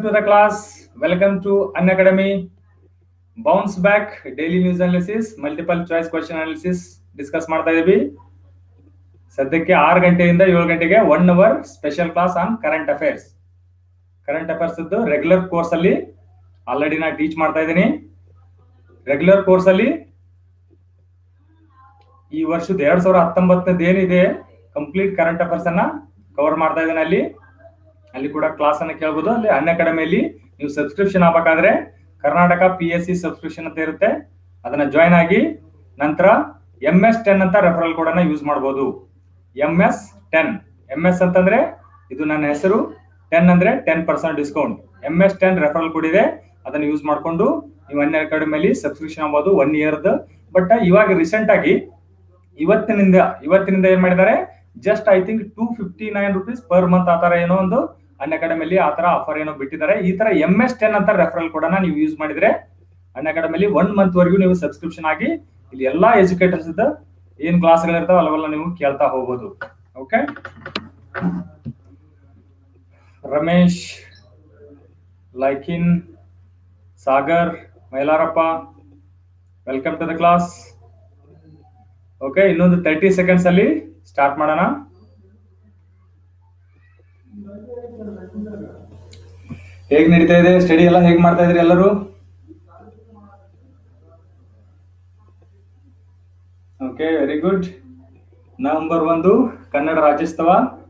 to the class. Welcome to An Academy. Bounce back daily news analysis, multiple choice question analysis discuss ಮಾಡ್ತಾ ಇದೀವಿ ಸದ್ಯಕ್ಕೆ ಆರು ಗಂಟೆಯಿಂದ ಏಳು ಗಂಟೆಗೆ one hour special class on current affairs current affairs regular course ಅಲ್ಲಿ already ನಾ teach ಮಾಡ್ತಾ ಇದ್ದೀನಿ ರೆಗ್ಯುಲರ್ ಕೋರ್ಸ್ ಅಲ್ಲಿ ಈ ವರ್ಷದ ಎರಡ್ ಸಾವಿರದ ಹತ್ತೊಂಬತ್ತನೇದು ಏನಿದೆ ಕಂಪ್ಲೀಟ್ ಕರೆಂಟ್ ಅಫೇರ್ಸ್ ಅನ್ನ ಕವರ್ ಮಾಡ್ತಾ ಇದ್ದೇನೆ ಅಲ್ಲಿ ಅಲ್ಲಿ ಕೂಡ ಕ್ಲಾಸ್ ಅನ್ನ ಕೇಳ್ಬೋದು ಅಲ್ಲಿ ಅನ್ ಅಕಾಡೆಮಿಯಲ್ಲಿ ನೀವು ಸಬ್ಸ್ಕ್ರಿಪ್ಷನ್ ಆಗ್ಬೇಕಾದ್ರೆ Karnataka P S C subscription ಅಂತ ಇರುತ್ತೆ ಅದನ್ನ ಜಾಯ್ನ್ ಆಗಿ ನಂತರ ಎಂ ಎಸ್ ಟೆನ್ ಅಂತ ರೆಫರಲ್ ಕೋಡ್ ಅನ್ನ ಯೂಸ್ ಮಾಡಬಹುದು M S ten M S ಅಂತಂದ್ರೆ ಇದು ನನ್ನ ಹೆಸರು ಟೆನ್ ಅಂದ್ರೆ ten percent discount M S ten referral code ಇದೆ ಅದನ್ನ ಯೂಸ್ ಮಾಡ್ಕೊಂಡು ನೀವು ಅನ್ ಅಕಾಡೆಮಿಯಲ್ಲಿ ಸಬ್ಸ್ಕ್ರಿಪ್ಷನ್ ಆಗ್ಬೋದು ಒನ್ ಇಯರ್ದು ಬಟ್ ಇವಾಗ ರೀಸೆಂಟ್ ಆಗಿ ಇವತ್ತಿನಿಂದ ಇವತ್ತಿನಿಂದ ಏನ್ ಮಾಡಿದ್ದಾರೆ just I think two fifty nine rupees per month ಆ ತರ ಏನೋ ಒಂದು ಅನ್ ಅಕಾಡೆಮಿಲಿ ಆ ತರ ಆಫರ್ ಏನೋ ಬಿಟ್ಟಿದ್ದಾರೆ ಈ ತರ ಎಂ ಎಸ್ ಟೆನ್ ಅಂತ ರೆಫರಲ್ ಕೋಡ್ ಅನ್ನ ನೀವು ಯೂಸ್ ಮಾಡಿದ್ರೆ ಅನ್ ಅಕಾಡೆಮಿಲಿ ಒನ್ ಮಂತ್ ವರೆಗೂ ನೀವು ಸಬ್ಸ್ಕ್ರಿಪ್ಷನ್ ಆಗಿ ಇಲ್ಲಿ ಎಲ್ಲಾ ಎಜುಕೇಟರ್ಸ್ ಏನ್ ಕ್ಲಾಸ್ಗಳು ಇರ್ತಾವ ಅವೆಲ್ಲ ನೀವು ಕೇಳ್ತಾ ಹೋಗ್ಬೋದು ಓಕೆ ರಮೇಶ್ ಲೈಕಿನ್ Sagar Mailarappa welcome to the class okay ಇನ್ನೊಂದು ತರ್ಟಿ ಸೆಕೆಂಡ್ಸ್ ಅಲ್ಲಿ ಸ್ಟಾರ್ಟ್ ಮಾಡೋಣ ಹೇಗ್ ನಡೀತಾ ಇದೆ ಸ್ಟಡಿ ಎಲ್ಲ ಹೇಗ್ ಮಾಡ್ತಾ ಇದ್ರಿ ಎಲ್ಲರೂ ಓಕೆ ವೆರಿ ಗುಡ್ ನವೆಂಬರ್ ಒಂದು ಕನ್ನಡ ರಾಜ್ಯೋತ್ಸವ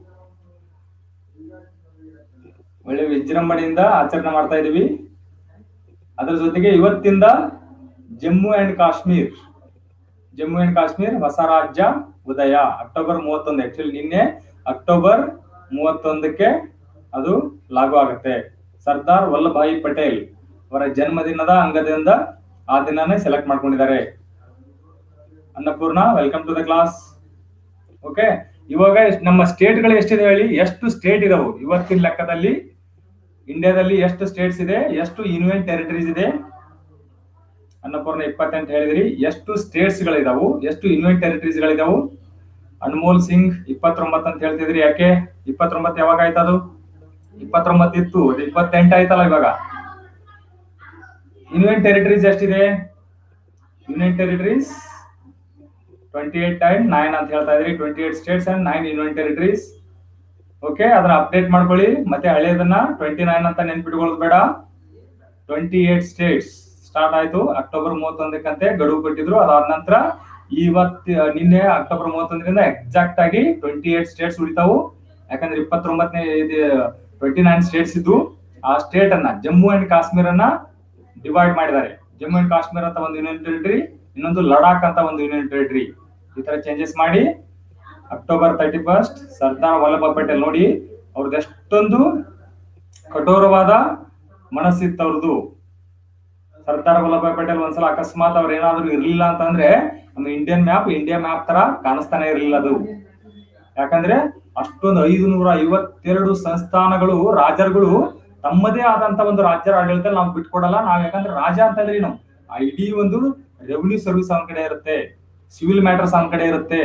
ಒಳ್ಳೆ ವಿಜೃಂಭಣೆಯಿಂದ ಆಚರಣೆ ಮಾಡ್ತಾ ಇದೀವಿ ಅದರ ಜೊತೆಗೆ ಇವತ್ತಿಂದ ಜಮ್ಮು ಅಂಡ್ ಕಾಶ್ಮೀರ್ ಜಮ್ಮು ಅಂಡ್ ಕಾಶ್ಮೀರ್ ಹೊಸ ರಾಜ್ಯ ಉದಯ ಅಕ್ಟೋಬರ್ ಮೂವತ್ತೊಂದು ಆಕ್ಚುಲಿ ನಿನ್ನೆ ಅಕ್ಟೋಬರ್ ಮೂವತ್ತೊಂದಕ್ಕೆ ಅದು ಲಾಗು ಆಗುತ್ತೆ ಸರ್ದಾರ್ ವಲ್ಲಭಾಯಿ ಪಟೇಲ್ ಅವರ ಜನ್ಮದಿನದ ಅಂಗದಿಂದ ಆ ದಿನನೇ ಸೆಲೆಕ್ಟ್ ಮಾಡ್ಕೊಂಡಿದ್ದಾರೆ Annapurna welcome to the class okay ಇವಾಗ ನಮ್ಮ ಸ್ಟೇಟ್ ಗಳು ಎಷ್ಟಿದೆ ಹೇಳಿ ಎಷ್ಟು ಸ್ಟೇಟ್ ಇದಾವು ಇವತ್ತಿನ ಲೆಕ್ಕದಲ್ಲಿ ಇಂಡಿಯಾದಲ್ಲಿ ಎಷ್ಟು ಸ್ಟೇಟ್ಸ್ ಇದೆ ಎಷ್ಟು ಯೂನಿಯನ್ ಟೆರಿಟರೀಸ್ ಇದೆ ಅನ್ನಪೂರ್ಣ ಇಪ್ಪತ್ತೆಂಟು ಹೇಳಿದ್ರಿ ಎಷ್ಟು ಸ್ಟೇಟ್ಸ್ ಗಳಿದಾವು ಎಷ್ಟು ಯೂನಿಯನ್ ಟೆರಿಟರೀಸ್ ಗಳಿದಾವು ಅನ್ಮೋಲ್ ಸಿಂಗ್ ಇಪ್ಪತ್ತೊಂಬತ್ತು ಅಂತ ಹೇಳ್ತಿದ್ರಿ ಯಾಕೆ ಇಪ್ಪತ್ತೊಂಬತ್ತು ಯಾವಾಗ ಆಯ್ತದು ಇಪ್ಪತ್ತೊಂಬತ್ತು ಇತ್ತು ಅದು ಇಪ್ಪತ್ತೆಂಟು ಆಯ್ತಲ್ಲ ಇವಾಗ ಯೂನಿಯನ್ ಟೆರಿಟರೀಸ್ ಎಷ್ಟಿದೆ union territories twenty eight and nine ಅಂತ ಹೇಳ್ತಾ ಇದ್ರಿ twenty eight states and nine union territories okay ಅದನ್ನ ಅಪ್ಡೇಟ್ ಮಾಡ್ಕೊಳ್ಳಿ ಮತ್ತೆ ಹಳೆಯದನ್ನ ಟ್ವೆಂಟಿ ನೈನ್ ಅಂತ ನೆನ್ಪಿಟ್ಕೊಳ್ಳೋದು ಬೇಡ ಟ್ವೆಂಟಿ ಏಟ್ ಸ್ಟೇಟ್ಸ್ ಸ್ಟಾರ್ಟ್ ಆಯ್ತು ಅಕ್ಟೋಬರ್ ಮೂವತ್ತೊಂದಕ್ಕಂತೆ ಗಡುವು ಕೊಟ್ಟಿದ್ರು ಅದಾದ ನಂತರ ಇವತ್ತು ನಿನ್ನೆ ಅಕ್ಟೋಬರ್ ಮೂವತ್ತೊಂದರಿಂದ ಎಕ್ಸಾಕ್ಟ್ ಆಗಿ ಟ್ವೆಂಟಿ ಏಟ್ ಸ್ಟೇಟ್ಸ್ ಉಳಿತಾವು ಯಾಕಂದ್ರೆ ಇಪ್ಪತ್ತೊಂಬತ್ತನೇ ಇದು ಟ್ವೆಂಟಿ ನೈನ್ ಸ್ಟೇಟ್ಸ್ ಇದ್ದು ಆ ಸ್ಟೇಟ್ ಅನ್ನ ಜಮ್ಮು ಅಂಡ್ ಕಾಶ್ಮೀರ್ ಅನ್ನ ಡಿವೈಡ್ ಮಾಡಿದ್ದಾರೆ ಜಮ್ಮು ಅಂಡ್ ಕಾಶ್ಮೀರ್ ಅಂತ ಒಂದು ಯೂನಿಯನ್ ಟೆರಿಟರಿ ಇನ್ನೊಂದು ಲಡಾಖ್ ಅಂತ ಒಂದು ಯೂನಿಯನ್ ಟೆರಿಟರಿ ಈ ತರ ಚೇಂಜಸ್ ಮಾಡಿ October thirty first Sardar Vallabhbhai Patel ನೋಡಿ ಅವ್ರದ್ದು ಎಷ್ಟೊಂದು ಕಠೋರವಾದ ಮನಸ್ಸಿತ್ತು ಅವ್ರದ್ದು ಸರ್ದಾರ್ ವಲ್ಲಭಾಯ್ ಪಟೇಲ್ ಒಂದ್ಸಲ ಅಕಸ್ಮಾತ್ ಅವ್ರ ಏನಾದ್ರು ಇರ್ಲಿಲ್ಲ ಅಂತಂದ್ರೆ ನಮ್ಮ ಇಂಡಿಯನ್ ಮ್ಯಾಪ್ ಇಂಡಿಯಾ ಮ್ಯಾಪ್ ತರ ಕಾಣಿಸ್ತಾನೆ ಇರಲಿಲ್ಲ ಅದು ಯಾಕಂದ್ರೆ ಅಷ್ಟೊಂದು ಐದು ನೂರ ಐವತ್ತೆರಡು ಸಂಸ್ಥಾನಗಳು ರಾಜರುಗಳು ತಮ್ಮದೇ ಆದಂತ ಒಂದು ರಾಜ್ಯರ ಆಡಳಿತ ನಾವು ಬಿಟ್ಕೊಡಲ್ಲ ನಾವ್ ಯಾಕಂದ್ರೆ ರಾಜ ಅಂತಂದ್ರೆ ಏನು ಆ ಇಡೀ ಒಂದು ರೆವಿನ್ಯೂ ಸರ್ವಿಸ್ ಅವನ ಕಡೆ ಇರುತ್ತೆ ಸಿವಿಲ್ ಮ್ಯಾಟರ್ಸ್ ಅವನ ಕಡೆ ಇರುತ್ತೆ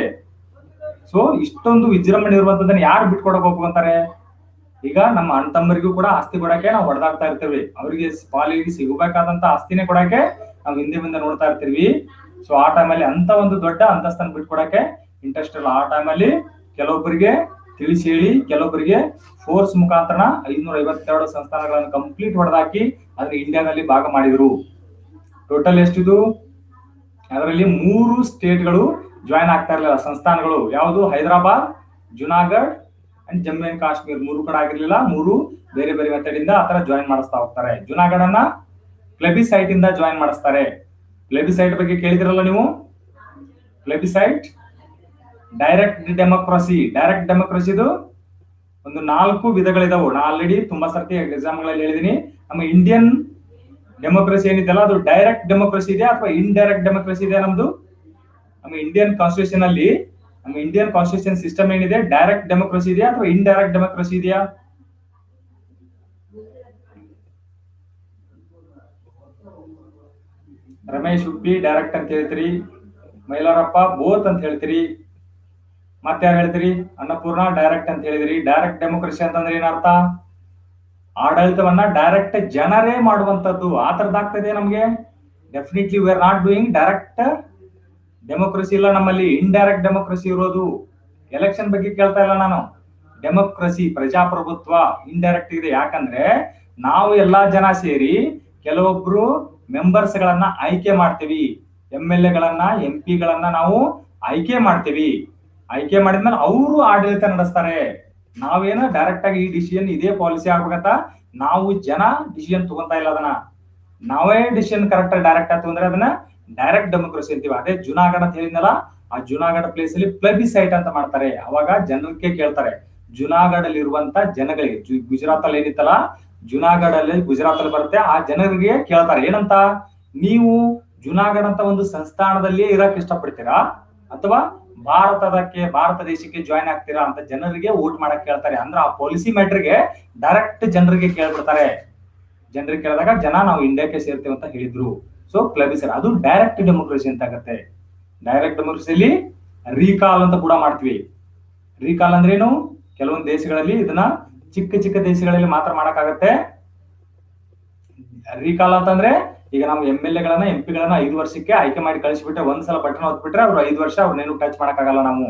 ಸೊ ಇಷ್ಟೊಂದು ವಿಜೃಂಭಣೆ ಇರುವಂತದನ್ನ ಯಾರು ಬಿಟ್ಕೊಡಕ್ ಹೋಗ್ಕೊಂತಾರೆ ಈಗ ನಮ್ಮ ಅಣ್ಣ ತಮ್ಮರಿಗೂ ಕೂಡ ಆಸ್ತಿ ಕೊಡಕ್ಕೆ ನಾವು ಹೊಡೆದಾಗ್ತಾ ಇರ್ತೇವೆ ಅವರಿಗೆ ಪಾಲಿಗೆ ಸಿಗಬೇಕಾದಂತ ಆಸ್ತಿನೇ ಕೊಡಕ್ಕೆ ನಾವು ಹಿಂದೆ ಮುಂದೆ ನೋಡ್ತಾ ಇರ್ತೀವಿ ಸೊ ಆ ಟೈಮಲ್ಲಿ ಅಂತ ಒಂದು ದೊಡ್ಡ ಅಂತಸ್ತನ್ನು ಬಿಟ್ಕೊಡಕ್ಕೆ ಇಂಟ್ರೆಸ್ಟ್ ಇಲ್ಲ ಆ ಟೈಮಲ್ಲಿ ಕೆಲವೊಬ್ಬರಿಗೆ ತಿಳಿಸಿ ಹೇಳಿ ಕೆಲವೊಬ್ಬರಿಗೆ ಫೋರ್ಸ್ ಮುಖಾಂತರ ಐನೂರ ಐವತ್ತೆರಡು ಸಂಸ್ಥಾನಗಳನ್ನು ಕಂಪ್ಲೀಟ್ ಹೊಡೆದಾಕಿ ಅದನ್ನ ಇಂಡಿಯಾದಲ್ಲಿ ಭಾಗ ಮಾಡಿದ್ರು ಟೋಟಲ್ ಎಷ್ಟಿದು ಅದರಲ್ಲಿ ಮೂರು ಸ್ಟೇಟ್ಗಳು ಜಾಯಿನ್ ಆಗ್ತಾ ಇರಲಿಲ್ಲ ಸಂಸ್ಥಾನಗಳು ಯಾವುದು ಹೈದರಾಬಾದ್ ಜುನಾಗಢ್ ಅಂಡ್ ಜಮ್ಮು ಅಂಡ್ ಕಾಶ್ಮೀರ್ ಮೂರು ಕಡೆ ಆಗಿರ್ಲಿಲ್ಲ ಮೂರು ಬೇರೆ ಬೇರೆ ಮೆಥಡ್ ಇಂದ ಆತರ ಜಾಯಿನ್ ಮಾಡಿಸ್ತಾ ಹೋಗ್ತಾರೆ ಜುನಾಗಢ್ ಅನ್ನ ಪ್ಲೆಬಿಸೈಟ್ ಇಂದ ಜಾಯಿನ್ ಮಾಡಿಸ್ತಾರೆ ಪ್ಲೆಬಿಸೈಟ್ ಬಗ್ಗೆ ಕೇಳಿದಿರಲ್ಲ ನೀವು ಪ್ಲೆಬಿಸೈಟ್ ಡೈರೆಕ್ಟ್ ಡೆಮೋಕ್ರಸಿ ಡೈರೆಕ್ಟ್ ಡೆಮೋಕ್ರಸಿದು ಒಂದು ನಾಲ್ಕು ವಿಧಗಳಿದಾವು ನಾ ಆಲ್ರೆಡಿ ತುಂಬಾ ಸರ್ತಿ ಎಕ್ಸಾಮ್ಗಳಲ್ಲಿ ಹೇಳಿದೀನಿ ನಮ್ಮ ಇಂಡಿಯನ್ ಡೆಮೋಕ್ರಸಿ ಏನಿದೆಯಲ್ಲ ಅದು ಡೈರೆಕ್ಟ್ ಡೆಮೋಕ್ರಸಿ ಇದೆಯಾ ಅಥವಾ ಇಂಡೈರೆಕ್ಟ್ ಡೆಮೋಕ್ರಸಿ ಇದೆಯಾ ನಮ್ದು ನಮ್ಮ ಇಂಡಿಯನ್ ಕಾನ್ಸ್ಟಿಟ್ಯೂಷನ್ ಅಲ್ಲಿ ನಮ್ಮ ಇಂಡಿಯನ್ ಕಾನ್ಸ್ಟಿಟ್ಯೂಷನ್ ಸಿಸ್ಟಮ್ ಏನಿದೆ ಡೈರೆಕ್ಟ್ ಡೆಮೋಕ್ರಸಿ ಇದೆಯಾ ಅಥವಾ ಇಂಡೈರೆಕ್ಟ್ ಡೆಮೋಕ್ರಸಿ ಇದೆಯಾ ರಮೇಶ್ ಉಪ್ಪಿ ಡೈರೆಕ್ಟ್ ಅಂತ ಹೇಳ್ತೀರಿ ಮೈಲಾರಪ್ಪ ಬೋತ್ ಅಂತ ಹೇಳ್ತೀರಿ ಮತ್ತೆ ಯಾರು ಹೇಳ್ತೀರಿ ಅನ್ನಪೂರ್ಣ ಡೈರೆಕ್ಟ್ ಅಂತ ಹೇಳಿದ್ರಿ ಡೈರೆಕ್ಟ್ ಡೆಮೋಕ್ರಸಿ ಅಂತಂದ್ರೆ ಏನರ್ಥ ಆಡಳಿತವನ್ನ ಡೈರೆಕ್ಟ್ ಜನರೇ ಮಾಡುವಂತದ್ದು ಆ ತರದಾಗ್ತದೆ ನಮಗೆ definitely we are not doing direct democracy ಇಲ್ಲ ನಮ್ಮಲ್ಲಿ ಇಂಡೈರೆಕ್ಟ್ ಡೆಮೋಕ್ರಸಿ ಇರೋದು ಎಲೆಕ್ಷನ್ ಬಗ್ಗೆ ಕೇಳ್ತಾ ಇಲ್ಲ ನಾನು ಡೆಮೋಕ್ರಸಿ ಪ್ರಜಾಪ್ರಭುತ್ವ ಇಂಡೈರೆಕ್ಟ್ ಇದೆ ಯಾಕಂದ್ರೆ ನಾವು ಎಲ್ಲಾ ಜನ ಸೇರಿ ಕೆಲವೊಬ್ರು ಮೆಂಬರ್ಸ್ ಗಳನ್ನ ಆಯ್ಕೆ ಮಾಡ್ತೀವಿ ಎಂ ಎಲ್ ಎಗಳನ್ನ ಎಂ ಪಿಗಳನ್ನ ನಾವು ಆಯ್ಕೆ ಮಾಡ್ತೀವಿ ಆಯ್ಕೆ ಮಾಡಿದ್ಮೇಲೆ ಅವರು ಆಡಳಿತ ನಡೆಸ್ತಾರೆ ನಾವೇನು ಡೈರೆಕ್ಟ್ ಆಗಿ ಈ ಡಿಸಿಷನ್ ಇದೇ ಪಾಲಿಸಿ ಆಗ್ಬೇಕಂತ ನಾವು ಜನ ಡಿಸಿಷನ್ ತಗೊಂತಾ ಇಲ್ಲ ಅದನ್ನ ನಾವೇ ಡಿಸಿಷನ್ ಕರೆಕ್ಟ್ ಡೈರೆಕ್ಟ್ ಆಗಿ ತಗೊಂಡ್ರೆ ಅದನ್ನ ಡೈರೆಕ್ಟ್ ಡೆಮೋಕ್ರಸಿ ಅಂತೀವಿ ಅದೇ ಜುನಾಗಢ ಅಂತ ಹೇಳಿದ್ನಲ್ಲ ಆ ಜುನಾಗಢ ಪ್ಲೇಸ್ ಅಲ್ಲಿ ಪ್ಲಬಿಸೈಟ್ ಅಂತ ಮಾಡ್ತಾರೆ ಅವಾಗ ಜನಕ್ಕೆ ಕೇಳ್ತಾರೆ ಜುನಾಗಢ ಅಲ್ಲಿ ಇರುವಂತ ಜನಗಳಿಗೆ ಜು- ಗುಜರಾತ್ ಅಲ್ಲಿ ಏನಿತ್ತಲ್ಲ ಜುನಾಗಢ ಅಲ್ಲಿ ಗುಜರಾತ್ ಅಲ್ಲಿ ಬರುತ್ತೆ ಆ ಜನರಿಗೆ ಕೇಳ್ತಾರೆ ಏನಂತ ನೀವು ಜುನಾಗಢ ಅಂತ ಒಂದು ಸಂಸ್ಥಾನದಲ್ಲಿ ಇರಕ್ ಇಷ್ಟಪಡ್ತೀರಾ ಅಥವಾ ಭಾರತದಕ್ಕೆ ಭಾರತ ದೇಶಕ್ಕೆ ಜಾಯ್ನ್ ಆಗ್ತೀರಾ ಅಂತ ಜನರಿಗೆ ವೋಟ್ ಮಾಡಕ್ ಕೇಳ್ತಾರೆ ಅಂದ್ರೆ ಆ ಪಾಲಿಸಿ ಮ್ಯಾಟ್ರಿಗೆ ಡೈರೆಕ್ಟ್ ಜನರಿಗೆ ಕೇಳ್ಬಿಡ್ತಾರೆ ಜನರಿಗೆ ಕೇಳಿದಾಗ ಜನ ನಾವು ಇಂಡಿಯಾಕ್ಕೆ ಸೇರ್ತೇವೆ ಅಂತ ಹೇಳಿದ್ರು ಸೊ ಪ್ಲಬಿಸರ್ ಅದು ಡೈರೆಕ್ಟ್ ಡೆಮೋಕ್ರಸಿ ಅಂತ ಆಗತ್ತೆ ಡೈರೆಕ್ಟ್ ಡೆಮೋಕ್ರಸಿಯಲ್ಲಿ ರೀಕಾಲ್ ಅಂತ ಕೂಡ ಮಾಡ್ತೀವಿ ರೀಕಾಲ್ ಅಂದ್ರೇನು ಕೆಲವೊಂದು ದೇಶಗಳಲ್ಲಿ ಇದನ್ನ ಚಿಕ್ಕ ಚಿಕ್ಕ ದೇಶಗಳಲ್ಲಿ ಮಾತ್ರ ಮಾಡಕ್ಕಾಗತ್ತೆ ರೀಕಾಲ್ ಅಂತಂದ್ರೆ ಈಗ ನಾವು ಎಂ ಎಲ್ ಎಗಳನ್ನ ಎಂ ಪಿಗಳನ್ನ ಐದು ವರ್ಷಕ್ಕೆ ಆಯ್ಕೆ ಮಾಡಿ ಕಳಿಸ್ಬಿಟ್ರೆ ಒಂದ್ಸಲ ಬಟನ್ ಹೊತ್ಬಿಟ್ರೆ ಅವ್ರು ಐದು ವರ್ಷ ಅವ್ರನ್ನೇನು ಟಚ್ ಮಾಡಕ್ಕಾಗಲ್ಲ ನಾವು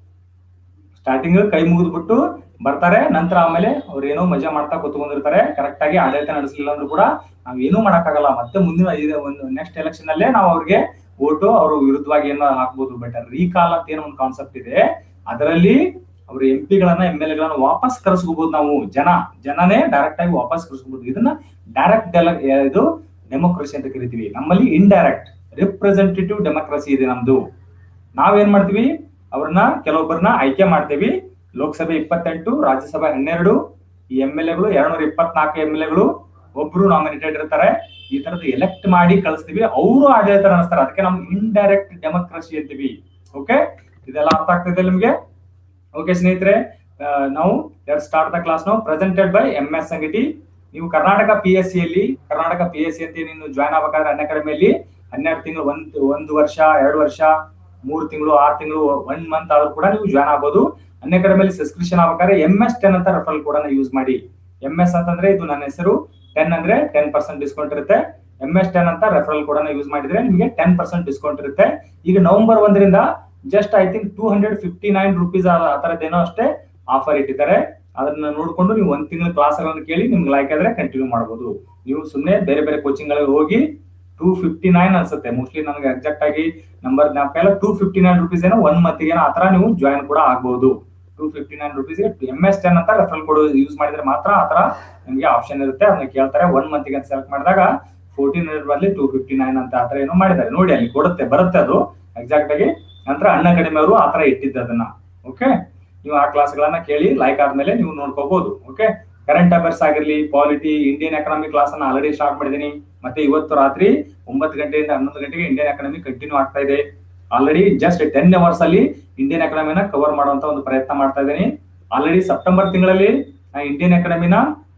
ಸ್ಟಾರ್ಟಿಂಗ್ ಕೈ ಮುಗಿದ್ಬಿಟ್ಟು ಬರ್ತಾರೆ ನಂತರ ಆಮೇಲೆ ಅವ್ರು ಏನೋ ಮಜಾ ಮಾಡ್ತಾ ಕೂತ್ಕೊಂಡಿರ್ತಾರೆ ಕರೆಕ್ಟ್ ಆಗಿ ಆಡಳಿತ ನಡೆಸಲಿಲ್ಲ ಅಂದ್ರೂ ಕೂಡ ನಾವ್ ಏನೂ ಮಾಡಕ್ಕಾಗಲ್ಲ ಮತ್ತೆ ಮುಂದಿನ ಐದು ಒಂದು ನೆಕ್ಸ್ಟ್ ಎಲೆಕ್ಷನ್ ಅಲ್ಲೇ ನಾವು ಅವ್ರಿಗೆ ಓಟು ಅವ್ರ ವಿರುದ್ಧವಾಗಿ ಏನೋ ಹಾಕ್ಬೋದು ಬಟ್ ರೀಕಾಲ್ ಅಂತ ಏನೋ ಒಂದು ಕಾನ್ಸೆಪ್ಟ್ ಇದೆ ಅದರಲ್ಲಿ ಅವ್ರ ಎಂ ಪಿಗಳನ್ನ ಎಂ ಎಲ್ ಎಗಳನ್ನ ವಾಪಸ್ ಕರೆಸ್ಕೋಬಹುದು ನಾವು ಜನ ಜನನೇ ಡೈರೆಕ್ಟ್ ಆಗಿ ವಾಪಸ್ ಕರೆಸ್ಕೋಬಹುದು ಇದನ್ನ ಡೈರೆಕ್ಟ್ ಇದು ಡೆಮೋಕ್ರಸಿ ಅಂತ ಕರಿತೀವಿ ನಮ್ಮಲ್ಲಿ ಇಂಡೈರೆಕ್ಟ್ ರಿಪ್ರೆಸೆಂಟೇಟಿವ್ ಡೆಮೋಕ್ರಸಿ ಇದೆ ನಮ್ದು ನಾವೇನ್ ಮಾಡ್ತೀವಿ ಅವ್ರನ್ನ ಕೆಲವೊಬ್ಬರನ್ನ ಆಯ್ಕೆ ಮಾಡ್ತೀವಿ ಲೋಕಸಭೆ ಇಪ್ಪತ್ತೆಂಟು ರಾಜ್ಯಸಭೆ ಹನ್ನೆರಡು ಈ ಎಂ ಎಲ್ ಎಗಳು ಎರಡ್ನೂರ ಇಪ್ಪತ್ನಾಲ್ಕು ಎಂ ಎಲ್ ಎಗಳು ಒಬ್ರು ನಾಮಿನೇಟೆಡ್ ಇರ್ತಾರೆ ಈ ತರದ್ದು ಎಲೆಕ್ಟ್ ಮಾಡಿ ಕಳಿಸ್ತೀವಿ ಅವರು ಆಡಳಿತ ನಡೆಸ್ತಾರೆ ಅದಕ್ಕೆ ನಾವು ಇಂಡೈರೆಕ್ಟ್ ಡೆಮೋಕ್ರಸಿ ಅಂತೀವಿ ಓಕೆ ಇದೆಲ್ಲ ಅರ್ಥ ಆಗ್ತಿದೆ ನಿಮ್ಗೆ ಓಕೆ ಸ್ನೇಹಿತರೆ ಆ, ನಾವು ಲೆಟ್ ಸ್ಟಾರ್ಟ್ ದ ಕ್ಲಾಸ್ ನಾವು presented by M S Sangati ನೀವು Karnataka P S C Karnataka P S C ಅಂತ ನೀನು ಜಾಯ್ನ್ ಆಗ್ಬೇಕಾದ್ರೆ ಅನ್ ಅಕಾಡೆಮಿಯಲ್ಲಿ ಹನ್ನೆರಡು ತಿಂಗಳು ಒಂದ್ ಒಂದು ವರ್ಷ ಎರಡು ವರ್ಷ ಮೂರು ತಿಂಗಳು ಆರು ತಿಂಗಳು ಒನ್ ಮಂತ್ ಆದ್ರೂ ಕೂಡ ನೀವು ಜಾಯ್ನ್ ಆಗ್ಬೋದು ಅನ್ ಅಕಾಡೆಮಿಯಲ್ಲಿ ಸಬ್ಸ್ಕ್ರಿಪ್ಷನ್ ಆಗ್ಬೇಕಾದ್ರೆ ಎಂ ಎಸ್ ಟೆನ್ ಅಂತ ರೆಫರಲ್ ಕೂಡ ಯೂಸ್ ಮಾಡಿ ಎಂ ಎಸ್ ಅಂತಂದ್ರೆ ಇದು ನನ್ನ ಹೆಸರು ಟೆನ್ ಅಂದ್ರೆ ಟೆನ್ ಪರ್ಸೆಂಟ್ ಡಿಸ್ಕೌಂಟ್ ಇರುತ್ತೆ ಎಂ ಎಸ್ ಟೆನ್ ಅಂತ ರೆಫರಲ್ ಕೂಡ ಯೂಸ್ ಮಾಡಿದ್ರೆ ನಿಮಗೆ ಟೆನ್ ಪರ್ಸೆಂಟ್ ಡಿಸ್ಕೌಂಟ್ ಇರುತ್ತೆ ಈಗ ನವೆಂಬರ್ ಒಂದರಿಂದ just I think two hundred fifty nine rupees ಆ ತರದ್ದೇನೋ ಅಷ್ಟೇ ಆಫರ್ ಇಟ್ಟಿದ್ದಾರೆ ಅದನ್ನ ನೋಡ್ಕೊಂಡು ನೀವು ಒಂದ್ ತಿಂಗಳ ಕ್ಲಾಸ್ಗಳನ್ನು ಕೇಳಿ ನಿಮ್ಗೆ ಲೈಕ್ ಆದ್ರೆ ಕಂಟಿನ್ಯೂ ಮಾಡಬಹುದು ನೀವು ಸುಮ್ಮನೆ ಬೇರೆ ಬೇರೆ ಕೋಚಿಂಗ್ ಗಳಿಗೆ ಹೋಗಿ ಟೂ ಫಿಫ್ಟಿ ನೈನ್ ಅನ್ಸುತ್ತೆ ಮೋಸ್ಟ್ಲಿ ನನಗೆ ಎಕ್ಸಾಕ್ಟ್ ಆಗಿ ನಂಬರ್ ಜ್ಞಾಪಕ ಇಲ್ಲ ಟೂ ಫಿಫ್ಟಿ ನೈನ್ ರುಪೀಸ್ ಏನೋ ಒನ್ ಮಂತ್ಗೆ ಏನೋ ಆತರ ನೀವು ಜಾಯಿನ್ ಕೂಡ ಆಗ್ಬಹುದು two fifty nine rupees M S ten ಅಂತ ರೆಫರಲ್ ಕೋಡ್ ಯೂಸ್ ಮಾಡಿದ್ರೆ ಮಾತ್ರ ಆತರ ನಿಮಗೆ ಆಪ್ಷನ್ ಇರುತ್ತೆ ಅದನ್ನ ಕೇಳ್ತಾರೆ ಒನ್ ಮಂತ್ಗೆ ಅಂತ ಸೆಲೆಕ್ಟ್ ಮಾಡಿದಾಗ ಫೋರ್ಟೀನ್ ಹಂಡ್ರೆಡ್ ಬದಲಿ ಟೂ ಫಿಫ್ಟಿ ನೈನ್ ಅಂತ ಆತರ ಏನೋ ಮಾಡಿದ್ದಾರೆ ನೋಡಿ ಅಲ್ಲಿ ಕೊಡುತ್ತೆ ಬರುತ್ತೆ ಅದು ಎಕ್ಸಾಕ್ಟ್ ಆಗಿ ನಂತರ ಅಣ್ಣ ಕಡಿಮೆ ಅವರು ಆತರ ಇಟ್ಟಿದ್ದು ಅದನ್ನ ಓಕೆ ನೀವು ಆ ಕ್ಲಾಸ್ಗಳನ್ನ ಕೇಳಿ ಲೈಕ್ ಆದ್ಮೇಲೆ ನೀವು ನೋಡ್ಕೋಬಹುದು ಓಕೆ ಕರೆಂಟ್ ಅಫೇರ್ಸ್ ಆಗಿರ್ಲಿ ಪಾಲಿಟಿ ಇಂಡಿಯನ್ ಎಕನಾಮಿ ಕ್ಲಾಸ್ ಅನ್ನ ಆಲ್ರೆಡಿ ಸ್ಟಾರ್ಟ್ ಮಾಡಿದೀನಿ ಮತ್ತೆ ಇವತ್ತು ರಾತ್ರಿ ಒಂಬತ್ತು ಗಂಟೆಯಿಂದ ಹನ್ನೊಂದು ಗಂಟೆಗೆ ಇಂಡಿಯನ್ ಎಕನಾಮಿ ಕಂಟಿನ್ಯೂ ಆಗ್ತಾ ಇದೆ ಆಲ್ರೆಡಿ ಜಸ್ಟ್ ಟೆನ್ ಅವರ್ಸ್ ಅಲ್ಲಿ ಇಂಡಿಯನ್ ಎಕನಾಮಿನ ಕವರ್ ಮಾಡುವಂತ ಒಂದು ಪ್ರಯತ್ನ ಮಾಡ್ತಾ ಇದ್ದೀನಿ ಆಲ್ರೆಡಿ ಸೆಪ್ಟೆಂಬರ್ ತಿಂಗಳಲ್ಲಿ ನಾ ಇಂಡಿಯನ್ ಎಕನಾಮಿನ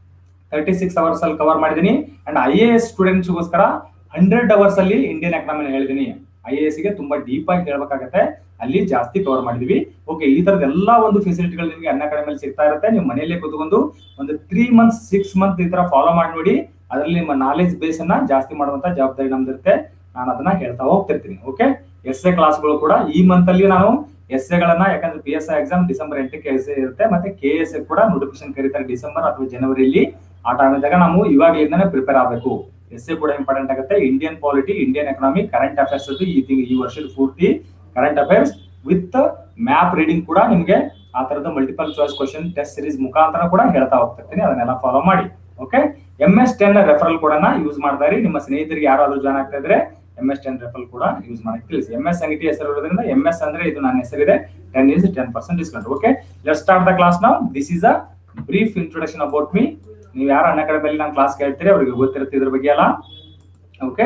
ತರ್ಟಿ ಸಿಕ್ಸ್ ಅವರ್ಸ್ ಅಲ್ಲಿ ಕವರ್ ಮಾಡಿದ್ದೀನಿ ಅಂಡ್ ಐ ಎ ಎಸ್ ಸ್ಟೂಡೆಂಟ್ಸ್ಗೋಸ್ಕರ ಹಂಡ್ರೆಡ್ ಅವರ್ಸ್ ಅಲ್ಲಿ ಇಂಡಿಯನ್ ಎಕನಾಮಿನ ಹೇಳಿದೀನಿ ಐ ಎ ಎಸ್ ಗೆ ತುಂಬಾ ಡೀಪ್ ಆಗಿ ಹೇಳ್ಬೇಕಾಗತ್ತೆ ಅಲ್ಲಿ ಜಾಸ್ತಿ ಕವರ್ ಮಾಡಿದೀವಿ ಓಕೆ ಈ ತರದ ಎಲ್ಲಾ ಒಂದು ಫೆಸಿಲಿಟಿಗಳು ನಿಮಗೆ ಅನ್ನ ಕಡಿಮೆ ಸಿಗ್ತಾ ಇರುತ್ತೆ ನೀವು ಮನೆಯಲ್ಲೇ ಕೂತ್ಕೊಂಡು ಒಂದು ತ್ರೀ ಮಂತ್ಸ್ ಸಿಕ್ಸ್ ಮಂತ್ ಈ ತರ ಫಾಲೋ ಮಾಡಿ ನೋಡಿ ಅದರಲ್ಲಿ ನಿಮ್ಮ ನಾಲೆಜ್ ಬೇಸ್ ಅನ್ನ ಜಾಸ್ತಿ ಮಾಡುವಂತ ಜವಾಬ್ದಾರಿ ನಮ್ದಿರುತ್ತೆ ನಾನು ಅದನ್ನ ಹೇಳ್ತಾ ಹೋಗ್ತಿರ್ತೀನಿ ಓಕೆ ಎಸ್ ಎ ಕ್ಲಾಸ್ಗಳು ಕೂಡ ಈ ಮಂತ್ ಅಲ್ಲಿ ನಾನು ಎಸ್ ಎಗಳನ್ನ ಯಾಕಂದ್ರೆ P S I exam December ಎಂಟಕ್ಕೆ ಎಸ್ ಎ ಇರುತ್ತೆ ಮತ್ತೆ ಕೆ ಎಸ್ ಎ ಕೂಡ ನೋಟಿಫಿಕೇಶನ್ ಕರೀತಾರೆ ಡಿಸೆಂಬರ್ ಅಥವಾ ಜನವರಿಯಲ್ಲಿ ಆ ಟೈಮ್ ಇದ್ದಾಗ ನಾವು ಇವಾಗಲಿಂದಾನೇ ಪ್ರಿಪೇರ್ ಆಗಬೇಕು ಎಸ್ ಎ ಕೂಡ ಇಂಪಾರ್ಟೆಂಟ್ ಆಗುತ್ತೆ Indian polity Indian economy current affairs ಅದು ಈ ತಿಂಗ್ ಈ ವರ್ಷದ ಪೂರ್ತಿ current affairs with map reading ಕೂಡ ನಿಮಗೆ ಆ ತರದ multiple choice question test series ಮುಖಾಂತರ ಕೂಡ ಹೇಳ್ತಾ ಹೋಗ್ತಿರ್ತೀನಿ ಅದನ್ನೆಲ್ಲ ಫಾಲೋ ಮಾಡಿ okay M S ten referral ಕೂಡ ಯೂಸ್ ಮಾಡ್ತಾ ಇರಿ ನಿಮ್ಮ ಸ್ನೇಹಿತರಿಗೆ ಯಾರಾದ್ರೂ ಜಾಯ್ನ್ ಆಗ್ತಾ ಇದ್ರೆ ಎಂ ಎಸ್ ಟೆನ್ ರೆಫರಲ್ ಕೂಡ ಯೂಸ್ ಮಾಡಕ್ಕೆ ತಿಳಿಸಿ ಎಂ ಎಸ್ ಸಂಗತಿ ಹೆಸರು ಇರೋದ್ರಿಂದ ಎಂ ಎಸ್ ಅಂದ್ರೆ ಇದು ನನ್ನ ಹೆಸರಿದೆ ten is ten percent discount okay let start the class ನಾವು this is a brief introduction about me ನೀವು ಯಾರು ಅನ್ನ ಕಡೆ ನಾನು ಕ್ಲಾಸ್ ಕೇಳ್ತೀರಿ ಅವ್ರಿಗೆ ಗೊತ್ತಿರುತ್ತೆ ಇದ್ರ ಬಗ್ಗೆ ಎಲ್ಲ okay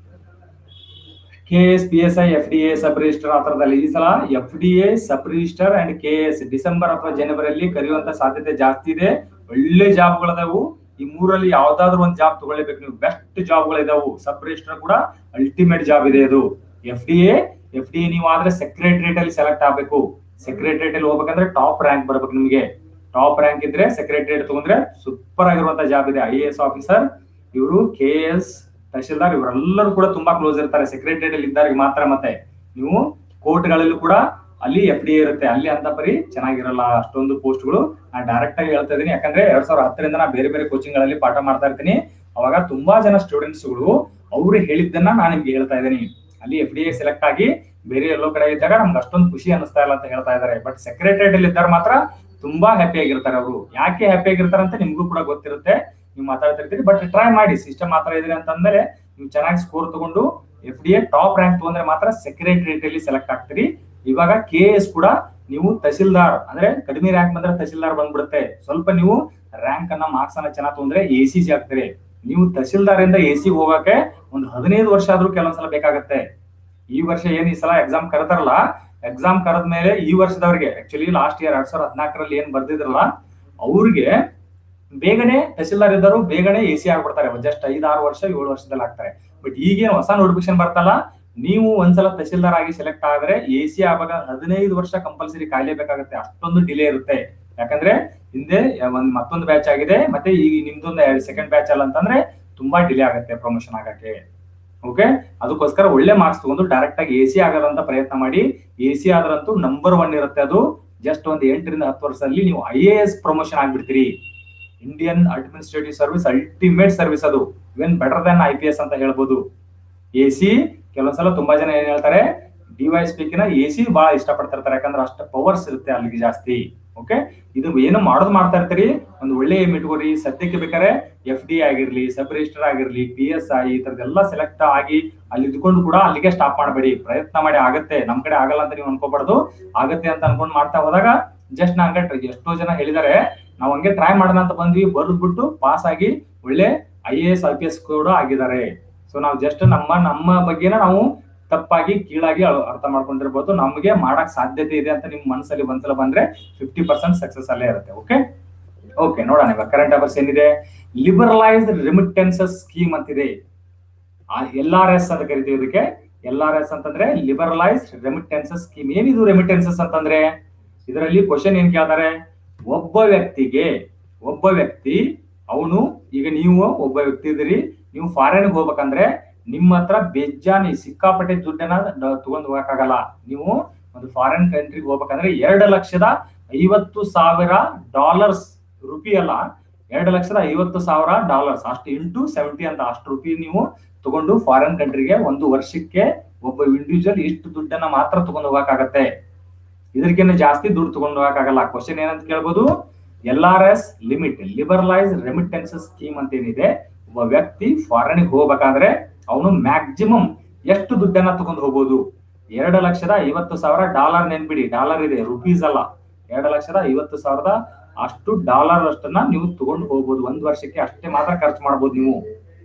K S P S I F D A sub registrar ಆ ತರದಲ್ಲಿ ಈ ಸಲ F D A sub registrar and K S December ಅಥವಾ ಜನವರಿಯಲ್ಲಿ ಕರೆಯುವಂತ ಸಾಧ್ಯತೆ ಜಾಸ್ತಿ ಇದೆ ಒಳ್ಳೆ ಜಾಬ್ಗಳಿದಾವು ಈ ಮೂರಲ್ಲಿ ಯಾವ್ದಾದ್ರು ಒಂದು ಜಾಬ್ ತಗೊಳ್ಬೇಕು ನೀವು ಬೆಸ್ಟ್ ಜಾಬ್ಗಳಿದಾವು ಸಬ್ ರಿಜಿಸ್ಟರ್ ಕೂಡ ಅಲ್ಟಿಮೇಟ್ ಜಾಬ್ ಇದೆ ಅದು F D A F D A ನೀವು ಆದ್ರೆ ಸೆಕ್ರೆಟರಿಯೇಟ್ ಅಲ್ಲಿ ಸೆಲೆಕ್ಟ್ ಆಗ್ಬೇಕು ಸೆಕ್ರೆಟರಿಯೇಟ್ ಅಲ್ಲಿ ಹೋಗ್ಬೇಕಂದ್ರೆ ಟಾಪ್ ರ್ಯಾಂಕ್ ಬರ್ಬೇಕು ನಿಮಗೆ ಟಾಪ್ ರ್ಯಾಂಕ್ ಇದ್ರೆ ಸೆಕ್ರೆಟರಿಯೇಟ್ ತಗೊಂಡ್ರೆ ಸೂಪರ್ ಆಗಿರುವಂತ ಜಾಬ್ ಇದೆ ಐ ಎ ಎಸ್ ಆಫೀಸರ್ ಇವರು ಕೆ ಎಸ್ ತಹಶೀಲ್ದಾರ್ ಇವರೆಲ್ಲರೂ ಕೂಡ ತುಂಬಾ ಕ್ಲೋಸ್ ಇರ್ತಾರೆ ಸೆಕ್ರೆಟರಿಯೇಟ್ ಅಲ್ಲಿ ಇದ್ದವ್ರಿಗೆ ಮಾತ್ರ ಮತ್ತೆ ನೀವು ಕೋರ್ಟ್ಗಳಲ್ಲೂ ಕೂಡ ಅಲ್ಲಿ ಎಫ್ ಡಿ ಇರುತ್ತೆ ಅಲ್ಲಿ ಅಂತ ಪರಿ ಚೆನ್ನಾಗಿರಲ್ಲ ಅಷ್ಟೊಂದು ಪೋಸ್ಟ್ಗಳು ನಾನು ಡೈರೆಕ್ಟ್ ಆಗಿ ಹೇಳ್ತಾ ಇದೀನಿ ಯಾಕಂದ್ರೆ ಎರಡ್ ಸಾವಿರದ ಹತ್ತರಿಂದ ನಾ ಬೇರೆ ಬೇರೆ ಕೋಚಿಂಗ್ ಗಳಲ್ಲಿ ಪಾಠ ಮಾಡ್ತಾ ಇರ್ತೀನಿ ಅವಾಗ ತುಂಬಾ ಜನ ಸ್ಟೂಡೆಂಟ್ಸ್ಗಳು ಅವ್ರು ಹೇಳಿದ್ದನ್ನ ನಾನು ನಿಮ್ಗೆ ಹೇಳ್ತಾ ಇದ್ದೀನಿ ಅಲ್ಲಿ ಎಫ್ ಡಿ ಎ ಸೆಲೆಕ್ಟ್ ಆಗಿ ಬೇರೆ ಎಲ್ಲೋ ಕಡೆ ಇದ್ದಾಗ ನಮ್ಗೆ ಅಷ್ಟೊಂದು ಖುಷಿ ಅನಿಸ್ತಾ ಇಲ್ಲ ಅಂತ ಹೇಳ್ತಾ ಇದ್ದಾರೆ ಬಟ್ ಸೆಕ್ರೆಟರಿಯೇಟ್ ಅಲ್ಲಿ ಇದ್ದಾರೆ ಮಾತ್ರ ತುಂಬಾ ಹ್ಯಾಪಿ ಆಗಿರ್ತಾರೆ ಅವರು ಯಾಕೆ ಹ್ಯಾಪಿ ಆಗಿರ್ತಾರೆ ಅಂತ ನಿಮ್ಗೂ ಕೂಡ ಗೊತ್ತಿರುತ್ತೆ ನೀವು ಮಾತಾಡ್ತಿರ್ತೀರಿ ಬಟ್ ಟ್ರೈ ಮಾಡಿ ಸಿಸ್ಟಮ್ ಮಾತ್ರ ಇದ್ರೆ ಅಂತಂದ್ರೆ ನೀವು ಚೆನ್ನಾಗಿ ಸ್ಕೋರ್ ತಗೊಂಡು F D A top rank ತಗೊಂಡ್ರೆ ಮಾತ್ರ ಸೆಕ್ರೆಟರಿಯೇಟ್ ಅಲ್ಲಿ ಸೆಲೆಕ್ಟ್ ಆಗ್ತೀರಿ ಇವಾಗ ಕೆ ಎಸ್ ಕೂಡ ನೀವು ತಹಸೀಲ್ದಾರ್ ಅಂದ್ರೆ ಕಡಿಮೆ ರ್ಯಾಂಕ್ ಬಂದ್ರೆ ತಹಸೀಲ್ದಾರ್ ಬಂದ್ಬಿಡುತ್ತೆ ಸ್ವಲ್ಪ ನೀವು ರ್ಯಾಂಕ್ ಅನ್ನ ಮಾರ್ಕ್ಸ್ ಅನ್ನ ಚೆನ್ನಾಗಿ ತಗೊಂಡ್ರೆ ಎ ಸಿ ಜಿ ಆಗ್ತೀರಿ ನೀವು ತಹಸೀಲ್ದಾರ್ ಇಂದ ಎ ಸಿ ಹೋಗಕ್ಕೆ ಒಂದು ಹದಿನೈದು ವರ್ಷ ಆದ್ರೂ ಕೆಲವೊಂದ್ಸಲ ಬೇಕಾಗತ್ತೆ ಈ ವರ್ಷ ಏನ್ ಈ ಸಲ ಎಕ್ಸಾಮ್ ಕರೆತಾರಲ್ಲ ಎಕ್ಸಾಮ್ ಕರೆದ ಮೇಲೆ ಈ ವರ್ಷದವ್ರಿಗೆ ಆಕ್ಚುಲಿ ಲಾಸ್ಟ್ ಇಯರ್ ಎರಡ್ ಸಾವಿರದ ಹದಿನಾಲ್ಕರಲ್ಲಿ ಏನ್ ಬರ್ದಿದ್ರಲ್ಲ ಅವ್ರಿಗೆ ಬೇಗನೆ ತಹಸೀಲ್ದಾರ್ ಇದ್ದರು ಬೇಗನೆ ಎ ಸಿ ಆಗ್ಬಿಡ್ತಾರೆ ಜಸ್ಟ್ ಐದ್ ಆರು ವರ್ಷ ಏಳು ವರ್ಷದಲ್ಲಿ ಆಗ್ತಾರೆ ಬಟ್ ಈಗೇನು ಹೊಸ ನೋಟಿಫಿಕೇಶನ್ ಬರ್ತಲ್ಲ ನೀವು ಒಂದ್ಸಲ ತಹಸೀಲ್ದಾರ್ ಆಗಿ ಸೆಲೆಕ್ಟ್ ಆದ್ರೆ ಎ ಸಿ ಆವಾಗ ಹದಿನೈದು ವರ್ಷ ಕಂಪಲ್ಸರಿ ಕಾಯ್ಲೇಬೇಕಾಗುತ್ತೆ ಅಷ್ಟೊಂದು ಡಿಲೇ ಇರುತ್ತೆ ಯಾಕಂದ್ರೆ ಹಿಂದೆ ಒಂದ್ ಮತ್ತೊಂದು ಬ್ಯಾಚ್ ಆಗಿದೆ ಮತ್ತೆ ಈಗ ನಿಮ್ದೊಂದು ಸೆಕೆಂಡ್ ಬ್ಯಾಚ್ ಅಲ್ಲ ಅಂತಂದ್ರೆ ತುಂಬಾ ಡಿಲೇ ಆಗುತ್ತೆ ಪ್ರಮೋಷನ್ ಆಗಕ್ಕೆ ಓಕೆ ಅದಕ್ಕೋಸ್ಕರ ಒಳ್ಳೆ ಮಾರ್ಕ್ಸ್ ತಗೊಂಡು ಡೈರೆಕ್ಟ್ ಆಗಿ ಎ ಸಿ ಆಗದಂತ ಪ್ರಯತ್ನ ಮಾಡಿ ಎ ಸಿ ಆದ್ರಂತೂ ನಂಬರ್ ಒನ್ ಇರುತ್ತೆ ಅದು ಜಸ್ಟ್ ಒಂದು ಎಂಟರಿಂದ ಹತ್ತು ವರ್ಷದಲ್ಲಿ ನೀವು ಐ ಎ ಎಸ್ ಪ್ರಮೋಷನ್ ಆಗ್ಬಿಡ್ತೀರಿ Indian administrative service ultimate service ಅದು even better than I P S ಅಂತ ಹೇಳ್ಬೋದು ಎ ಸಿ ಕೆಲವೊಂದ್ಸಲ ತುಂಬಾ ಜನ ಏನ್ ಹೇಳ್ತಾರೆ ಡಿವೈಸ್ ಪಿಕ್ಕಿನ ಎ ಸಿ ಬಹಳ ಇಷ್ಟಪಡ್ತಿರ್ತಾರೆ ಯಾಕಂದ್ರೆ ಅಷ್ಟು ಪವರ್ಸ್ ಇರುತ್ತೆ ಅಲ್ಲಿಗೆ ಜಾಸ್ತಿ ಓಕೆ ಇದು ಏನು ಮಾಡೋದು ಮಾಡ್ತಾ ಇರ್ತೀರಿ ಒಂದು ಒಳ್ಳೆ ಏಮ್ ಇಟ್ಕೋರಿ ಸದ್ಯಕ್ಕೆ ಬೇಕಾದ್ರೆ ಎಫ್ ಡಿ ಆಗಿರ್ಲಿ ಸಬ್ ರಿಜಿಸ್ಟರ್ ಆಗಿರ್ಲಿ ಪಿ ಎಸ್ ಐ ಈ ತರದೆಲ್ಲ ಸೆಲೆಕ್ಟ್ ಆಗಿ ಅಲ್ಲಿ ಇದ್ಕೊಂಡು ಕೂಡ ಅಲ್ಲಿಗೆ ಸ್ಟಾಪ್ ಮಾಡಬೇಡಿ ಪ್ರಯತ್ನ ಮಾಡಿ ಆಗತ್ತೆ ನಮ್ ಕಡೆ ಆಗಲ್ಲ ಅಂತ ನೀವು ಅನ್ಕೋಬಾರ್ದು ಆಗತ್ತೆ ಅಂತ ಅನ್ಕೊಂಡ್ ಮಾಡ್ತಾ ಹೋದಾಗ ಜಸ್ಟ್ ನಾ ಹಂಗೆ ಎಷ್ಟೋ ಜನ ಹೇಳಿದಾರೆ ನಾವ್ ಹಂಗೆ ಟ್ರೈ ಮಾಡೋಣ ಅಂತ ಬಂದ್ವಿ ಬರ್ದ್ಬಿಟ್ಟು ಪಾಸ್ ಆಗಿ ಒಳ್ಳೆ I A S I P S ಕೂಡ ಆಗಿದ್ದಾರೆ ಸೊ ನಾವು ಜಸ್ಟ್ ನಮ್ಮ ನಮ್ಮ ಬಗ್ಗೆನ ನಾವು ತಪ್ಪಾಗಿ ಕೀಳಾಗಿ ಅಳ್- ಅರ್ಥ ಮಾಡ್ಕೊಂಡಿರ್ಬೋದು ನಮಗೆ ಮಾಡಕ್ ಸಾಧ್ಯತೆ ಇದೆ ಅಂತ ನಿಮ್ ಮನಸ್ಸಲ್ಲಿ ಒಂದ್ಸಲ ಬಂದ್ರೆ ಫಿಫ್ಟಿ ಪರ್ಸೆಂಟ್ ಸಕ್ಸಸ್ ಅಲ್ಲೇ ಇರುತ್ತೆ ಓಕೆ ಓಕೆ ನೋಡೋಣ ಇವಾಗ ಕರೆಂಟ್ ಅಫೇರ್ಸ್ ಏನಿದೆ ಲಿಬರಲೈಸ್ಡ್ ರಿಮಿಟೆನ್ಸಸ್ ಸ್ಕೀಮ್ ಅಂತಿದೆ ಎಲ್ ಆರ್ ಎಸ್ ಅಂತ ಕರಿತೀವಿ ಇದಕ್ಕೆ ಎಲ್ ಆರ್ ಎಸ್ ಅಂತಂದ್ರೆ ಲಿಬರಲೈಸ್ಡ್ ರೆಮಿಟೆನ್ಸಸ್ ಸ್ಕೀಮ್ ಏನಿದು ರೆಮಿಟೆನ್ಸಸ್ ಅಂತಂದ್ರೆ ಇದರಲ್ಲಿ ಕ್ವಶನ್ ಏನ್ ಕೇಳ್ತಾರೆ ಒಬ್ಬ ವ್ಯಕ್ತಿಗೆ ಒಬ್ಬ ವ್ಯಕ್ತಿ ಅವನು ಈಗ ನೀವು ಒಬ್ಬ ವ್ಯಕ್ತಿ ಇದ್ದೀರಿ ನೀವು ಫಾರಿನ್ ಹೋಗ್ಬೇಕಂದ್ರೆ ನಿಮ್ಮ ಹತ್ರ ಬೇಜಾನಿ ಸಿಕ್ಕಾಪಟ್ಟೆ ದುಡ್ಡನ್ನ ಡ- ತಗೊಂಡ್ ಹೋಗಕ್ಕಾಗಲ್ಲ ನೀವು ಒಂದು ಫಾರಿನ್ ಕಂಟ್ರಿಗೆ ಹೋಗ್ಬೇಕಂದ್ರೆ ಎರಡು ಲಕ್ಷದ ಐವತ್ತು ಸಾವಿರ ಡಾಲರ್ಸ್ ರುಪಿ ಅಲ್ಲ ಎರಡು ಲಕ್ಷದ ಐವತ್ತು ಸಾವಿರ ಡಾಲರ್ಸ್ ಅಷ್ಟು ಇಂಟು ಸೆವೆಂಟಿ ಅಂತ ಅಷ್ಟು ರುಪಿ ನೀವು ತಗೊಂಡು ಫಾರಿನ್ ಕಂಟ್ರಿಗೆ ಒಂದು ವರ್ಷಕ್ಕೆ ಒಬ್ಬ ಇಂಡಿವಿಜುವಲ್ ಇಷ್ಟು ದುಡ್ಡನ್ನ ಮಾತ್ರ ತಗೊಂಡು ಹೋಗಕ್ಕಾಗತ್ತೆ ಇದಕ್ಕಿಂತ ಜಾಸ್ತಿ ದುಡ್ಡು ತಗೊಂಡು ಹೋಗಕ್ಕಾಗಲ್ಲ ಕ್ವಶನ್ ಏನಂತ ಕೇಳ್ಬೋದು L R S limit liberalise remittances scheme ಅಂತ ಏನಿದೆ ಒಬ್ಬ ವ್ಯಕ್ತಿ ಫಾರಿನ್ ಹೋಗ್ಬೇಕಾದ್ರೆ ಅವನು ಮ್ಯಾಕ್ಸಿಮಮ್ ಎಷ್ಟು ದುಡ್ಡನ್ನ ತಗೊಂಡು ಹೋಗ್ಬೋದು ಎರಡು ಲಕ್ಷದ ಐವತ್ತು ಸಾವಿರ ಡಾಲರ್ ನೆನ್ಬಿಡಿ ಡಾಲರ್ ಇದೆ ರುಪೀಸ್ ಅಲ್ಲ ಎರಡು ಲಕ್ಷದ ಐವತ್ತು ಸಾವಿರದ ಅಷ್ಟು ಡಾಲರ್ ಅಷ್ಟನ್ನ ನೀವು ತಗೊಂಡು ಹೋಗ್ಬೋದು ಒಂದ್ ವರ್ಷಕ್ಕೆ ಅಷ್ಟೇ ಮಾತ್ರ ಖರ್ಚು ಮಾಡ್ಬೋದು ನೀವು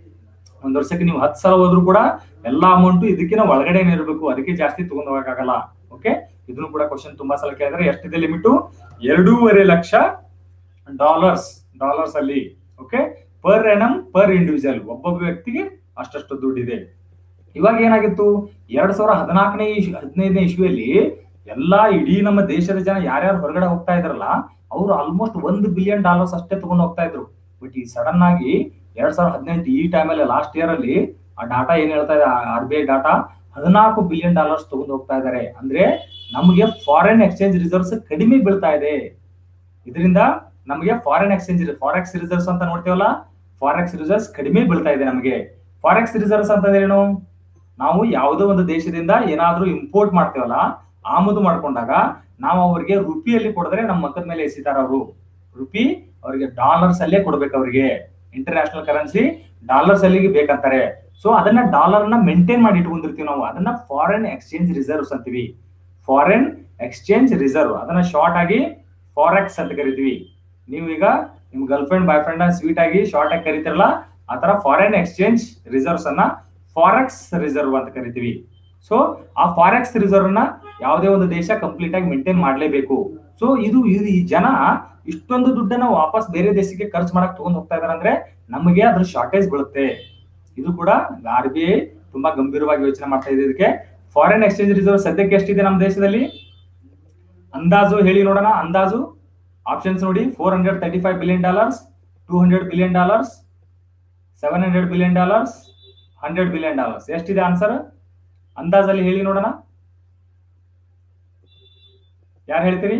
ಒಂದ್ ವರ್ಷಕ್ಕೆ ನೀವು ಹತ್ತು ಸಲ ಹೋದ್ರು ಕೂಡ ಎಲ್ಲಾ ಅಮೌಂಟ್ ಇದಕ್ಕಿಂತ ಒಳಗಡೆ ಇರಬೇಕು ಅದಕ್ಕೆ ಜಾಸ್ತಿ ತಗೊಂಡ್ ಹೋಗಕ್ಕಾಗಲ್ಲ ಓಕೆ ಇದನ್ನು ಕೂಡ ಕ್ವಶನ್ ತುಂಬಾ ಸಲ ಕೇಳಿದ್ರೆ ಎಷ್ಟಿದೆ ಲಿಮಿಟು ಎರಡೂವರೆ ಲಕ್ಷ ಡಾಲರ್ಸ್ ಡಾಲರ್ಸ್ ಅಲ್ಲಿ okay per annum per individual ಒಬ್ಬೊಬ್ಬ ವ್ಯಕ್ತಿಗೆ ಅಷ್ಟಷ್ಟು ದುಡ್ಡಿದೆ ಇವಾಗ ಏನಾಗಿತ್ತು ಎರಡ್ ಸಾವಿರ ಹದಿನಾಲ್ಕನೇ ಹದಿನೈದನೇ ಇಸ್ವಿಯಲ್ಲಿ ಎಲ್ಲಾ ಇಡೀ ನಮ್ಮ ದೇಶದ ಜನ ಯಾರ್ಯಾರು ಹೊರಗಡೆ ಹೋಗ್ತಾ ಇದ್ರಲ್ಲ ಅವರು ಆಲ್ಮೋಸ್ಟ್ ಒಂದು ಬಿಲಿಯನ್ ಡಾಲರ್ಸ್ ಅಷ್ಟೇ ತಗೊಂಡು ಹೋಗ್ತಾ ಇದ್ರು ಬಟ್ ಈ ಸಡನ್ ಆಗಿ ಎರಡ್ ಸಾವಿರದ ಹದಿನೆಂಟು ಈ ಟೈಮಲ್ಲಿ ಲಾಸ್ಟ್ ಇಯರ್ ಅಲ್ಲಿ ಆ ಡಾಟಾ ಏನ್ ಹೇಳ್ತಾ ಇದೆ ಆರ್ ಬಿ ಐ ಡಾಟಾ ಹದಿನಾಲ್ಕು ಬಿಲಿಯನ್ ಡಾಲರ್ಸ್ ತಗೊಂಡು ಹೋಗ್ತಾ ಇದ್ದಾರೆ ಅಂದ್ರೆ ನಮಗೆ ಫಾರಿನ್ ಎಕ್ಸ್ಚೇಂಜ್ ರಿಸರ್ವ್ಸ್ ಕಡಿಮೆ ಬೀಳ್ತಾ ಇದೆ ಇದರಿಂದ ನಮಗೆ ಫಾರಿನ್ ಎಕ್ಸ್ಚೇಂಜ್ ಫಾರೆಕ್ಸ್ ರಿಸರ್ವ್ಸ್ ಅಂತ ನೋಡ್ತೀವಲ್ಲ ಫಾರೆಕ್ಸ್ ರಿಸರ್ವ್ಸ್ ಕಡಿಮೆ ಬೀಳ್ತಾ ಇದೆ ನಮಗೆ ಫಾರೆಕ್ಸ್ ರಿಸರ್ವ್ಸ್ ಅಂತಂದ್ರೆ ಏನು ನಾವು ಯಾವುದೋ ಒಂದು ದೇಶದಿಂದ ಏನಾದ್ರೂ ಇಂಪೋರ್ಟ್ ಮಾಡ್ತೀವಲ್ಲ ಆಮದು ಮಾಡ್ಕೊಂಡಾಗ ನಾವು ಅವ್ರಿಗೆ ರುಪಿಯಲ್ಲಿ ಕೊಡಿದ್ರೆ ನಮ್ಮ ಮಕ್ಕದ ಮೇಲೆ ಎಸಿತಾರ ಅವರು ರುಪಿ ಅವರಿಗೆ ಡಾಲರ್ಸ್ ಅಲ್ಲೇ ಕೊಡ್ಬೇಕು ಅವರಿಗೆ ಇಂಟರ್ನ್ಯಾಷನಲ್ ಕರೆನ್ಸಿ ಡಾಲರ್ಸ್ ಅಲ್ಲಿಗೆ ಬೇಕಂತಾರೆ ಸೊ ಅದನ್ನ ಡಾಲರ್ ನ ಮೇಂಟೈನ್ ಮಾಡಿ ಇಟ್ಕೊಂಡಿರ್ತೀವಿ ನಾವು ಅದನ್ನ ಫಾರಿನ್ ಎಕ್ಸ್ಚೇಂಜ್ ರಿಸರ್ವ್ಸ್ ಅಂತೀವಿ ಫಾರಿನ್ ಎಕ್ಸ್ಚೇಂಜ್ ರಿಸರ್ವ್ ಅದನ್ನ ಶಾರ್ಟ್ ಆಗಿ ಫಾರೆಕ್ಸ್ ಅಂತ ಕರಿತೀವಿ ನೀವು ಈಗ ನಿಮ್ girlfriend boyfriend sweet ಆಗಿ ಶಾರ್ಟ್ ಆಗಿ ಕರಿತಿರಲ್ಲ ಆ ತರ ಫಾರಿನ್ ಎಕ್ಸ್ಚೇಂಜ್ ರಿಸರ್ವ್ಸ್ ಅನ್ನ ಫಾರೆಕ್ಸ್ ರಿಸರ್ವ್ ಅಂತ ಕರಿತೀವಿ ಸೊ ಆ ಫಾರೆಕ್ಸ್ ರಿಸರ್ವ್ ನ ಯಾವುದೇ ಒಂದು ದೇಶ ಕಂಪ್ಲೀಟ್ ಆಗಿ ಮೇಂಟೈನ್ ಮಾಡ್ಲೇಬೇಕು ಸೊ ಇದು ಇದು ಈ ಜನ ಇಷ್ಟೊಂದು ದುಡ್ಡನ್ನ ವಾಪಸ್ ಬೇರೆ ದೇಶಕ್ಕೆ ಖರ್ಚು ಮಾಡಕ್ ತಗೊಂಡ್ ಹೋಗ್ತಾ ಇದಾರೆ ಅಂದ್ರೆ ನಮಗೆ ಅದ್ರ ಶಾರ್ಟೇಜ್ ಬೀಳುತ್ತೆ ಇದು ಕೂಡ ಆರ್ ಬಿ ಐ ತುಂಬಾ ಗಂಭೀರವಾಗಿ ಯೋಚನೆ ಮಾಡ್ತಾ ಇದೆ ಇದಕ್ಕೆ ಫಾರಿನ್ ಎಕ್ಸ್ಚೇಂಜ್ ರಿಸರ್ವ್ ಸದ್ಯಕ್ಕೆ ಎಷ್ಟಿದೆ ನಮ್ಮ ದೇಶದಲ್ಲಿ ಅಂದಾಜು ಹೇಳಿ ನೋಡೋಣ ಅಂದಾಜು ಆಪ್ಷನ್ಸ್ ನೋಡಿ four hundred thirty five billion dollars two hundred billion dollars seven hundred billion dollars hundred billion dollars ಎಷ್ಟಿದೆ ಆನ್ಸರ್ ಅಂದಾಜಲ್ಲಿ ಹೇಳಿ ನೋಡೋಣ ಯಾರು ಹೇಳ್ತೀರಿ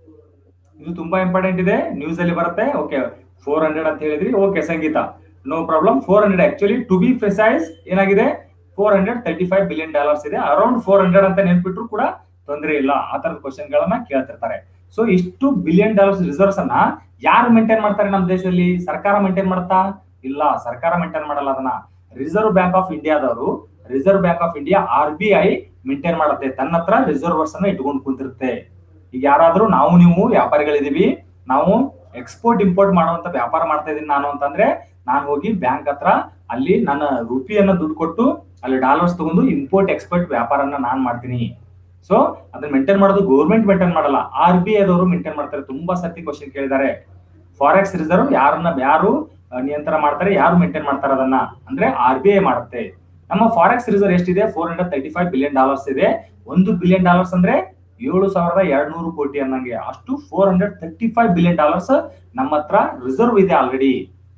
ಇದು ತುಂಬಾ ಇಂಪಾರ್ಟೆಂಟ್ ಇದೆ ನ್ಯೂಸ್ ಅಲ್ಲಿ ಬರುತ್ತೆ ಓಕೆ ಫೋರ್ ಹಂಡ್ರೆಡ್ ಅಂತ ಹೇಳಿದ್ರಿ okay Sangeetha no problem four hundred actually to be precise ಏನಾಗಿದೆ four hundred thirty five billion dollars ಇದೆ ಅರೌಂಡ್ ಫೋರ್ ಹಂಡ್ರೆಡ್ ಅಂತ ನೆನ್ಪಿಟ್ರು ಕೂಡ ತೊಂದರೆ ಇಲ್ಲ ಆ ತರದ ಕ್ವಶನ್ ಗಳನ್ನ ಕೇಳ್ತಿರ್ತಾರೆ ಸೊ ಇಷ್ಟು ಬಿಲಿಯನ್ ಡಾಲರ್ಸ್ ರಿಸರ್ವ್ಸ್ ಅನ್ನ ಯಾರು ಮೇಂಟೈನ್ ಮಾಡ್ತಾರೆ ನಮ್ಮ ದೇಶದಲ್ಲಿ ಸರ್ಕಾರ ಮೇಂಟೈನ್ ಮಾಡುತ್ತಾ ಇಲ್ಲ ಸರ್ಕಾರ ಮೇಂಟೈನ್ ಮಾಡಲ್ಲ ಅದನ್ನ ರಿಸರ್ವ್ ಬ್ಯಾಂಕ್ ಆಫ್ ಇಂಡಿಯಾದವರು Reserve bank of India R B I maintain ಮಾಡುತ್ತೆ ತನ್ನ ಹತ್ರ ರಿಸರ್ವರ್ಸ್ ಅನ್ನ ಇಟ್ಕೊಂಡು ಕುಂತಿರುತ್ತೆ ಈಗ ಯಾರಾದ್ರೂ ನಾವು ನೀವು ವ್ಯಾಪಾರಿಗಳಿದೀವಿ ನಾವು ಎಕ್ಸ್ಪೋರ್ಟ್ ಇಂಪೋರ್ಟ್ ಮಾಡುವಂತ ವ್ಯಾಪಾರ ಮಾಡ್ತಾ ಇದೀನಿ ನಾನು ಅಂತಂದ್ರೆ ನಾನು ಹೋಗಿ ಬ್ಯಾಂಕ್ ಹತ್ರ ಅಲ್ಲಿ ನನ್ನ ರುಪಿಯನ್ನ ದುಡ್ಡು ಕೊಟ್ಟು ಅಲ್ಲಿ ಡಾಲರ್ಸ್ ತಗೊಂಡು ಇಂಪೋರ್ಟ್ ಎಕ್ಸ್ಪೋರ್ಟ್ ವ್ಯಾಪಾರನ ನಾನ್ ಮಾಡ್ತೀನಿ ಸೊ ಅದನ್ನ ಮೇಂಟೈನ್ ಮಾಡೋದು ಗೌರ್ಮೆಂಟ್ ಮೇಂಟೈನ್ ಮಾಡಲ್ಲ ಆರ್ ಬಿ ಐದವರು ಮೇಂಟೈನ್ ಮಾಡ್ತಾರೆ ತುಂಬಾ ಸರ್ತಿ ಕ್ವಶನ್ ಕೇಳಿದ್ದಾರೆ ಫಾರೆಕ್ಸ್ ರಿಸರ್ವ್ ಯಾರನ್ನ ಯಾರು ಆ, ನಿಯಂತ್ರಣ ಮಾಡ್ತಾರೆ ಯಾರು ಮೇಂಟೈನ್ ಮಾಡ್ತಾರೆ ಅದನ್ನ ಅಂದ್ರೆ ಆರ್ ಬಿ ಐ ಮಾಡುತ್ತೆ ನಮ್ಮ ಫಾರೆಕ್ಸ್ ರಿಸರ್ವ್ ಎಷ್ಟಿದೆ four hundred thirty five billion dollars ಇದೆ ಒಂದು ಬಿಲಿಯನ್ ಡಾಲರ್ಸ್ ಅಂದ್ರೆ ಏಳು ಸಾವಿರದ ಎರಡ್ ನೂರು ಕೋಟಿ ಅನ್ನಂಗೆ ಅಷ್ಟು four hundred thirty five billion dollars ನಮ್ಮ ಹತ್ರ ರಿಸರ್ವ್ ಇದೆ ಆಲ್ರೆಡಿ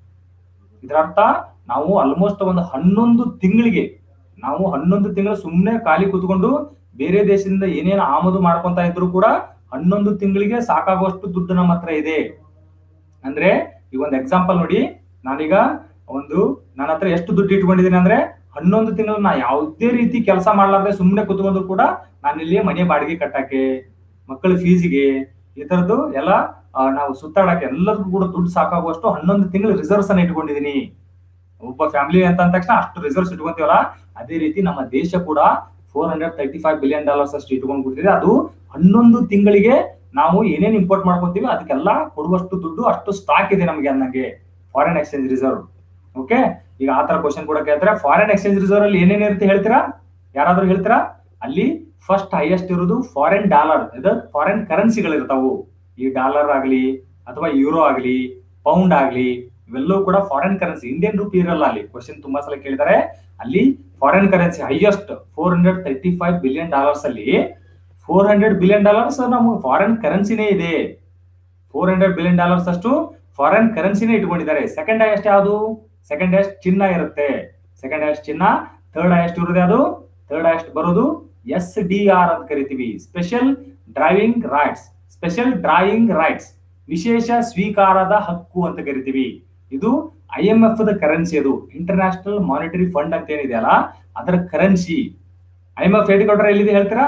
ಇದರರ್ಥ ನಾವು ಆಲ್ಮೋಸ್ಟ್ ಒಂದು ಹನ್ನೊಂದು ತಿಂಗಳಿಗೆ ನಾವು ಹನ್ನೊಂದು ತಿಂಗಳು ಸುಮ್ಮನೆ ಖಾಲಿ ಕೂತ್ಕೊಂಡು ಬೇರೆ ದೇಶದಿಂದ ಏನೇನು ಆಮದು ಮಾಡ್ಕೊಂತ ಇದ್ರು ಕೂಡ ಹನ್ನೊಂದು ತಿಂಗಳಿಗೆ ಸಾಕಾಗುವಷ್ಟು ದುಡ್ಡು ನಮ್ಮ ಹತ್ರ ಇದೆ ಅಂದ್ರೆ ಈಗ ಒಂದು ಎಕ್ಸಾಂಪಲ್ ನೋಡಿ ನಾನೀಗ ಒಂದು ನನ್ನ ಹತ್ರ ಎಷ್ಟು ದುಡ್ಡು ಇಟ್ಕೊಂಡಿದ್ದೀನಿ ಅಂದ್ರೆ ಹನ್ನೊಂದು ತಿಂಗಳು ನಾ ಯಾವುದೇ ರೀತಿ ಕೆಲಸ ಮಾಡ್ಲಾರ್ದೆ ಸುಮ್ಮನೆ ಕೂತ್ಕೊಂಡ್ರು ಕೂಡ ನಾನು ಇಲ್ಲಿ ಮನೆ ಬಾಡಿಗೆ ಕಟ್ಟಕ್ಕೆ ಮಕ್ಕಳ ಫೀಸಿಗೆ ಈ ತರದ್ದು ಎಲ್ಲ ಆ, ನಾವು ಸುತ್ತಾಡಕ್ಕೆ ಎಲ್ಲದಕ್ಕೂ ಕೂಡ ದುಡ್ಡು ಸಾಕಾಗುವಷ್ಟು ಹನ್ನೊಂದು ತಿಂಗಳು ರಿಸರ್ವ್ಸ್ ಅನ್ನ ಇಟ್ಕೊಂಡಿದೀನಿ ಒಬ್ಬ ಫ್ಯಾಮಿಲಿ ಅಂತ ಅಂದ ತಕ್ಷಣ ಅಷ್ಟು ರಿಸರ್ವ್ಸ್ ಇಟ್ಕೊಂತೀವಲ್ಲ ಅದೇ ರೀತಿ ನಮ್ಮ ದೇಶ ಕೂಡ four hundred thirty five billion dollars ಅಷ್ಟು ಇಟ್ಕೊಂಡು ಕೂತಿದೆ ಅದು ಹನ್ನೊಂದು ತಿಂಗಳಿಗೆ ನಾವು ಏನೇನ್ ಇಂಪೋರ್ಟ್ ಮಾಡ್ಕೊಂತೀವಿ ಅದಕ್ಕೆಲ್ಲ ಕೊಡುವಷ್ಟು ದುಡ್ಡು ಅಷ್ಟು ಸ್ಟಾಕ್ ಇದೆ ನಮಗೆ ಅನ್ನಂಗೆ ಫಾರಿನ್ ಎಕ್ಸ್ಚೇಂಜ್ ರಿಸರ್ವ್ ಓಕೆ ಈಗ ಆ ತರ ಕ್ವಶನ್ ಕೂಡ ಕೇಳ್ತಾರೆ ಫಾರಿನ್ ಎಕ್ಸ್ಚೇಂಜ್ ರಿಸರ್ವ್ ಅಲ್ಲಿ ಏನೇನ್ ಇರುತ್ತೆ ಹೇಳ್ತೀರಾ ಯಾರಾದ್ರೂ ಹೇಳ್ತೀರಾ ಅಲ್ಲಿ ಫಸ್ಟ್ ಹೈಯೆಸ್ಟ್ ಇರೋದು ಫಾರಿನ್ ಡಾಲರ್ ಇದು ಫಾರಿನ್ ಕರೆನ್ಸಿಗಳು ಇರ್ತಾವು ಈ ಡಾಲರ್ ಆಗಲಿ ಅಥವಾ ಯೂರೋ ಆಗಲಿ ಪೌಂಡ್ ಆಗಲಿ ಇವೆಲ್ಲವೂ ಕೂಡ ಫಾರಿನ್ ಕರೆನ್ಸಿ ಇಂಡಿಯನ್ ರೂಪಿ ಇರಲ್ಲ ಅಲ್ಲಿ ಕ್ವಶನ್ ತುಂಬಾ ಸಲ ಕೇಳಿದ್ದಾರೆ ಅಲ್ಲಿ foreign currency highest four hundred thirty five billion dollars ಅಲ್ಲಿ ಫೋರ್ ಹಂಡ್ರೆಡ್ ಬಿಲಿಯನ್ ಡಾಲರ್ಸ್ ನಮ್ಗೆ ಫಾರಿನ್ ಕರೆನ್ಸಿನೇ ಇದೆ ಫೋರ್ ಹಂಡ್ರೆಡ್ ಬಿಲಿಯನ್ ಡಾಲರ್ಸ್ ಅಷ್ಟು ಫಾರಿನ್ ಕರೆನ್ಸಿನೇ ಇಟ್ಕೊಂಡಿದ್ದಾರೆ ಸೆಕೆಂಡ್ ಹೈಯೆಸ್ಟ್ ಯಾವುದು ಸೆಕೆಂಡ್ ಹೈಯೆಸ್ಟ್ ಚಿನ್ನ ಇರುತ್ತೆ ಸೆಕೆಂಡ್ ಹೈಯೆಸ್ಟ್ ಚಿನ್ನ ಥರ್ಡ್ ಹೈಯೆಸ್ಟ್ ಇರೋದು ಯಾವುದು ಥರ್ಡ್ ಹೈಯೆಸ್ಟ್ ಬರೋದು ಎಸ್ ಡಿ ಆರ್ ಅಂತ ಕರಿತೀವಿ special driving rights special drawing rights ವಿಶೇಷ ಸ್ವೀಕಾರದ ಹಕ್ಕು ಅಂತ ಕರಿತೀವಿ ಇದು I M F the currency ಅದು ಇಂಟರ್ನ್ಯಾಷನಲ್ ಮಾನಿಟರಿ ಫಂಡ್ ಅಂತ ಏನಿದೆಯಲ್ಲ ಅದರ currency I M F headquarter ಎಲ್ಲಿದೆ ಹೇಳ್ತೀರಾ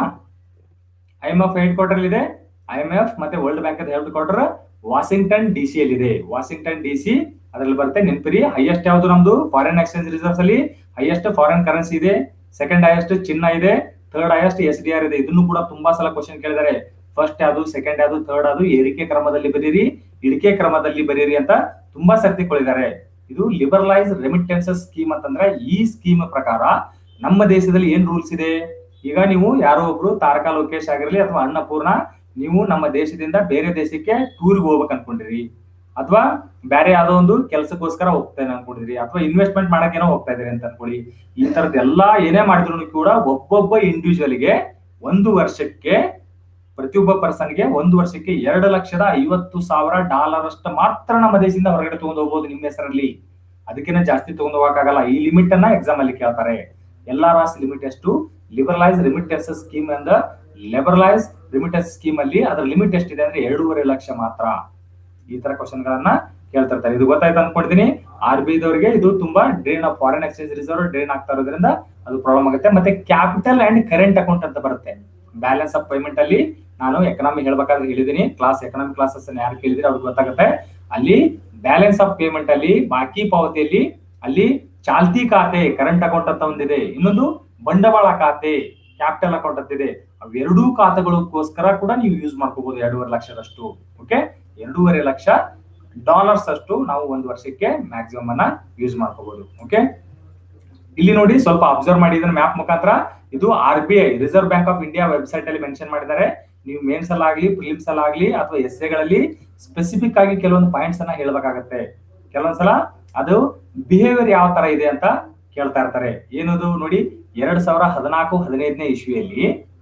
I M F headquarter ಇದೆ ಐ ಎಂ ಎಫ್ ಮತ್ತೆ world bank headquarter Washington D C ಅಲ್ಲಿ ಇದೆ ವಾಷಿಂಗ್ಟನ್ ಡಿ ಸಿ ಅದರಲ್ಲಿ ಬರುತ್ತೆ ನೆನಪಿರಿ ಹೈಯೆಸ್ಟ್ ಯಾವುದು ನಮ್ದು ಫಾರಿನ್ ಎಕ್ಸ್ಚೇಂಜ್ ರಿಸರ್ವ್ಸ್ ಅಲ್ಲಿ ಹೈಯೆಸ್ಟ್ ಫಾರಿನ್ ಕರೆನ್ಸಿ ಇದೆ ಸೆಕೆಂಡ್ ಹೈಯೆಸ್ಟ್ ಚಿನ್ನ ಇದೆ third highest S D R ಇದೆ ಇದನ್ನು ಕೂಡ ತುಂಬಾ ಸಲ ಕ್ವಶನ್ ಕೇಳಿದ್ದಾರೆ ಫಸ್ಟ್ ಯಾವುದು ಸೆಕೆಂಡ್ ಯಾವುದು ಥರ್ಡ್ ಯಾವುದು ಏರಿಕೆ ಕ್ರಮದಲ್ಲಿ ಬರೀರಿ ಇಳಿಕೆ ಕ್ರಮದಲ್ಲಿ ಬರೀರಿ ಅಂತ ತುಂಬಾ ಸರ್ತಿ ಕೊಳಿದ್ದಾರೆ ಇದು ಲಿಬರಲೈಸ್ ರೆಮಿಟೆನ್ಸಸ್ ಸ್ಕೀಮ್ ಅಂತಂದ್ರೆ ಈ ಸ್ಕೀಮ್ ಪ್ರಕಾರ ನಮ್ಮ ದೇಶದಲ್ಲಿ ಏನ್ ರೂಲ್ಸ್ ಇದೆ ಈಗ ನೀವು ಯಾರೋ ಒಬ್ರು ತಾರಕಾ ಲೋಕೇಶ್ ಆಗಿರಲಿ ಅಥವಾ ಅನ್ನಪೂರ್ಣ ನೀವು ನಮ್ಮ ದೇಶದಿಂದ ಬೇರೆ ದೇಶಕ್ಕೆ ಟೂರ್ಗೆ ಹೋಗ್ಬೇಕು ಅನ್ಕೊಂಡಿರಿ ಅಥವಾ ಬೇರೆ ಯಾವ್ದೋ ಒಂದು ಕೆಲಸಕ್ಕೋಸ್ಕರ ಹೋಗ್ತೇನೆ ಅನ್ಕೊಂಡಿರಿ ಅಥವಾ ಇನ್ವೆಸ್ಟ್ಮೆಂಟ್ ಮಾಡಕ್ಕೇನೋ ಹೋಗ್ತಾ ಇದೀರಿ ಅಂತ ಅನ್ಕೊಳ್ಳಿ ಈ ತರದ್ ಎಲ್ಲಾ ಏನೇ ಮಾಡಿದ್ರು ಕೂಡ ಒಬ್ಬೊಬ್ಬ ಇಂಡಿವಿಜುವಲ್ಗೆ ಒಂದು ವರ್ಷಕ್ಕೆ ಪ್ರತಿಯೊಬ್ಬ ಪರ್ಸನ್ಗೆ ಒಂದು ವರ್ಷಕ್ಕೆ ಎರಡು ಲಕ್ಷದ ಐವತ್ತು ಸಾವಿರ ಡಾಲರ್ ಅಷ್ಟು ಮಾತ್ರ ನಮ್ಮ ದೇಶದಿಂದ ಹೊರಗಡೆ ತಗೊಂಡು ಹೋಗ್ಬೋದು ನಿಮ್ಮ ಹೆಸರಲ್ಲಿ ಅದಕ್ಕಿಂತ ಜಾಸ್ತಿ ತಗೊಂಡು ಹೋಗಕ್ಕಾಗಲ್ಲ ಈ ಲಿಮಿಟ್ ಅನ್ನ ಎಕ್ಸಾಮ್ ಅಲ್ಲಿ ಕೇಳ್ತಾರೆ ಎಲ್ಲಾ ರಾಸ್ ಲಿಮಿಟ್ ಎಷ್ಟು ಲಿಬರಲೈಸ್ ರಿಮಿಟೆನ್ಸ್ ಸ್ಕೀಮ್ ಅಂದ ಲಿಬರಲೈಸ್ ರಿಮಿಟೆನ್ಸ್ ಸ್ಕೀಮ್ ಅಲ್ಲಿ ಅದರ ಲಿಮಿಟ್ ಎಷ್ಟಿದೆ ಅಂದ್ರೆ ಎರಡೂವರೆ ಲಕ್ಷ ಮಾತ್ರ ಈ ತರ ಕ್ವಶನ್ ಗಳನ್ನ ಕೇಳ್ತಿರ್ತಾರೆ ಇದು ಗೊತ್ತಾಯ್ತು ಅನ್ಕೊಂಡಿದೀನಿ ಆರ್ ಬಿ ದವರಿಗೆ ಇದು ತುಂಬಾ drain of foreign exchange reserve drain ಆಗ್ತಾ ಇರೋದ್ರಿಂದ ಅದು ಪ್ರಾಬ್ಲಮ್ ಆಗುತ್ತೆ ಮತ್ತೆ ಕ್ಯಾಪಿಟಲ್ ಅಂಡ್ ಕರೆಂಟ್ ಅಕೌಂಟ್ ಅಂತ ಬರುತ್ತೆ ಬ್ಯಾಲೆನ್ಸ್ ಆಫ್ ಪೇಮೆಂಟ್ ಅಲ್ಲಿ ನಾನು ಎಕನಾಮಿ ಹೇಳ್ಬೇಕಾದ್ರೆ ಹೇಳಿದೀನಿ ಕ್ಲಾಸ್ ಎಕನಾಮಿ ಕ್ಲಾಸಸ್ ಯಾರು ಕೇಳಿದ್ರೆ ಅವ್ರಿಗೆ ಗೊತ್ತಾಗುತ್ತೆ ಅಲ್ಲಿ ಬ್ಯಾಲೆನ್ಸ್ ಆಫ್ ಪೇಮೆಂಟ್ ಅಲ್ಲಿ ಬಾಕಿ ಪಾವತಿಯಲ್ಲಿ ಅಲ್ಲಿ ಚಾಲ್ತಿ ಖಾತೆ ಕರೆಂಟ್ ಅಕೌಂಟ್ ಅಂತ ಒಂದಿದೆ ಇನ್ನೊಂದು ಬಂಡವಾಳ ಖಾತೆ ಕ್ಯಾಪಿಟಲ್ ಅಕೌಂಟ್ ಅಂತ ಇದೆ ಅವೆರಡೂ ಖಾತೆಗಳಿಗೋಸ್ಕರ ಕೂಡ ನೀವು ಯೂಸ್ ಮಾಡ್ಕೋಬಹುದು ಎರಡೂವರೆ ಲಕ್ಷದಷ್ಟು ಓಕೆ ಎರಡೂವರೆ ಲಕ್ಷ ಡಾಲರ್ಸ್ ಅಷ್ಟು ನಾವು ಒಂದು ವರ್ಷಕ್ಕೆ ಮ್ಯಾಕ್ಸಿಮಮ್ ಅನ್ನ ಯೂಸ್ ಮಾಡ್ಕೋಬಹುದು ಓಕೆ ಇಲ್ಲಿ ನೋಡಿ ಸ್ವಲ್ಪ ಅಬ್ಸರ್ವ್ ಮಾಡಿ ಇದನ್ನ ಮ್ಯಾಪ್ ಮುಖಾಂತರ ಇದು R B I reserve bank of India website ಅಲ್ಲಿ ಮೆನ್ಷನ್ ಮಾಡಿದ್ದಾರೆ ನೀವು ಮೇನ್ಸ್ ಅಲ್ಲಿ ಆಗ್ಲಿ ಪ್ರಿಲಿಮ್ಸ್ ಅಲ್ಲಿ ಆಗ್ಲಿ ಅಥವಾ ಎಸ್ ಗಳಲ್ಲಿ ಸ್ಪೆಸಿಫಿಕ್ ಆಗಿ ಕೆಲವೊಂದು ಪಾಯಿಂಟ್ಸ್ ಅನ್ನ ಹೇಳ್ಬೇಕಾಗತ್ತೆ ಕೆಲವೊಂದ್ಸಲ ಅದು ಬಿಹೇವಿಯರ್ ಯಾವ ತರ ಇದೆ ಅಂತ ಕೇಳ್ತಾ ಇರ್ತಾರೆ ಏನದು ನೋಡಿ ಎರಡ್ ಸಾವಿರ ಹದಿನಾಲ್ಕು ಹದಿನೈದನೇ ಇಸ್ವಿಯಲ್ಲಿ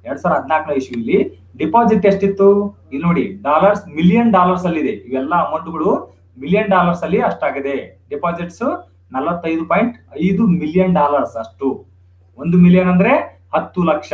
ಎರಡ್ ಸಾವಿರದ ಹದಿನಾಲ್ಕನೇ ಇಸ್ವಿಲಿ ಡಿಪಾಸಿಟ್ ಎಷ್ಟಿತ್ತು ಇಲ್ಲಿ ನೋಡಿ ಡಾಲರ್ಸ್ ಮಿಲಿಯನ್ ಡಾಲರ್ಸ್ ಅಲ್ಲಿ ಇದೆ ಇವೆಲ್ಲ ಅಮೌಂಟ್ಗಳು ಮಿಲಿಯನ್ ಡಾಲರ್ಸ್ ಅಲ್ಲಿ ಅಷ್ಟಾಗಿದೆ ಡಿಪಾಸಿಟ್ಸ್ ನಲವತ್ತೈದು ಪಾಯಿಂಟ್ ಐದು ಮಿಲಿಯನ್ ಡಾಲರ್ಸ್ ಅಷ್ಟು ಒಂದು ಮಿಲಿಯನ್ ಅಂದ್ರೆ ಹತ್ತು ಲಕ್ಷ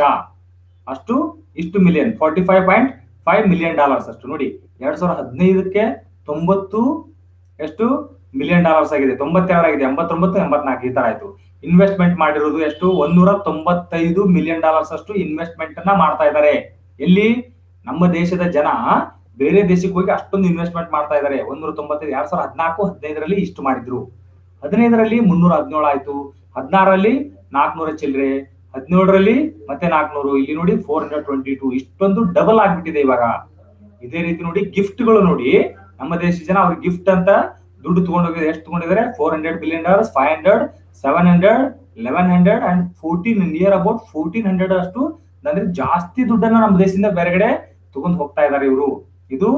ಅಷ್ಟು ಇಷ್ಟು million forty five point five million dollars ಅಷ್ಟು ನೋಡಿ ಎರಡ್ ಸಾವಿರದ ಹದಿನೈದಕ್ಕೆ ತೊಂಬತ್ತು ಎಷ್ಟು ಮಿಲಿಯನ್ ಡಾಲರ್ಸ್ ಆಗಿದೆ ತೊಂಬತ್ತೆರಡು ಆಗಿದೆ ಎಂಬತ್ತೊಂಬತ್ತು ಎಂಬತ್ನಾಲ್ಕು ಈ ತರ ಆಯ್ತು ಇನ್ವೆಸ್ಟ್ಮೆಂಟ್ ಮಾಡಿರೋದು ಎಷ್ಟು ಒಂದೂರ ತೊಂಬತ್ತೈದು ಮಿಲಿಯನ್ ಡಾಲರ್ಸ್ ಅಷ್ಟು ಇನ್ವೆಸ್ಟ್ಮೆಂಟ್ ಅನ್ನ ಮಾಡ್ತಾ ಇದ್ದಾರೆ ಎಲ್ಲಿ ನಮ್ಮ ದೇಶದ ಜನ ಬೇರೆ ದೇಶಕ್ಕೆ ಹೋಗಿ ಅಷ್ಟೊಂದು ಇನ್ವೆಸ್ಟ್ಮೆಂಟ್ ಮಾಡ್ತಾ ಇದ್ದಾರೆ ಒಂದೂರ ತೊಂಬತ್ತೈದು ಎರಡ್ ಸಾವಿರದ ಹದಿನಾಲ್ಕು ಹದಿನೈದರಲ್ಲಿ ಇಷ್ಟು ಮಾಡಿದ್ರು ಹದಿನೈದರಲ್ಲಿ ಮುನ್ನೂರ ಹದಿನೇಳು ಆಯ್ತು ಹದಿನಾರರಲ್ಲಿ ನಾಲ್ಕನೂರ ಚಿಲ್ಲರೆ ಹದಿನೇಳರಲ್ಲಿ ಮತ್ತೆ ನಾಲ್ಕನೂರು ಇಲ್ಲಿ ನೋಡಿ ಫೋರ್ ಹಂಡ್ರೆಡ್ ಟ್ವೆಂಟಿ ಟೂ ಇಷ್ಟೊಂದು ಡಬಲ್ ಆಗ್ಬಿಟ್ಟಿದೆ ಇವಾಗ ಇದೇ ರೀತಿ ನೋಡಿ ಗಿಫ್ಟ್ಗಳು ನೋಡಿ ನಮ್ಮ ದೇಶದ ಜನ ಅವ್ರ ಗಿಫ್ಟ್ ಅಂತ ದುಡ್ಡು ತಗೊಂಡೋಗಿ ಎಷ್ಟು ತಗೊಂಡಿದ್ದಾರೆ four hundred billion dollars five hundred seven hundred eleven hundred and fourteen near about fourteen hundred ಅಷ್ಟು ಅಂದ್ರೆ ಜಾಸ್ತಿ ದುಡ್ಡನ್ನ ನಮ್ಮ ದೇಶದಿಂದ ಬೇರೆಗಡೆ ತಗೊಂಡ್ ಹೋಗ್ತಾ ಇದ್ದಾರೆ ಇವರು ಇದು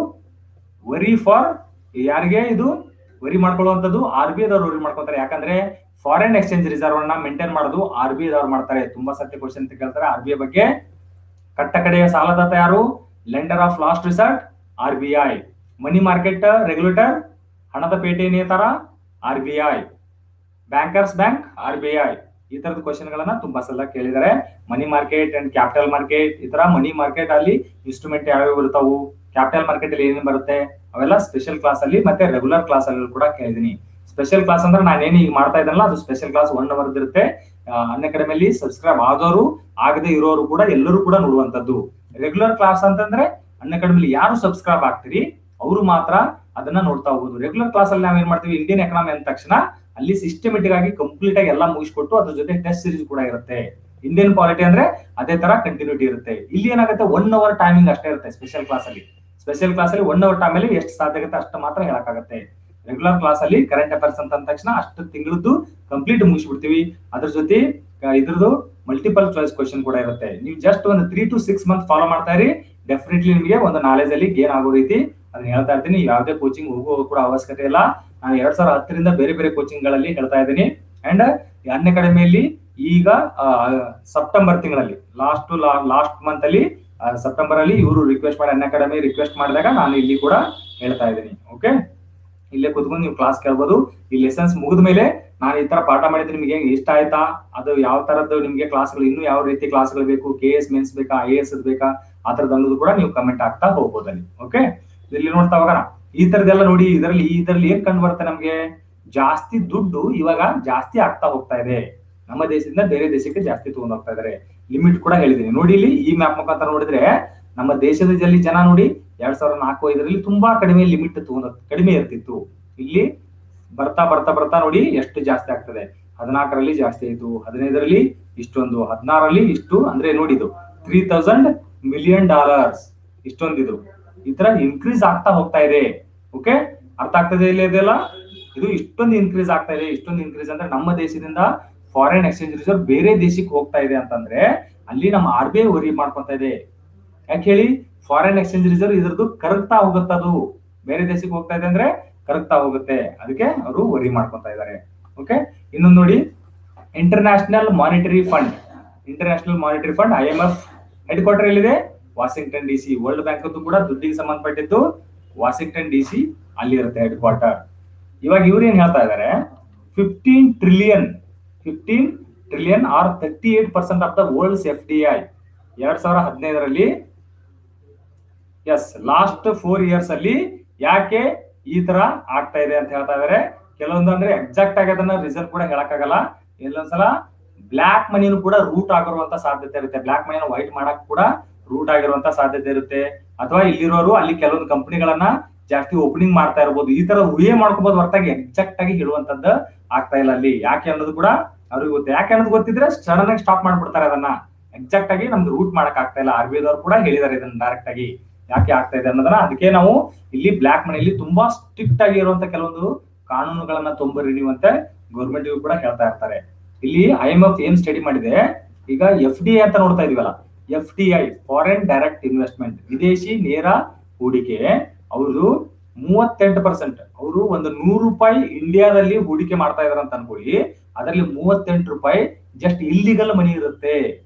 ವರಿ ಫಾರ್ ಯಾರಿಗೆ ಇದು ವರಿ ಮಾಡ್ಕೊಳ್ಳುವಂಥದ್ದು ಆರ್ ಬಿ ಐದವ್ರು ವರಿ ಮಾಡ್ಕೊತಾರೆ ಯಾಕಂದ್ರೆ ಫಾರಿನ್ ಎಕ್ಸ್ಚೇಂಜ್ ರಿಸರ್ವ್ ಅನ್ನ ಮೇಂಟೈನ್ ಮಾಡೋದು ಆರ್ ಬಿ ಐದವ್ರು ಮಾಡ್ತಾರೆ ತುಂಬಾ ಸತ್ಯ ಕ್ವಶನ್ ಅಂತ ಕೇಳ್ತಾರೆ ಆರ್ ಬಿ ಐ ಬಗ್ಗೆ ಕಟ್ಟ ಕಡೆಯ ಸಾಲದಾತ ಯಾರು lender of last result R B I money market regulator ಹಣದ ಪೇಟೆ ನೇತಾರ R B I bankers bank R B I ಈ ತರದ ಕ್ವಶನ್ ಗಳನ್ನ ತುಂಬಾ ಸಲ ಕೇಳಿದ್ದಾರೆ money market and capital market ಈ ತರ ಮನಿ ಮಾರ್ಕೆಟ್ ಅಲ್ಲಿ ಇನ್ಸ್ಟ್ರೂಮೆಂಟ್ ಯಾವ್ಯಾವ ಇರ್ತಾವು ಕ್ಯಾಪಿಟಲ್ ಮಾರ್ಕೆಟ್ ಅಲ್ಲಿ ಏನೇನು ಬರುತ್ತೆ ಅವೆಲ್ಲ ಸ್ಪೆಷಲ್ ಕ್ಲಾಸ್ ಅಲ್ಲಿ ಮತ್ತೆ ರೆಗ್ಯುಲರ್ ಕ್ಲಾಸ್ ಅಲ್ಲಿ ಕೂಡ ಕೇಳಿದೀನಿ ಸ್ಪೆಷಲ್ ಕ್ಲಾಸ್ ಅಂದ್ರೆ ನಾನೇನು ಈಗ ಮಾಡ್ತಾ ಇದ್ದಲ್ಲ ಅದು ಸ್ಪೆಷಲ್ ಕ್ಲಾಸ್ ಒನ್ ಅವರ್ ಇರುತ್ತೆ ಅನ್ ಅಕಾಡೆಮಿಯಲ್ಲಿ ಸಬ್ಸ್ಕ್ರೈಬ್ ಆದವರು ಆಗದೆ ಇರೋರು ಕೂಡ ಎಲ್ಲರೂ ಕೂಡ ನೋಡುವಂತದ್ದು ರೆಗ್ಯುಲರ್ ಕ್ಲಾಸ್ ಅಂತಂದ್ರೆ ಅನ್ ಅಕಾಡೆಮಿಲಿ ಯಾರು ಸಬ್ಸ್ಕ್ರೈಬ್ ಆಗ್ತೀರಿ ಅವರು ಮಾತ್ರ ಅದನ್ನ ನೋಡ್ತಾ ಹೋಗೋದು ರೆಗ್ಯುಲರ್ ಕ್ಲಾಸ್ ಅಲ್ಲಿ ನಾವೇನ್ ಮಾಡ್ತೀವಿ ಇಂಡಿಯನ್ ಎಕನಾಮಿ ಅಂದ ತಕ್ಷಣ ಅಲ್ಲಿ ಸಿಸ್ಟಮೆಟಿಕ್ ಆಗಿ ಕಂಪ್ಲೀಟ್ ಆಗಿ ಎಲ್ಲ ಮುಗಿಸ್ಕೊಟ್ಟು ಅದ್ರ ಜೊತೆ ಟೆಸ್ಟ್ ಸೀರೀಸ್ ಕೂಡ ಇರುತ್ತೆ ಇಂಡಿಯನ್ ಪಾಲಿಟಿ ಅಂದ್ರೆ ಅದೇ ತರ ಕಂಟಿನ್ಯೂಟಿ ಇರುತ್ತೆ ಇಲ್ಲಿ ಏನಾಗುತ್ತೆ ಒನ್ ಅವರ್ ಟೈಮಿಂಗ್ ಅಷ್ಟೇ ಇರುತ್ತೆ ಸ್ಪೆಷಲ್ ಕ್ಲಾಸ್ ಅಲ್ಲಿ ಸ್ಪೆಷಲ್ ಕ್ಲಾಸ್ ಅಲ್ಲಿ ಒನ್ ಅವರ್ ಟೈಮ್ ಅಲ್ಲಿ ಎಷ್ಟು ಸಾಧ್ಯ ಆಗುತ್ತೆ ಅಷ್ಟು ಮಾತ್ರ ಹೇಳಕ್ಕಾಗತ್ತೆ ರೆಗ್ಯುಲರ್ ಕ್ಲಾಸ್ ಅಲ್ಲಿ ಕರೆಂಟ್ ಅಫೇರ್ಸ್ ಅಂತ ಅಂದ ತಕ್ಷಣ ಅಷ್ಟು ತಿಂಗಳದ್ದು ಕಂಪ್ಲೀಟ್ ಮುಗಿಸ್ಬಿಡ್ತೀವಿ ಅದ್ರ ಜೊತೆ ಆ, ಇದ್ರದ್ದು ಮಲ್ಟಿಪಲ್ ಚಾಯ್ಸ್ ಕ್ವಶನ್ ಕೂಡ ಇರುತ್ತೆ ನೀವು ಜಸ್ಟ್ ಒಂದು three to six month follow ಮಾಡ್ತಾ ಇರಿ ಡೆಫಿನೆಟ್ಲಿ ನಿಮಗೆ ಒಂದು ನಾಲೆಜ್ ಅಲ್ಲಿ ಗೇನ್ ಆಗೋ ರೀತಿ ಅದನ್ನ ಹೇಳ್ತಾ ಇರ್ತೀನಿ ಯಾವುದೇ ಕೋಚಿಂಗ್ ಹೋಗೋ ಕೂಡ ಅವಶ್ಯಕತೆ ಇಲ್ಲ ನಾನು ಎರಡ್ ಸಾವಿರದ ಹತ್ತರಿಂದ ಬೇರೆ ಬೇರೆ ಕೋಚಿಂಗ್ ಗಳಲ್ಲಿ ಹೇಳ್ತಾ ಇದ್ದೀನಿ ಅಂಡ್ ಅನ್ ಅಕಾಡೆಮಿಯಲ್ಲಿ ಈಗ ಸೆಪ್ಟೆಂಬರ್ ತಿಂಗಳಲ್ಲಿ ಲಾಸ್ಟ್ ಲಾಸ್ಟ್ ಮಂತ್ ಅಲ್ಲಿ ಸೆಪ್ಟೆಂಬರ್ ಅಲ್ಲಿ ಇವರು ರಿಕ್ವೆಸ್ಟ್ ಮಾಡಿ ಅನ್ ಅಕಾಡೆಮಿ ರಿಕ್ವೆಸ್ಟ್ ಮಾಡಿದಾಗ ನಾನು ಇಲ್ಲಿ ಕೂಡ ಹೇಳ್ತಾ ಇದ್ದೀನಿ ಓಕೆ ಇಲ್ಲೇ ಕುತ್ಕೊಂಡು ನೀವು ಕ್ಲಾಸ್ ಕೇಳ್ಬೋದು ಈ ಲೆಸನ್ಸ್ ಮುಗಿದ ಮೇಲೆ ನಾನು ಈ ತರ ಪಾಠ ಮಾಡಿದ್ರೆ ನಿಮಗೆ ಇಷ್ಟ ಆಯ್ತಾ ಅದು ಯಾವ ತರದ್ದು ನಿಮಗೆ ಕ್ಲಾಸ್ಗಳು ಇನ್ನೂ ಯಾವ ರೀತಿ ಕ್ಲಾಸ್ಗಳು ಬೇಕು ಕೆ ಎಸ್ ಮೆನ್ಸ್ ಬೇಕಾ ಐ ಎಸ್ ಬೇಕಾ ಆ ತರದ್ದು ಅನ್ನೋದು ಕೂಡ ನೀವು ಕಮೆಂಟ್ ಆಗ್ತಾ ಹೋಗ್ಬೋದು ಅಲ್ಲಿ ಓಕೆ ಇಲ್ಲಿ ನೋಡ್ತಾ ಹೋಗೋಣ ಈ ತರದೆಲ್ಲ ನೋಡಿ ಇದರಲ್ಲಿ ಇದರಲ್ಲಿ ಏನ್ ಕಂಡು ಬರುತ್ತೆ ನಮ್ಗೆ ಜಾಸ್ತಿ ದುಡ್ಡು ಇವಾಗ ಜಾಸ್ತಿ ಆಗ್ತಾ ಹೋಗ್ತಾ ಇದೆ ನಮ್ಮ ದೇಶದಿಂದ ಬೇರೆ ದೇಶಕ್ಕೆ ಜಾಸ್ತಿ ತಗೊಂಡ್ ಹೋಗ್ತಾ ಇದಾರೆ ಲಿಮಿಟ್ ಕೂಡ ಹೇಳಿದೀನಿ ನೋಡಿ ಇಲ್ಲಿ ಈ ಮ್ಯಾಪ್ ಮುಖಾಂತರ ನೋಡಿದ್ರೆ ನಮ್ಮ ದೇಶದ ಜಲ್ಲಿ ಜನ ನೋಡಿ ಎರಡ್ ಸಾವಿರದ ನಾಲ್ಕು ಐದರಲ್ಲಿ ತುಂಬಾ ಕಡಿಮೆ ಲಿಮಿಟ್ ತಗೊಂಡ್ ಕಡಿಮೆ ಇರ್ತಿತ್ತು ಇಲ್ಲಿ ಬರ್ತಾ ಬರ್ತಾ ಬರ್ತಾ ನೋಡಿ ಎಷ್ಟು ಜಾಸ್ತಿ ಆಗ್ತದೆ ಹದಿನಾಲ್ಕರಲ್ಲಿ ಜಾಸ್ತಿ ಆಯ್ತು ಹದಿನೈದರಲ್ಲಿ ಇಷ್ಟೊಂದು ಹದಿನಾರರಲ್ಲಿ ಇಷ್ಟು ಅಂದ್ರೆ ನೋಡಿ ಇದು ತ್ರೀ ತೌಸಂಡ್ ಮಿಲಿಯನ್ ಡಾಲರ್ಸ್ ಇಷ್ಟೊಂದಿದು ಈ ತರ ಇನ್ಕ್ರೀಸ್ ಆಗ್ತಾ ಹೋಗ್ತಾ ಇದೆ ಓಕೆ ಅರ್ಥ ಆಗ್ತದೆ ಇಲ್ಲ ಇದೆಲ್ಲ ಇದು ಇಷ್ಟೊಂದು ಇನ್ಕ್ರೀಸ್ ಆಗ್ತಾ ಇದೆ ಇಷ್ಟೊಂದು ಇನ್ಕ್ರೀಸ್ ಅಂದ್ರೆ ನಮ್ಮ ದೇಶದಿಂದ ಫಾರಿನ್ ಎಕ್ಸ್ಚೇಂಜ್ ರಿಸರ್ವ್ ಬೇರೆ ದೇಶಕ್ಕೆ ಹೋಗ್ತಾ ಇದೆ ಅಂತಂದ್ರೆ ಅಲ್ಲಿ ನಮ್ಮ ಆರ್ ಬಿ ಐ ವರಿ ಮಾಡ್ಕೊಂತ ಇದೆ ಯಾಕೆ ಹೇಳಿ ಫಾರಿನ್ ಎಕ್ಸ್ಚೇಂಜ್ ರಿಸರ್ವ್ ಇದ್ರದ್ದು ಕರಗ್ತಾ ಹೋಗುತ್ತೆ ಅದು ಬೇರೆ ದೇಶಕ್ಕೆ ಹೋಗ್ತಾ ಇದೆ ಅಂದ್ರೆ ಕರಗ್ತಾ ಹೋಗುತ್ತೆ ಅದಕ್ಕೆ ಅವರು ವರಿ ಮಾಡ್ಕೊಂತ ಇದ್ದಾರೆ ಓಕೆ ಇನ್ನೊಂದು ನೋಡಿ international monetary fund international monetary fund I M F headquarter ಎಲ್ಲಿದೆ Washington D C world bank ಕೂಡ ದುಡ್ಡಿಗೆ ಸಂಬಂಧಪಟ್ಟಿದ್ದು ವಾಷಿಂಗ್ಟನ್ ಡಿ ಸಿ ಅಲ್ಲಿ ಇರುತ್ತೆ ಹೆಡ್ ಕ್ವಾರ್ಟರ್ ಇವಾಗ ಇವ್ರು ಏನ್ ಹೇಳ್ತಾ ಇದ್ದಾರೆ fifteen trillion fifteen trillion or thirty eight percent of the world's F D I ಎರಡ್ ಸಾವಿರ ಹದಿನೈದರಲ್ಲಿ ಎಸ್ ಲಾಸ್ಟ್ ಫೋರ್ ಇಯರ್ಸ್ ಅಲ್ಲಿ ಯಾಕೆ ಈ ತರ ಆಗ್ತಾ ಇದೆ ಅಂತ ಹೇಳ್ತಾ ಇದಾರೆ ಕೆಲವೊಂದು ಅಂದ್ರೆ ಎಕ್ಸಾಕ್ಟ್ ಆಗಿ ಅದನ್ನ ರಿಸಲ್ಟ್ ಕೂಡ ಹೇಳಕ್ಕಾಗಲ್ಲ ಎಲ್ಲೊಂದ್ಸಲ ಬ್ಲಾಕ್ ಮನಿನೂ ಕೂಡ ರೂಟ್ ಆಗಿರುವಂತ ಸಾಧ್ಯತೆ ಇರುತ್ತೆ ಬ್ಲಾಕ್ ಮನಿನ ವೈಟ್ ಮಾಡಕ್ ಕೂಡ ರೂಟ್ ಆಗಿರುವಂತ ಸಾಧ್ಯತೆ ಇರುತ್ತೆ ಅಥವಾ ಇಲ್ಲಿರೋರು ಅಲ್ಲಿ ಕೆಲವೊಂದು ಕಂಪನಿಗಳನ್ನ ಜಾಸ್ತಿ ಓಪನಿಂಗ್ ಮಾಡ್ತಾ ಇರ್ಬೋದು ಈ ತರ ಊಹೆ ಮಾಡ್ಕೋಬಹುದು ಹೊರತಾಗಿ ಎಕ್ಸಾಕ್ಟ್ ಆಗಿ ಹೇಳುವಂತದ್ದು ಆಗ್ತಾ ಇಲ್ಲ ಅಲ್ಲಿ ಯಾಕೆ ಅನ್ನೋದು ಕೂಡ ಅವ್ರಿಗೆ ಗೊತ್ತು ಯಾಕೆ ಅನ್ನೋದು ಗೊತ್ತಿದ್ರೆ ಸಡನ್ ಆಗಿ ಸ್ಟಾಪ್ ಮಾಡ್ಬಿಡ್ತಾರೆ ಅದನ್ನ ಎಕ್ಸಾಕ್ಟ್ ಆಗಿ ನಮ್ಗೆ ರೂಟ್ ಮಾಡಕ್ ಆಗ್ತಾ ಇಲ್ಲ ಆರ್ ಬಿ ಐದವ್ರು ಕೂಡ ಹೇಳಿದಾರೆ ಇದನ್ನ ಡೈರೆಕ್ಟ್ ಆಗಿ ಯಾಕೆ ಆಗ್ತಾ ಇದೆ ಅನ್ನೋದನ್ನ ಅದಕ್ಕೆ ನಾವು ಇಲ್ಲಿ ಬ್ಲಾಕ್ ಮನಿಯಲ್ಲಿ ತುಂಬಾ ಸ್ಟ್ರಿಕ್ಟ್ ಆಗಿ ಇರುವಂತ ಕೆಲವೊಂದು ಕಾನೂನುಗಳನ್ನ ತೊಂಬರಿ ನೀವಂತೆ ಗೌರ್ಮೆಂಟ್ ಕೂಡ ಹೇಳ್ತಾ ಇರ್ತಾರೆ ಇಲ್ಲಿ ಐ ಎಂ ಎಫ್ ಏನ್ ಸ್ಟಡಿ ಮಾಡಿದೆ ಈಗ ಎಫ್ ಡಿ ಅಂತ ನೋಡ್ತಾ ಇದೀವಲ್ಲ F D I foreign direct investment ವಿದೇಶಿ ನೇರ ಹೂಡಿಕೆ ಅವ್ರದ್ದು ಮೂವತ್ತೆಂಟು ಪರ್ಸೆಂಟ್ ಅವರು ಒಂದು ನೂರು ರೂಪಾಯಿ ಇಂಡಿಯಾದಲ್ಲಿ ಹೂಡಿಕೆ ಮಾಡ್ತಾ ಇದಾರೆ ಅಂತ ಅನ್ಕೊಳ್ಳಿ ಅದರಲ್ಲಿ ಮೂವತ್ತೆಂಟು ರೂಪಾಯಿ ಜಸ್ಟ್ ಇಲ್ಲಿಗಲ್ ಮನಿ ಇರುತ್ತೆ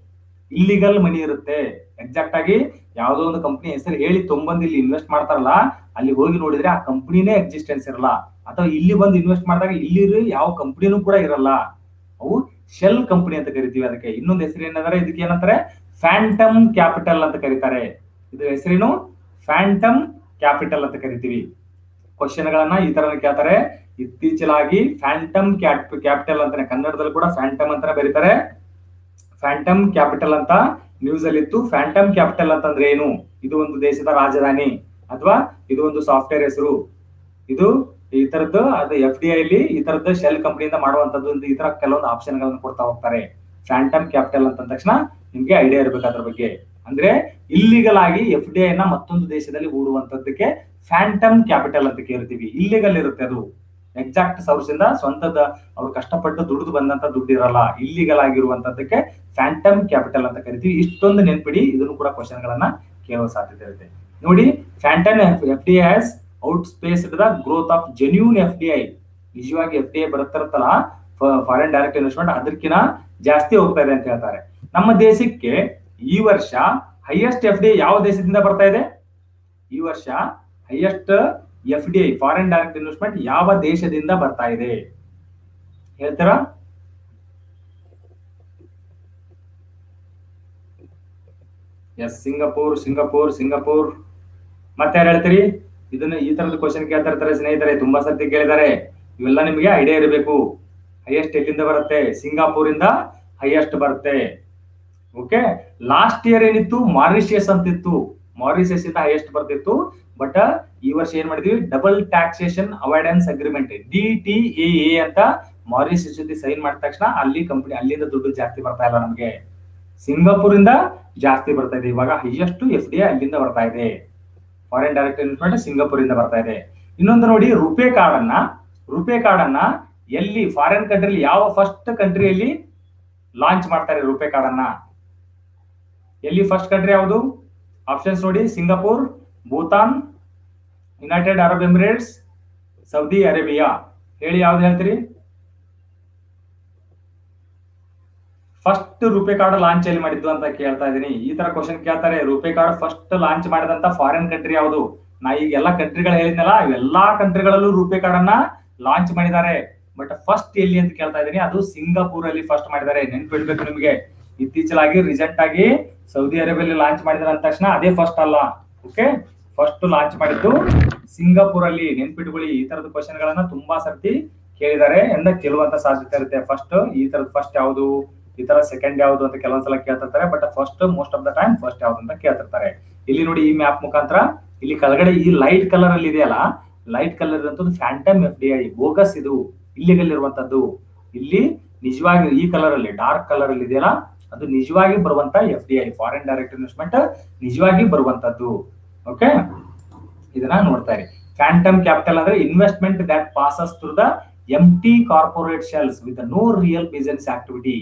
ಇಲ್ಲಿಗಲ್ ಮನಿ ಇರುತ್ತೆ ಎಕ್ಸಾಕ್ಟ್ ಆಗಿ ಯಾವ್ದೋ ಒಂದು ಕಂಪನಿ ಹೆಸರು ಹೇಳಿ ತೊಂಬಂದು ಇಲ್ಲಿ ಇನ್ವೆಸ್ಟ್ ಮಾಡ್ತಾರಲ್ಲ ಅಲ್ಲಿ ಹೋಗಿ ನೋಡಿದ್ರೆ ಆ ಕಂಪನಿನೇ ಎಕ್ಸಿಸ್ಟೆನ್ಸ್ ಇರಲ್ಲ ಅಥವಾ ಇಲ್ಲಿ ಬಂದು ಇನ್ವೆಸ್ಟ್ ಮಾಡಿದಾಗ ಇಲ್ಲಿ ಯಾವ ಕಂಪನಿನೂ ಕೂಡ ಇರಲ್ಲ ಅವು ಶೆಲ್ ಕಂಪನಿ ಅಂತ ಕರಿತೀವಿ ಅದಕ್ಕೆ ಇನ್ನೊಂದು ಹೆಸರು ಏನಂದ್ರೆ ಇದಕ್ಕೆ ಏನಂತಾರೆ ಫ್ಯಾಂಟಮ್ ಕ್ಯಾಪಿಟಲ್ ಅಂತ ಕರೀತಾರೆ ಇದು ಹೆಸರೇನು ಫ್ಯಾಂಟಮ್ ಕ್ಯಾಪಿಟಲ್ ಅಂತ ಕರಿತೀವಿ ಕ್ವಶನ್ ಗಳನ್ನ ಈ ತರ ಕೇಳ್ತಾರೆ ಇತ್ತೀಚಲಾಗಿ ಫ್ಯಾಂಟಮ್ ಕ್ಯಾಪಿಟಲ್ ಅಂತಾನೆ ಕನ್ನಡದಲ್ಲಿ ಕೂಡ ಫ್ಯಾಂಟಮ್ ಅಂತಾನೆ ಬರೀತಾರೆ ಫ್ಯಾಂಟಮ್ ಕ್ಯಾಪಿಟಲ್ ಅಂತ ನ್ಯೂಸ್ ಅಲ್ಲಿ ಇತ್ತು ಫ್ಯಾಂಟಮ್ ಕ್ಯಾಪಿಟಲ್ ಅಂತಂದ್ರೆ ಏನು ಇದು ಒಂದು ದೇಶದ ರಾಜಧಾನಿ ಅಥವಾ ಇದು ಒಂದು ಸಾಫ್ಟ್ವೇರ್ ಹೆಸರು ಇದು ಈ ತರದ್ದು ಅದು ಎಫ್ ಡಿ ಐಲಿ ಈ ತರದ್ದು ಶೆಲ್ ಕಂಪನಿಯಿಂದ ಮಾಡುವಂತದ್ದು ಈ ತರ ಕೆಲವೊಂದು ಆಪ್ಷನ್ ಗಳನ್ನ ಕೊಡ್ತಾ ಹೋಗ್ತಾರೆ ಫ್ಯಾಂಟಮ್ ಕ್ಯಾಪಿಟಲ್ ಅಂತ ತಕ್ಷಣ ನಿಮ್ಗೆ ಐಡಿಯಾ ಇರ್ಬೇಕು ಅದ್ರ ಬಗ್ಗೆ ಅಂದ್ರೆ ಇಲ್ಲಿಗಲ್ ಆಗಿ ಎಫ್ ಡಿ ಐನ ಮತ್ತೊಂದು ದೇಶದಲ್ಲಿ ಹೂಡುವಂತದ್ದಕ್ಕೆ ಫ್ಯಾಂಟಮ್ ಕ್ಯಾಪಿಟಲ್ ಅಂತ ಕೇಳ್ತೀವಿ ಇಲ್ಲಿಗಲ್ ಇರುತ್ತೆ ಅದು ಎಕ್ಸಾಕ್ಟ್ ಸೋರ್ಸ್ ಇಂದ ಸ್ವಂತದ ಅವ್ರು ಕಷ್ಟಪಟ್ಟು ದುಡಿದು ಬಂದಂತ ದುಡ್ಡು ಇರಲ್ಲ ಇಲ್ಲಿಗಲ್ ಆಗಿರುವಂತದ್ದಕ್ಕೆ ಫ್ಯಾಂಟಮ್ ಕ್ಯಾಪಿಟಲ್ ಅಂತ ಕರಿತೀವಿ ಇಷ್ಟೊಂದು ನೆನ್ಪಿಡಿ ಇದನ್ನು ಕೂಡ ಕ್ವಶನ್ ಗಳನ್ನ ಕೇಳುವ ಸಾಧ್ಯತೆ ಇರುತ್ತೆ ನೋಡಿ phantom F D has outspaced the growth of genuine F D I ನಿಜವಾಗಿ ಎಫ್ ಡಿ ಐ ಬರುತ್ತಿರುತ್ತಲ್ಲ ಫಾರಿನ್ ಡೈರೆಕ್ಟ್ ಇನ್ವೆಸ್ಟ್ಮೆಂಟ್ ಅದಕ್ಕಿಂತ ಜಾಸ್ತಿ ಹೋಗ್ತಾ ಇದೆ ಅಂತ ಹೇಳ್ತಾರೆ ನಮ್ಮ ದೇಶಕ್ಕೆ ಈ ವರ್ಷ ಹೈಯೆಸ್ಟ್ ಎಫ್ ಡಿ ಯಾವ ದೇಶದಿಂದ ಬರ್ತಾ ಇದೆ ಈ ವರ್ಷ highest F D I foreign direct investment ಯಾವ ದೇಶದಿಂದ ಬರ್ತಾ ಇದೆ ಹೇಳ್ತೀರಾ ಎಸ್ ಸಿಂಗಪೂರ್ ಸಿಂಗಪೂರ್ ಸಿಂಗಪೂರ್ ಮತ್ತೆ ಯಾರು ಹೇಳ್ತೀರಿ ಇದನ್ನ ಈ ತರದ ಕ್ವಶನ್ ಕೇಳ್ತಾ ಇರ್ತಾರೆ ಸ್ನೇಹಿತರೆ ತುಂಬಾ ಸರ್ತಿ ಕೇಳಿದ್ದಾರೆ ಇವೆಲ್ಲ ನಿಮಗೆ ಐಡಿಯಾ ಇರಬೇಕು ಹೈಯೆಸ್ಟ್ ಎಲ್ಲಿಂದ ಬರುತ್ತೆ ಸಿಂಗಾಪುರ್ ಇಂದ ಹೈಯೆಸ್ಟ್ ಬರುತ್ತೆ ಓಕೆ ಲಾಸ್ಟ್ ಇಯರ್ ಏನಿತ್ತು ಮಾರಿಷಿಯಸ್ ಅಂತಿತ್ತು ಮಾರಿಷಿಯಸ್ ಇಂದ ಹೈಯೆಸ್ಟ್ ಬರ್ತಿತ್ತು ಬಟ್ ಈ ವರ್ಷ ಏನ್ ಮಾಡಿದ್ವಿ double taxation avoidance agreement D T A ಅಂತ ಮಾರಿಷಿಯಸ್ ಜೊತೆ ಸೈನ್ ಮಾಡಿದ ತಕ್ಷಣ ಅಲ್ಲಿ ಕಂಪನಿ ಅಲ್ಲಿಂದ ದುಡ್ಡು ಜಾಸ್ತಿ ಬರ್ತಾ ಇಲ್ಲ ನಮಗೆ ಸಿಂಗಾಪುರ್ ಇಂದ ಜಾಸ್ತಿ ಬರ್ತಾ ಇದೆ ಇವಾಗ ಹೈಯೆಸ್ಟ್ ಎಫ್ ಡಿ ಅಲ್ಲಿಂದ ಬರ್ತಾ ಇದೆ ಫಾರಿನ್ ಡೈರೆಕ್ಟ್ ಇನ್ವೆಸ್ಟ್ಮೆಂಟ್ ಸಿಂಗಾಪುರ್ ಇಂದ ಬರ್ತಾ ಇದೆ ಇನ್ನೊಂದು ನೋಡಿ ರುಪೇ ಕಾರ್ಡ್ ಅನ್ನ ರುಪೇ ಕಾರ್ಡ್ ಅನ್ನ ಎಲ್ಲಿ ಫಾರಿನ್ ಕಂಟ್ರಿಲಿ ಯಾವ ಫಸ್ಟ್ ಕಂಟ್ರಿಯಲ್ಲಿ ಲಾಂಚ್ ಮಾಡ್ತಾರೆ ರುಪೇ ಕಾರ್ಡ್ ಅನ್ನ ಎಲ್ಲಿ ಫಸ್ಟ್ ಕಂಟ್ರಿ ಯಾವುದು ಆಪ್ಷನ್ಸ್ ನೋಡಿ Singapore Bhutan United Arab Emirates Saudi Arabia ಹೇಳಿ ಯಾವ್ದು ಹೇಳ್ತೀರಿ ಫಸ್ಟ್ ರುಪೇ ಕಾರ್ಡ್ ಲಾಂಚ್ ಎಲ್ಲಿ ಮಾಡಿದ್ದು ಅಂತ ಕೇಳ್ತಾ ಇದೀನಿ ಈ ತರ ಕ್ವಶನ್ ಕೇಳ್ತಾರೆ ರುಪೇ ಕಾರ್ಡ್ ಫಸ್ಟ್ ಲಾಂಚ್ ಮಾಡಿದಂತ ಫಾರಿನ್ ಕಂಟ್ರಿ ಯಾವುದು ನಾ ಈಗ ಎಲ್ಲಾ ಕಂಟ್ರಿಗಳು ಹೇಳಿದ್ನಲ್ಲ ಇವೆಲ್ಲಾ ಕಂಟ್ರಿಗಳಲ್ಲೂ ರುಪೇ ಕಾರ್ಡ್ ಅನ್ನ ಲಾಂಚ್ ಮಾಡಿದ್ದಾರೆ ಬಟ್ ಫಸ್ಟ್ ಎಲ್ಲಿ ಅಂತ ಕೇಳ್ತಾ ಇದೀನಿ ಅದು ಸಿಂಗಾಪುರ್ ಅಲ್ಲಿ ಫಸ್ಟ್ ಮಾಡಿದ್ದಾರೆ ನೆನ್ಪಿಡ್ಬೇಕು ನಿಮಗೆ ಇತ್ತೀಚಲಾಗಿ ರೀಸೆಂಟ್ ಆಗಿ ಸೌದಿ ಅರೇಬಿಯಲ್ಲಿ ಲಾಂಚ್ ಮಾಡಿದಾರೆ ಅಂದ ತಕ್ಷಣ ಅದೇ ಫಸ್ಟ್ ಅಲ್ಲ ಓಕೆ ಫಸ್ಟ್ ಲಾಂಚ್ ಮಾಡಿದ್ದು ಸಿಂಗಾಪುರ್ ಅಲ್ಲಿ ನೆನ್ಪಿಟ್ಕೊಳ್ಳಿ ಈ ತರದ ಕ್ವಶನ್ ಗಳನ್ನ ತುಂಬಾ ಸರ್ತಿ ಕೇಳಿದ್ದಾರೆ ಎಂದ ಕೇಳುವಂತ ಸಾಧ್ಯತೆ ಇರುತ್ತೆ ಫಸ್ಟ್ ಈ ತರದ ಫಸ್ಟ್ ಯಾವುದು ಈ ತರ ಸೆಕೆಂಡ್ ಯಾವುದು ಅಂತ ಕೆಲವೊಂದ್ಸಲ ಕೇಳ್ತಿರ್ತಾರೆ but first most of the time first ಯಾವ್ದು ಅಂತ ಕೇಳ್ತಿರ್ತಾರೆ ಇಲ್ಲಿ ನೋಡಿ ಈ ಮ್ಯಾಪ್ ಮುಖಾಂತರ ಇಲ್ಲಿ ಕೆಳಗಡೆ ಈ ಲೈಟ್ ಕಲರ್ ಅಲ್ಲಿ ಇದೆಯಲ್ಲ ಲೈಟ್ ಕಲರ್ ಇರುವಂತದ್ದು phantom F D I bogus ಇದು ಇಲ್ಲಿಗಲ್ ಇರುವಂತದ್ದು ಇಲ್ಲಿ ನಿಜವಾಗಿ ಈ ಕಲರ್ ಅಲ್ಲಿ ಡಾರ್ಕ್ ಕಲರ್ ಅಲ್ಲಿ ಇದೆಯಲ್ಲ ಅದು ನಿಜವಾಗಿ ಬರುವಂತ F D I foreign direct investment ನಿಜವಾಗಿ ಬರುವಂತದ್ದು ಓಕೆ ಇದನ್ನ ನೋಡ್ತಾ ಇರಿ ಫ್ಯಾಂಟಮ್ ಕ್ಯಾಪಿಟಲ್ ಅಂದ್ರೆ investment that passes through the empty corporate shells with no real business activity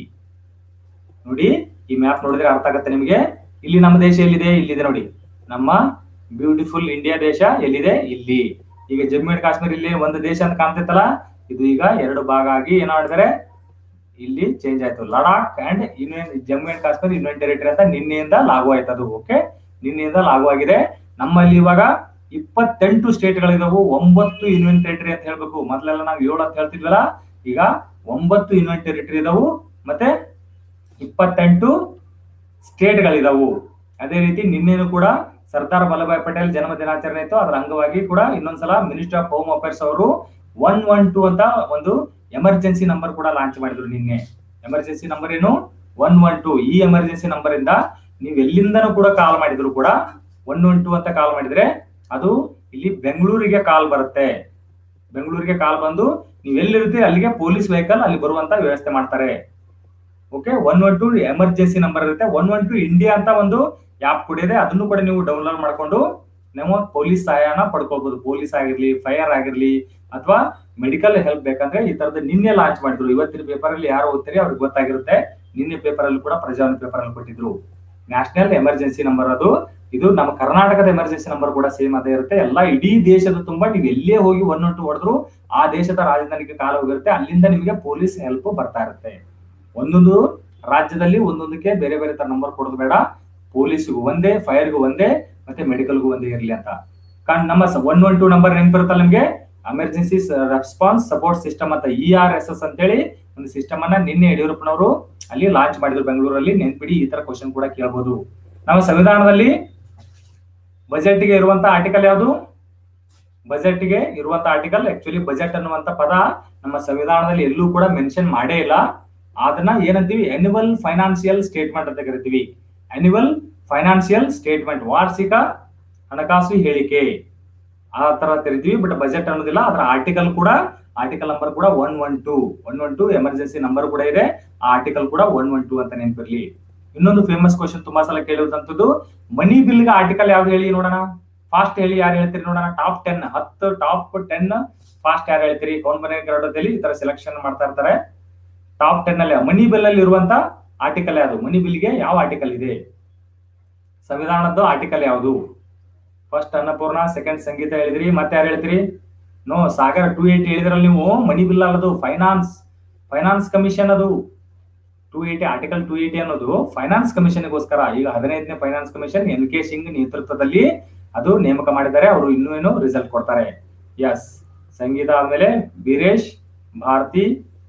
ನೋಡಿ ಈ ಮ್ಯಾಪ್ ನೋಡಿದ್ರೆ ಅರ್ಥ ಆಗುತ್ತೆ ನಿಮಗೆ ಇಲ್ಲಿ ನಮ್ಮ ದೇಶ ಎಲ್ಲಿದೆ ಇಲ್ಲಿದೆ ನೋಡಿ ನಮ್ಮ ಬ್ಯೂಟಿಫುಲ್ ಇಂಡಿಯಾ ದೇಶ ಎಲ್ಲಿದೆ ಇಲ್ಲಿ ಈಗ ಜಮ್ಮು ಅಂಡ್ ಕಾಶ್ಮೀರ ಇಲ್ಲಿ ಒಂದು ದೇಶ ಅಂತ ಕಾಣ್ತೈತಲ್ಲ ಇದು ಈಗ ಎರಡು ಭಾಗ ಆಗಿ ಏನ್ ಮಾಡಿದ್ದಾರೆ ಇಲ್ಲಿ ಚೇಂಜ್ ಆಯ್ತು Ladakh and union Jammu and Kashmir union territory ಅಂತ ನಿನ್ನೆಯಿಂದ ಲಾಗು ಆಯ್ತು ಅದು ಓಕೆ ನಿನ್ನೆಯಿಂದ ಲಾಗು ಆಗಿದೆ ನಮ್ಮಲ್ಲಿ ಇವಾಗ ಇಪ್ಪತ್ತೆಂಟು ಸ್ಟೇಟ್ಗಳಿದಾವು ಒಂಬತ್ತು ಯೂನಿಯನ್ ಟೆರಿಟರಿ ಅಂತ ಹೇಳ್ಬೇಕು ಮೊದಲೆಲ್ಲ ನಾವು ಏಳು ಅಂತ ಹೇಳ್ತಿದ್ವಲ್ಲ ಈಗ ಒಂಬತ್ತು ಯೂನಿಯನ್ ಟೆರಿಟರಿ ಇದಾವು ಮತ್ತೆ ಇಪ್ಪತ್ತೆಂಟು ಸ್ಟೇಟ್ಗಳಿದಾವು ಅದೇ ರೀತಿ ನಿನ್ನೆನೂ ಕೂಡ ಸರ್ದಾರ್ ವಲ್ಲಭಾಯ್ ಪಟೇಲ್ ಜನ್ಮ ದಿನಾಚರಣೆ ಇತ್ತು ಅದರ ಅಂಗವಾಗಿ ಕೂಡ ಇನ್ನೊಂದ್ಸಲ ಮಿನಿಸ್ಟರ್ ಆಫ್ ಹೋಮ್ ಅಫೇರ್ಸ್ ಅವರು ಒನ್ ಒನ್ ಟೂ ಅಂತ ಒಂದು ಎಮರ್ಜೆನ್ಸಿ ನಂಬರ್ ಕೂಡ ಲಾಂಚ್ ಮಾಡಿದ್ರು ನಿನ್ನೆ ಎಮರ್ಜೆನ್ಸಿ ನಂಬರ್ ಏನು ಒನ್ ಒನ್ ಟೂ ಈ ಎಮರ್ಜೆನ್ಸಿ ನಂಬರ್ ಇಂದ ನೀವು ಎಲ್ಲಿಂದನೂ ಕೂಡ ಕಾಲ್ ಮಾಡಿದ್ರು ಕೂಡ ಒನ್ ಒನ್ ಟೂ ಅಂತ ಕಾಲ್ ಮಾಡಿದ್ರೆ ಅದು ಇಲ್ಲಿ ಬೆಂಗಳೂರಿಗೆ ಕಾಲ್ ಬರುತ್ತೆ ಬೆಂಗಳೂರಿಗೆ ಕಾಲ್ ಬಂದು ನೀವು ಎಲ್ಲಿರ್ತೀರಿ ಅಲ್ಲಿಗೆ ಪೊಲೀಸ್ ವೆಹಿಕಲ್ ಅಲ್ಲಿ ಬರುವಂತ ವ್ಯವಸ್ಥೆ ಮಾಡ್ತಾರೆ okay one one two emergency number ಇರುತ್ತೆ ಒನ್ ಒನ್ ಟು ಇಂಡಿಯಾ ಅಂತ ಒಂದು ಆ್ಯಪ್ ಕೂಡ ಇದೆ ಅದನ್ನು ಕೂಡ ನೀವು ಡೌನ್ಲೋಡ್ ಮಾಡ್ಕೊಂಡು ನೀವು ಪೊಲೀಸ್ ಸಹಾಯನ ಪಡ್ಕೋಬಹುದು ಪೊಲೀಸ್ ಆಗಿರ್ಲಿ ಫೈರ್ ಆಗಿರ್ಲಿ ಅಥವಾ ಮೆಡಿಕಲ್ ಹೆಲ್ಪ್ ಬೇಕಂದ್ರೆ ಈ ತರದ ನಿನ್ನೆ ಲಾಂಚ್ ಮಾಡಿದ್ರು ಇವತ್ತಿನ ಪೇಪರ್ ಅಲ್ಲಿ ಯಾರು ಓದ್ತಾರೆ ಅವ್ರಿಗೆ ಗೊತ್ತಾಗಿರುತ್ತೆ ನಿನ್ನೆ ಪೇಪರ್ ಅಲ್ಲಿ ಕೂಡ ಪ್ರಜಾವಾಣಿ ಪೇಪರ್ ಅಲ್ಲಿ ಕೊಟ್ಟಿದ್ರು ನ್ಯಾಷನಲ್ ಎಮರ್ಜೆನ್ಸಿ ನಂಬರ್ ಅದು ಇದು ನಮ್ಮ ಕರ್ನಾಟಕದ ಎಮರ್ಜೆನ್ಸಿ ನಂಬರ್ ಕೂಡ ಸೇಮ್ ಅದೇ ಇರುತ್ತೆ ಎಲ್ಲ ಇಡೀ ದೇಶದ ತುಂಬಾ ನೀವು ಎಲ್ಲೇ ಹೋಗಿ ಒನ್ ಒನ್ ಟು ಹೊಡೆದ್ರು ಆ ದೇಶದ ರಾಜಧಾನಿಗೆ ಕಾಲ ಹೋಗಿರುತ್ತೆ ಅಲ್ಲಿಂದ ನಿಮಗೆ ಪೊಲೀಸ್ ಹೆಲ್ಪ್ ಬರ್ತಾ ಇರುತ್ತೆ ಒಂದೊಂದು ರಾಜ್ಯದಲ್ಲಿ ಒಂದೊಂದಕ್ಕೆ ಬೇರೆ ಬೇರೆ ತರ ನಂಬರ್ ಕೊಡೋದು ಬೇಡ ಪೊಲೀಸ್ಗೂ ಒಂದೇ ಫೈರ್ಗೂ ಒಂದೇ ಮತ್ತೆ ಮೆಡಿಕಲ್ಗೂ ಒಂದೇ ಇರಲಿ ಅಂತ ಕಾರಣ ನಮ್ಮ ಒನ್ ಒನ್ ಟೂ ನಂಬರ್ ನೆನಪಿರುತ್ತಲ್ಲ ನಿಮ್ಗೆ ಎಮರ್ಜೆನ್ಸಿ ರೆಸ್ಪಾನ್ಸ್ ಸಪೋರ್ಟ್ ಸಿಸ್ಟಮ್ ಅಂತ ಇ ಆರ್ ಎಸ್ ಎಸ್ ಅಂತೇಳಿ ಒಂದು ಸಿಸ್ಟಮ್ ಅನ್ನ ನಿನ್ನೆ ಯಡಿಯೂರಪ್ಪನವರು ಅಲ್ಲಿ ಲಾಂಚ್ ಮಾಡಿದ್ರು ಬೆಂಗಳೂರಲ್ಲಿ ನೆನ್ಪಿಡಿ ಈ ತರ ಕ್ವಶನ್ ಕೂಡ ಕೇಳಬಹುದು ನಮ್ಮ ಸಂವಿಧಾನದಲ್ಲಿ ಬಜೆಟ್ಗೆ ಇರುವಂತ ಆರ್ಟಿಕಲ್ ಯಾವುದು ಬಜೆಟ್ಗೆ ಇರುವಂತ ಆರ್ಟಿಕಲ್ ಆಕ್ಚುಲಿ ಬಜೆಟ್ ಅನ್ನುವಂತ ಪದ ನಮ್ಮ ಸಂವಿಧಾನದಲ್ಲಿ ಎಲ್ಲೂ ಕೂಡ ಮೆನ್ಷನ್ ಮಾಡೇ ಇಲ್ಲ ಅದನ್ನ ಏನಂತೀವಿ ಅನ್ಯುವಲ್ ಫೈನಾನ್ಸಿಯಲ್ ಸ್ಟೇಟ್ಮೆಂಟ್ ಅಂತ ಕರಿತೀವಿ ಅನ್ಯುವಲ್ ಫೈನಾನ್ಸಿಯಲ್ ಸ್ಟೇಟ್ಮೆಂಟ್ ವಾರ್ಷಿಕ ಹಣಕಾಸು ಹೇಳಿಕೆ ಆ ತರ ಕರಿತೀವಿ ಬಟ್ ಬಜೆಟ್ ಅನ್ನೋದಿಲ್ಲ ಅದರ ಆರ್ಟಿಕಲ್ ಕೂಡ ಆರ್ಟಿಕಲ್ ನಂಬರ್ ಕೂಡ one one two one one two emergency number ಕೂಡ ಇದೆ ಆ ಆರ್ಟಿಕಲ್ ಕೂಡ ಒನ್ ಒನ್ ಟೂ ಅಂತ ನೆನಪಿರ್ಲಿ ಇನ್ನೊಂದು ಫೇಮಸ್ ಕ್ವಶನ್ ತುಂಬಾ ಸಲ ಕೇಳುವಂತದ್ದು ಮನಿ ಬಿಲ್ ಆರ್ಟಿಕಲ್ ಯಾವ್ದು ಹೇಳಿ ನೋಡೋಣ ಫಾಸ್ಟ್ ಹೇಳಿ ಯಾರು ಹೇಳ್ತೀರಿ ನೋಡೋಣ ಟಾಪ್ ಟೆನ್ ಹತ್ತು ಟಾಪ್ ಟೆನ್ ಫಾಸ್ಟ್ ಯಾರು ಹೇಳ್ತೀರಿ ಕೌನ್ ಮನೆ ಗರಡದಲ್ಲಿ ಈ ತರ ಸೆಲೆಕ್ಷನ್ ಮಾಡ್ತಾ ಇರ್ತಾರೆ ಟಾಪ್ ಟೆನ್ ಅಲ್ಲಿ ಮನಿ ಬಿಲ್ ಅಲ್ಲಿ ಇರುವಂತ ಆರ್ಟಿಕಲ್ ಯಾವುದು ಮನಿ ಬಿಲ್ಗೆ ಯಾವ ಆರ್ಟಿಕಲ್ ಇದೆ ಸಂವಿಧಾನದ್ದು ಆರ್ಟಿಕಲ್ ಯಾವುದು ಫಸ್ಟ್ ಅನ್ನಪೂರ್ಣ ಸೆಕೆಂಡ್ ಸಂಗೀತ ಹೇಳಿದ್ರಿ ಮತ್ತೆ ಯಾರು ಹೇಳ್ತೀರಿ ನೋ ಸಾಗರ್ ಟೂ ಏಟಿ ಹೇಳಿದ್ರಲ್ಲಿ ನೀವು ಮನಿ ಬಿಲ್ ಅಲ್ಲದು ಫೈನಾನ್ಸ್ ಫೈನಾನ್ಸ್ ಕಮಿಷನ್ ಅದು two eighty article two eighty ಅನ್ನೋದು ಫೈನಾನ್ಸ್ ಕಮಿಷನ್ಗೋಸ್ಕರ ಈಗ ಹದಿನೈದನೇ finance commission N K Singh ನೇತೃತ್ವದಲ್ಲಿ ಅದು ನೇಮಕ ಮಾಡಿದ್ದಾರೆ ಅವರು ಇನ್ನೂ ಏನು ರಿಸಲ್ಟ್ ಕೊಡ್ತಾರೆ ಎಸ್ ಸಂಗೀತ ಆದ್ಮೇಲೆ ವೀರೇಶ್ ಭಾರತಿ